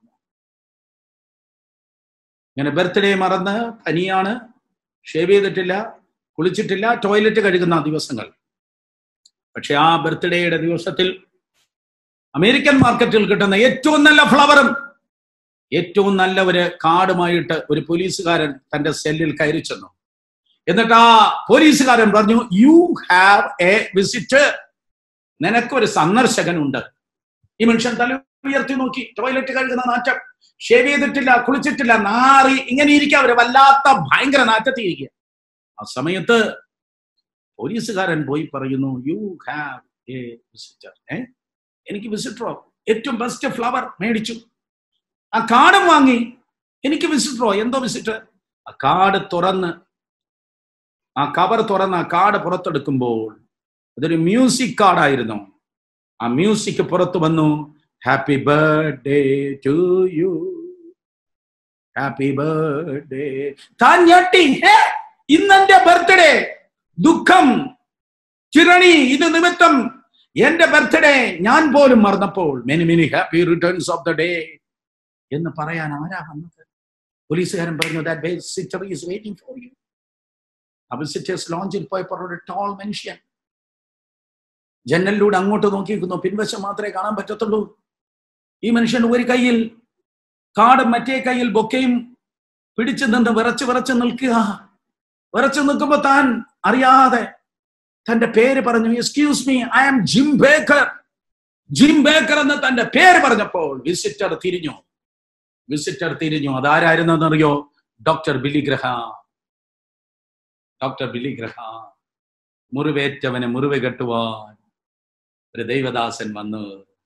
ഇങ്ങനെ ബർത്ത്ഡേ മറന്ന് പനിയാണ് ഷേവ് ചെയ്തിട്ടില്ല കുളിച്ചിട്ടില്ല ടോയ്ലറ്റ് കഴുകുന്ന ദിവസങ്ങൾ പക്ഷെ ആ ബർത്ത്ഡേയുടെ ദിവസത്തിൽ അമേരിക്കൻ മാർക്കറ്റിൽ കിട്ടുന്ന ഏറ്റവും നല്ല ഫ്ലവറും ഏറ്റവും നല്ല ഒരു കാർഡുമായിട്ട് ഒരു പോലീസുകാരൻ തന്റെ സെല്ലിൽ കയറി ചെന്നു എന്നിട്ട് ആ പോലീസുകാരൻ പറഞ്ഞു യു ഹാവ് എ വിസിറ്റ് നിനക്കൊരു സന്ദർശകനുണ്ട് ഈ മനുഷ്യൻ തല ഉയർത്തി നോക്കി ടോയ്ലറ്റ് കഴുകുന്ന നാറ്റം ഷേവ് ചെയ്തിട്ടില്ല കുളിച്ചിട്ടില്ല നാറി ഇങ്ങനെ ഇരിക്കുക അവര് വല്ലാത്ത ഭയങ്കര നാറ്റത്തിരിക്കുക ആ സമയത്ത് പോലീസുകാരൻ പോയി പറയുന്നു യു ഹാവ് എ വിസിറ്റർ ഏ എനിക്ക് വിസിറ്ററോ ഏറ്റവും ബെസ്റ്റ് ഫ്ലവർ മേടിച്ചു ആ കാർഡും വാങ്ങി എനിക്ക് വിസിറ്ററോ എന്തോ വിസിറ്റർ ആ കാർഡ് തുറന്ന് ആ കവർ തുറന്ന് ആ കാർഡ് പുറത്തെടുക്കുമ്പോൾ അതൊരു മ്യൂസിക് കാർഡായിരുന്നു ആ മ്യൂസിക് പുറത്തു വന്നു happy birthday to you happy birthday താൻ ഞെട്ടി ഹേ ഇന്നെന്റെ ബർത്ത്ഡേ ദുഃഖം ചിരണി ഇത് നിമിത്തം എന്റെ ബർത്ത്ഡേ ഞാൻ പോലും മറന്നപ്പോൾ many many happy returns of the day എന്ന് പറയാൻ ആരാ വന്നത് പോലീസുകാരൻ പറഞ്ഞു that visitor is waiting for you ആ വിസിറ്റേഴ്സ് ലോഞ്ചിൽ പോയപ്പോൾ ഒരു ടോൾ മനുഷ്യൻ ജനലിലൂടെ അങ്ങോട്ട് നോക്കിയിരിക്കുന്നു പിൻവശം മാത്രമേ കാണാൻ പറ്റത്തുള്ളൂ ഈ മനുഷ്യൻ ഒരു കയ്യിൽ കാടും മറ്റേ കയ്യിൽ ബൊക്കയും പിടിച്ചു നിന്ന് വിറച്ച് വിറച്ച് നിൽക്കുക വിറച്ചു നിൽക്കുമ്പോ താൻ അറിയാതെ തന്റെ പേര് പറഞ്ഞു excuse me I am Jim Baker Jim Baker എന്ന് തന്റെ പേര് പറഞ്ഞപ്പോൾ വിസിറ്റർ തിരിഞ്ഞു വിസിറ്റർ തിരിഞ്ഞു അതാരായിരുന്നെന്നറിയോ doctor Billy Graham doctor Billy Graham മുറിവേറ്റവന് മുറിവ് കെട്ടുവാൻ ഒരു ദൈവദാസൻ വന്നു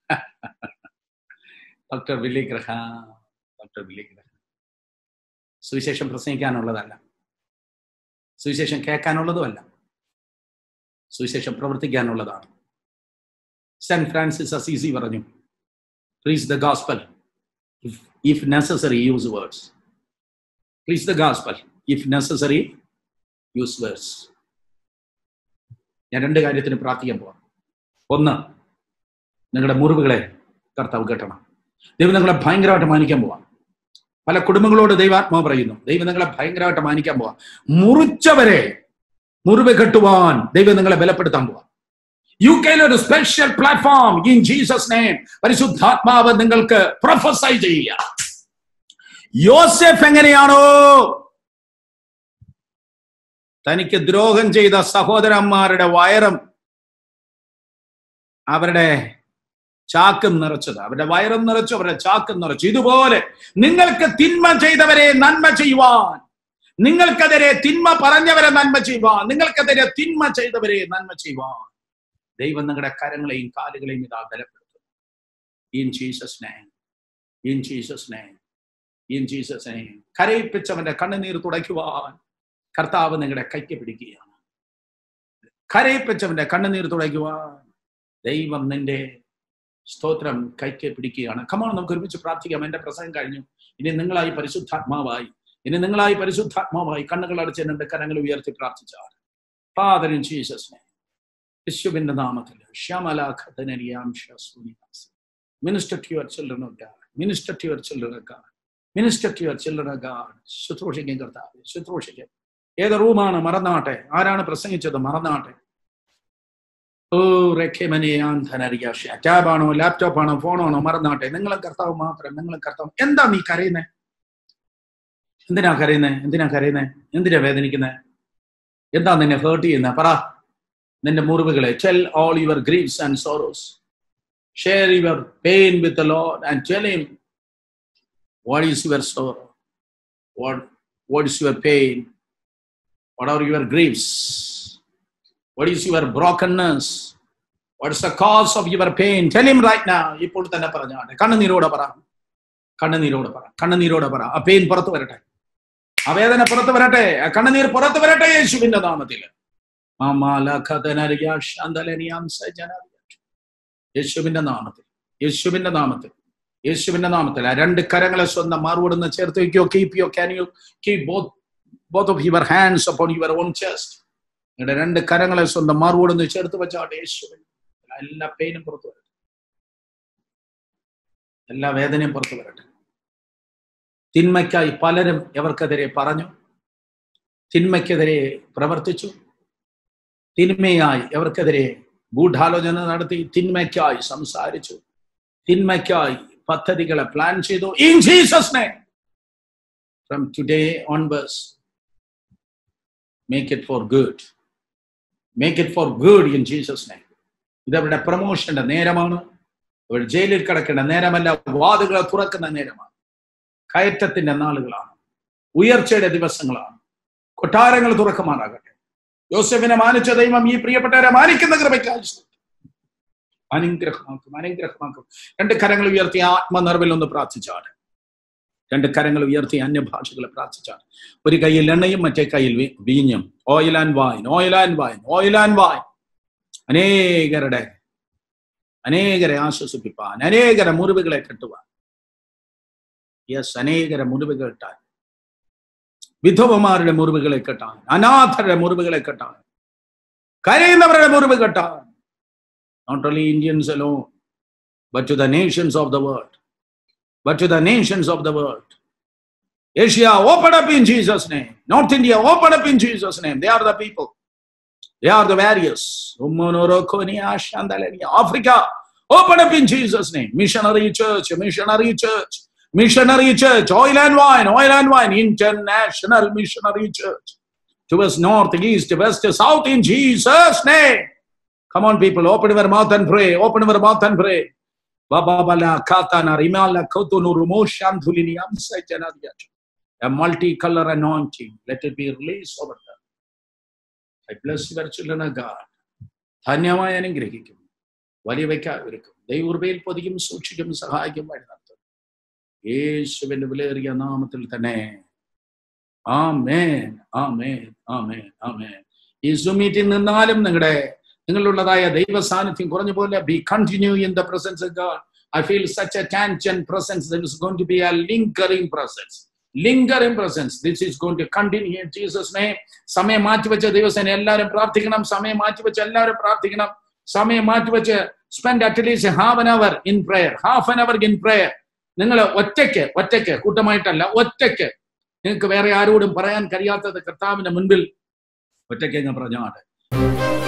doctor Billy Graham doctor Billy Graham സുവിശേഷം പ്രസംഗിക്കാനുള്ളതല്ല സുവിശേഷം കേൾക്കാനുള്ളതുമല്ല സുവിശേഷം പ്രവർത്തിക്കാനുള്ളതാണ് സെന്റ് ഫ്രാൻസിസ് അസീസി പറഞ്ഞു please the gospel if necessary use words please the gospel if necessary use words ഞാൻ രണ്ട് കാര്യത്തിന് പ്രാർത്ഥിക്കാൻ പോവാം ഒന്ന് നിങ്ങളുടെ മുറിവുകളെ കർത്താവ് കെട്ടണം ദൈവം നിങ്ങളെ ഭയങ്കരമായിട്ട് മാനിക്കാൻ പോവാം പല കുടുംബങ്ങളോട് ദൈവാത്മാവ് പറയുന്നു ദൈവം നിങ്ങളെ ഭയങ്കരമായിട്ട് മാനിക്കാൻ പോവാം മുറിച്ചവരെ മുറിവ് കെട്ടുവാൻ ദൈവം നിങ്ങളെ ബലപ്പെടുത്താൻ പോവാം യു കെയിൽ ഒരു special platform in Jesus name പരിശുദ്ധാത്മാവ് നിങ്ങൾക്ക് പ്രൊഫസൈ ചെയ്യുക യോസെഫ് എങ്ങനെയാണോ തനിക്ക് ദ്രോഹം ചെയ്ത സഹോദരന്മാരുടെ വയറും അവരുടെ ചാക്കും നിറച്ചത് അവരുടെ വയറും നിറച്ചു അവരുടെ ചാക്കും നിറച്ചു ഇതുപോലെ നിങ്ങൾക്ക് തിന്മ ചെയ്തവരെ നന്മ ചെയ്യുവാൻ നിങ്ങൾക്കെതിരെ തിന്മ പറഞ്ഞവരെ നന്മ ചെയ്യുവാൻ നിങ്ങൾക്കെതിരെ തിന്മ ചെയ്തവരെ നന്മ ചെയ്യുവാൻ ദൈവം നിങ്ങളുടെ കരങ്ങളെയും കാലുകളെയും ഇതാ ബലപ്പെടുത്തും in Jesus name in Jesus name in Jesus name കരയിപ്പിച്ചവന്റെ കണ്ണുനീർ തുടയ്ക്കുവാൻ കർത്താവ് നിങ്ങളുടെ കൈക്ക് പിടിക്കുകയാണ് കരയിപ്പിച്ചവന്റെ കണ്ണുനീർ തുടയ്ക്കുവാൻ ദൈവം നിന്റെ സ്തോത്രം കൈക്ക് പിടിക്കുകയാണ് കമാണ് നമുക്ക് ഒരുമിച്ച് പ്രാർത്ഥിക്കാം എന്റെ പ്രസംഗം കഴിഞ്ഞു ഇനി നിങ്ങളായി പരിശുദ്ധാത്മാവായി ഇനി നിങ്ങളായി പരിശുദ്ധാത്മാവായി കണ്ണുകൾ അടച്ച് എന്റെ കരങ്ങൾ ഉയർത്തി പ്രാർത്ഥിച്ചാൽ ഫാദറിൻ ജീസസിനെ യേശുവിന്റെ നാമത്തിൽ minister to your children of God minister to your children of God minister to your children of God ശുശ്രൂഷിക്കും കർത്താവ് ശുശ്രൂഷിക്കും ഏത് റൂമാണ് മറന്നാട്ടെ ആരാണ് പ്രസംഗിച്ചത് മറന്നാട്ടെ ഓ റെഖമനിയാൻ ധനരിയാഷ ടാബാണോ ലാപ്ടോപ്പ് ആണോ ഫോണാണോ മറന്നാട്ടെ നിങ്ങളെ കർത്താവ് മാത്രം നിങ്ങളെ കർത്താവ് എന്താ നീ കരയുന്നേ എന്തിനാ കരയുന്നേ എന്തിനാ കരയുന്നേ എന്തിനാ വേദനിക്കുന്നേ എന്താ നിന്നെ ഹേർട്ട് ചെയ്യുന്നത് പറ നിന്റെ മുറിവുകളെ tell all your grieves and sorrows share your pain with Lord and tell him what is your sorrow what what is your pain what are your grieves what is your brokenness what is the cause of your pain tell him right now ഇപ്പോൾ തന്നെ പറഞ്ഞാട്ടെ കണ്ണുനീരോടെ പറ കണ്ണുനീരോടെ പറ കണ്ണുനീരോടെ പറ ആ പെയിൻ പുറത്തു വരട്ടെ ആ വേദന പുറത്തു വരട്ടെ ആ കണ്ണുനീർ പുറത്തു വരട്ടെ യേശുവിന്റെ നാമത്തിൽ യേശുവിന്റെ നാമത്തിൽ യേശുവിന്റെ നാമത്തിൽ യേശുവിന്റെ നാമത്തിൽ ആ രണ്ട് കരങ്ങളെ സ്വന്തം മാറുവിടുന്ന് ചേർത്ത് വയ്ക്കോ keep your can you keep both both of your hands upon your on chest നിങ്ങളുടെ രണ്ട് കരങ്ങളെ സ്വന്തം മാറുവിടുന്ന് ചേർത്ത് വെച്ചാട്ടെ യേശുവിൻ എല്ലാ പെയിനും പുറത്തു വരട്ടെ എല്ലാ വേദനയും പുറത്തു വരട്ടെ തിന്മയ്ക്കായി പലരും എവർക്കെതിരെ പറഞ്ഞു തിന്മയ്ക്കെതിരെ പ്രവർത്തിച്ചു തിന്മയായി എവർക്കെതിരെ ഗൂഢാലോചന നടത്തി തിന്മയ്ക്കായി സംസാരിച്ചു തിന്മയ്ക്കായി പദ്ധതികളെ പ്ലാൻ ചെയ്തു in Jesus name from today onwards make it for good make it for good in Jesus name ഇതവരുടെ പ്രൊമോഷന്റെ നേരമാണ് അവർ ജയിലിൽ കിടക്കേണ്ട നേരമല്ല വാതുകളെ തുറക്കുന്ന നേരമാണ് കയറ്റത്തിന്റെ നാളുകളാണ് ഉയർച്ചയുടെ ദിവസങ്ങളാണ് കൊട്ടാരങ്ങൾ തുറക്കുമാറാകട്ടെ യോസഫിനെ മാനിച്ച ദൈവം ഈ പ്രിയപ്പെട്ടവരെ മാനിക്കുന്ന കൃപയ്ക്കായി സ്തുതി. അനുഗ്രഹമാക്കും അനുഗ്രഹമാക്കും രണ്ട് കരങ്ങൾ ഉയർത്തി ആത്മനിർവിൽ ഒന്ന് പ്രാർത്ഥിച്ചാണ് രണ്ട് കരങ്ങൾ ഉയർത്തി അന്യഭാഷകളെ പ്രാർത്ഥിച്ചാണ് ഒരു കയ്യിൽ എണ്ണയും മറ്റേ കയ്യിൽ വി- വീഞ്ഞും oil and wine oil and wine oil and wine അനേകരുടെ അനേകരെ ആശ്വസിപ്പിപ്പാൻ അനേകരെ മുറിവുകളെ കെട്ടുവാൻ യെസ് അനേകരെ മുറിവുകൾ കെട്ടാൻ വിധവമാരുടെ മുറിവുകളെ കെട്ടാൻ അനാഥരുടെ മുറിവുകളെ കെട്ടാൻ കരയുന്നവരുടെ മുറിവ് കെട്ടാൻ not only Indians alone but to the nations of the world but to the nations of the world Asia open up in Jesus name North India open up in Jesus name they are the people They are the warriors. Africa, open up in Jesus' name. Missionary church, missionary church, missionary church, oil and wine, oil and wine, international missionary church. Towards north, east, west, south in Jesus' name. Come on, people, open your mouth and pray. Open your mouth and pray. Bababala katana rimala kotunu rumoshandhulini amsaitanadiyach. A multicolor anointing. Let it be released over them. I bless your children of God. ധന്യമായി അനുഗ്രഹിക്കും വലിയവയ്ക്കായിരിക്കും ദൈവകൃപയിൽ പൊതിയും സൂക്ഷിക്കും സഹായിക്കും വഴി നടത്തും യേശുവിന്റെ വിലയേറിയ നാമത്തിൽ തന്നെ ആമേൻ ആമേൻ ആമേൻ ആമേൻ ഈ സൂം മീറ്റിംഗ് നിന്നാലും നിങ്ങളുടെ നിങ്ങളുള്ളതായ ദൈവ സാന്നിധ്യം കുറഞ്ഞ പോലെ be continue in the presence of God I feel such a tangible presence there is going to be a lingering presence lingering presence this is going to continue in Jesus name സമയം മാറ്റിവെച്ച ദിവസം എല്ലാവരും പ്രാർത്ഥിക്കണം സമയം മാറ്റിവെച്ച് എല്ലാവരും പ്രാർത്ഥിക്കണം സമയം മാറ്റിവെച്ച് സ്പെൻഡ് അറ്റ്ലീസ്റ്റ് ഹാഫ് അൻ അവർ ഇൻ പ്രയർ ഹാഫ് അൻ അവർ ഇൻ പ്രയർ നിങ്ങൾ ഒറ്റയ്ക്ക് ഒറ്റയ്ക്ക് കൂട്ടമായിട്ടല്ല ഒറ്റയ്ക്ക് നിങ്ങൾക്ക് വേറെ ആരോടും പറയാൻ കഴിയാത്തത് കർത്താവിന്റെ മുൻപിൽ ഒറ്റയ്ക്ക് ഞാൻ പറഞ്ഞാട്ടെ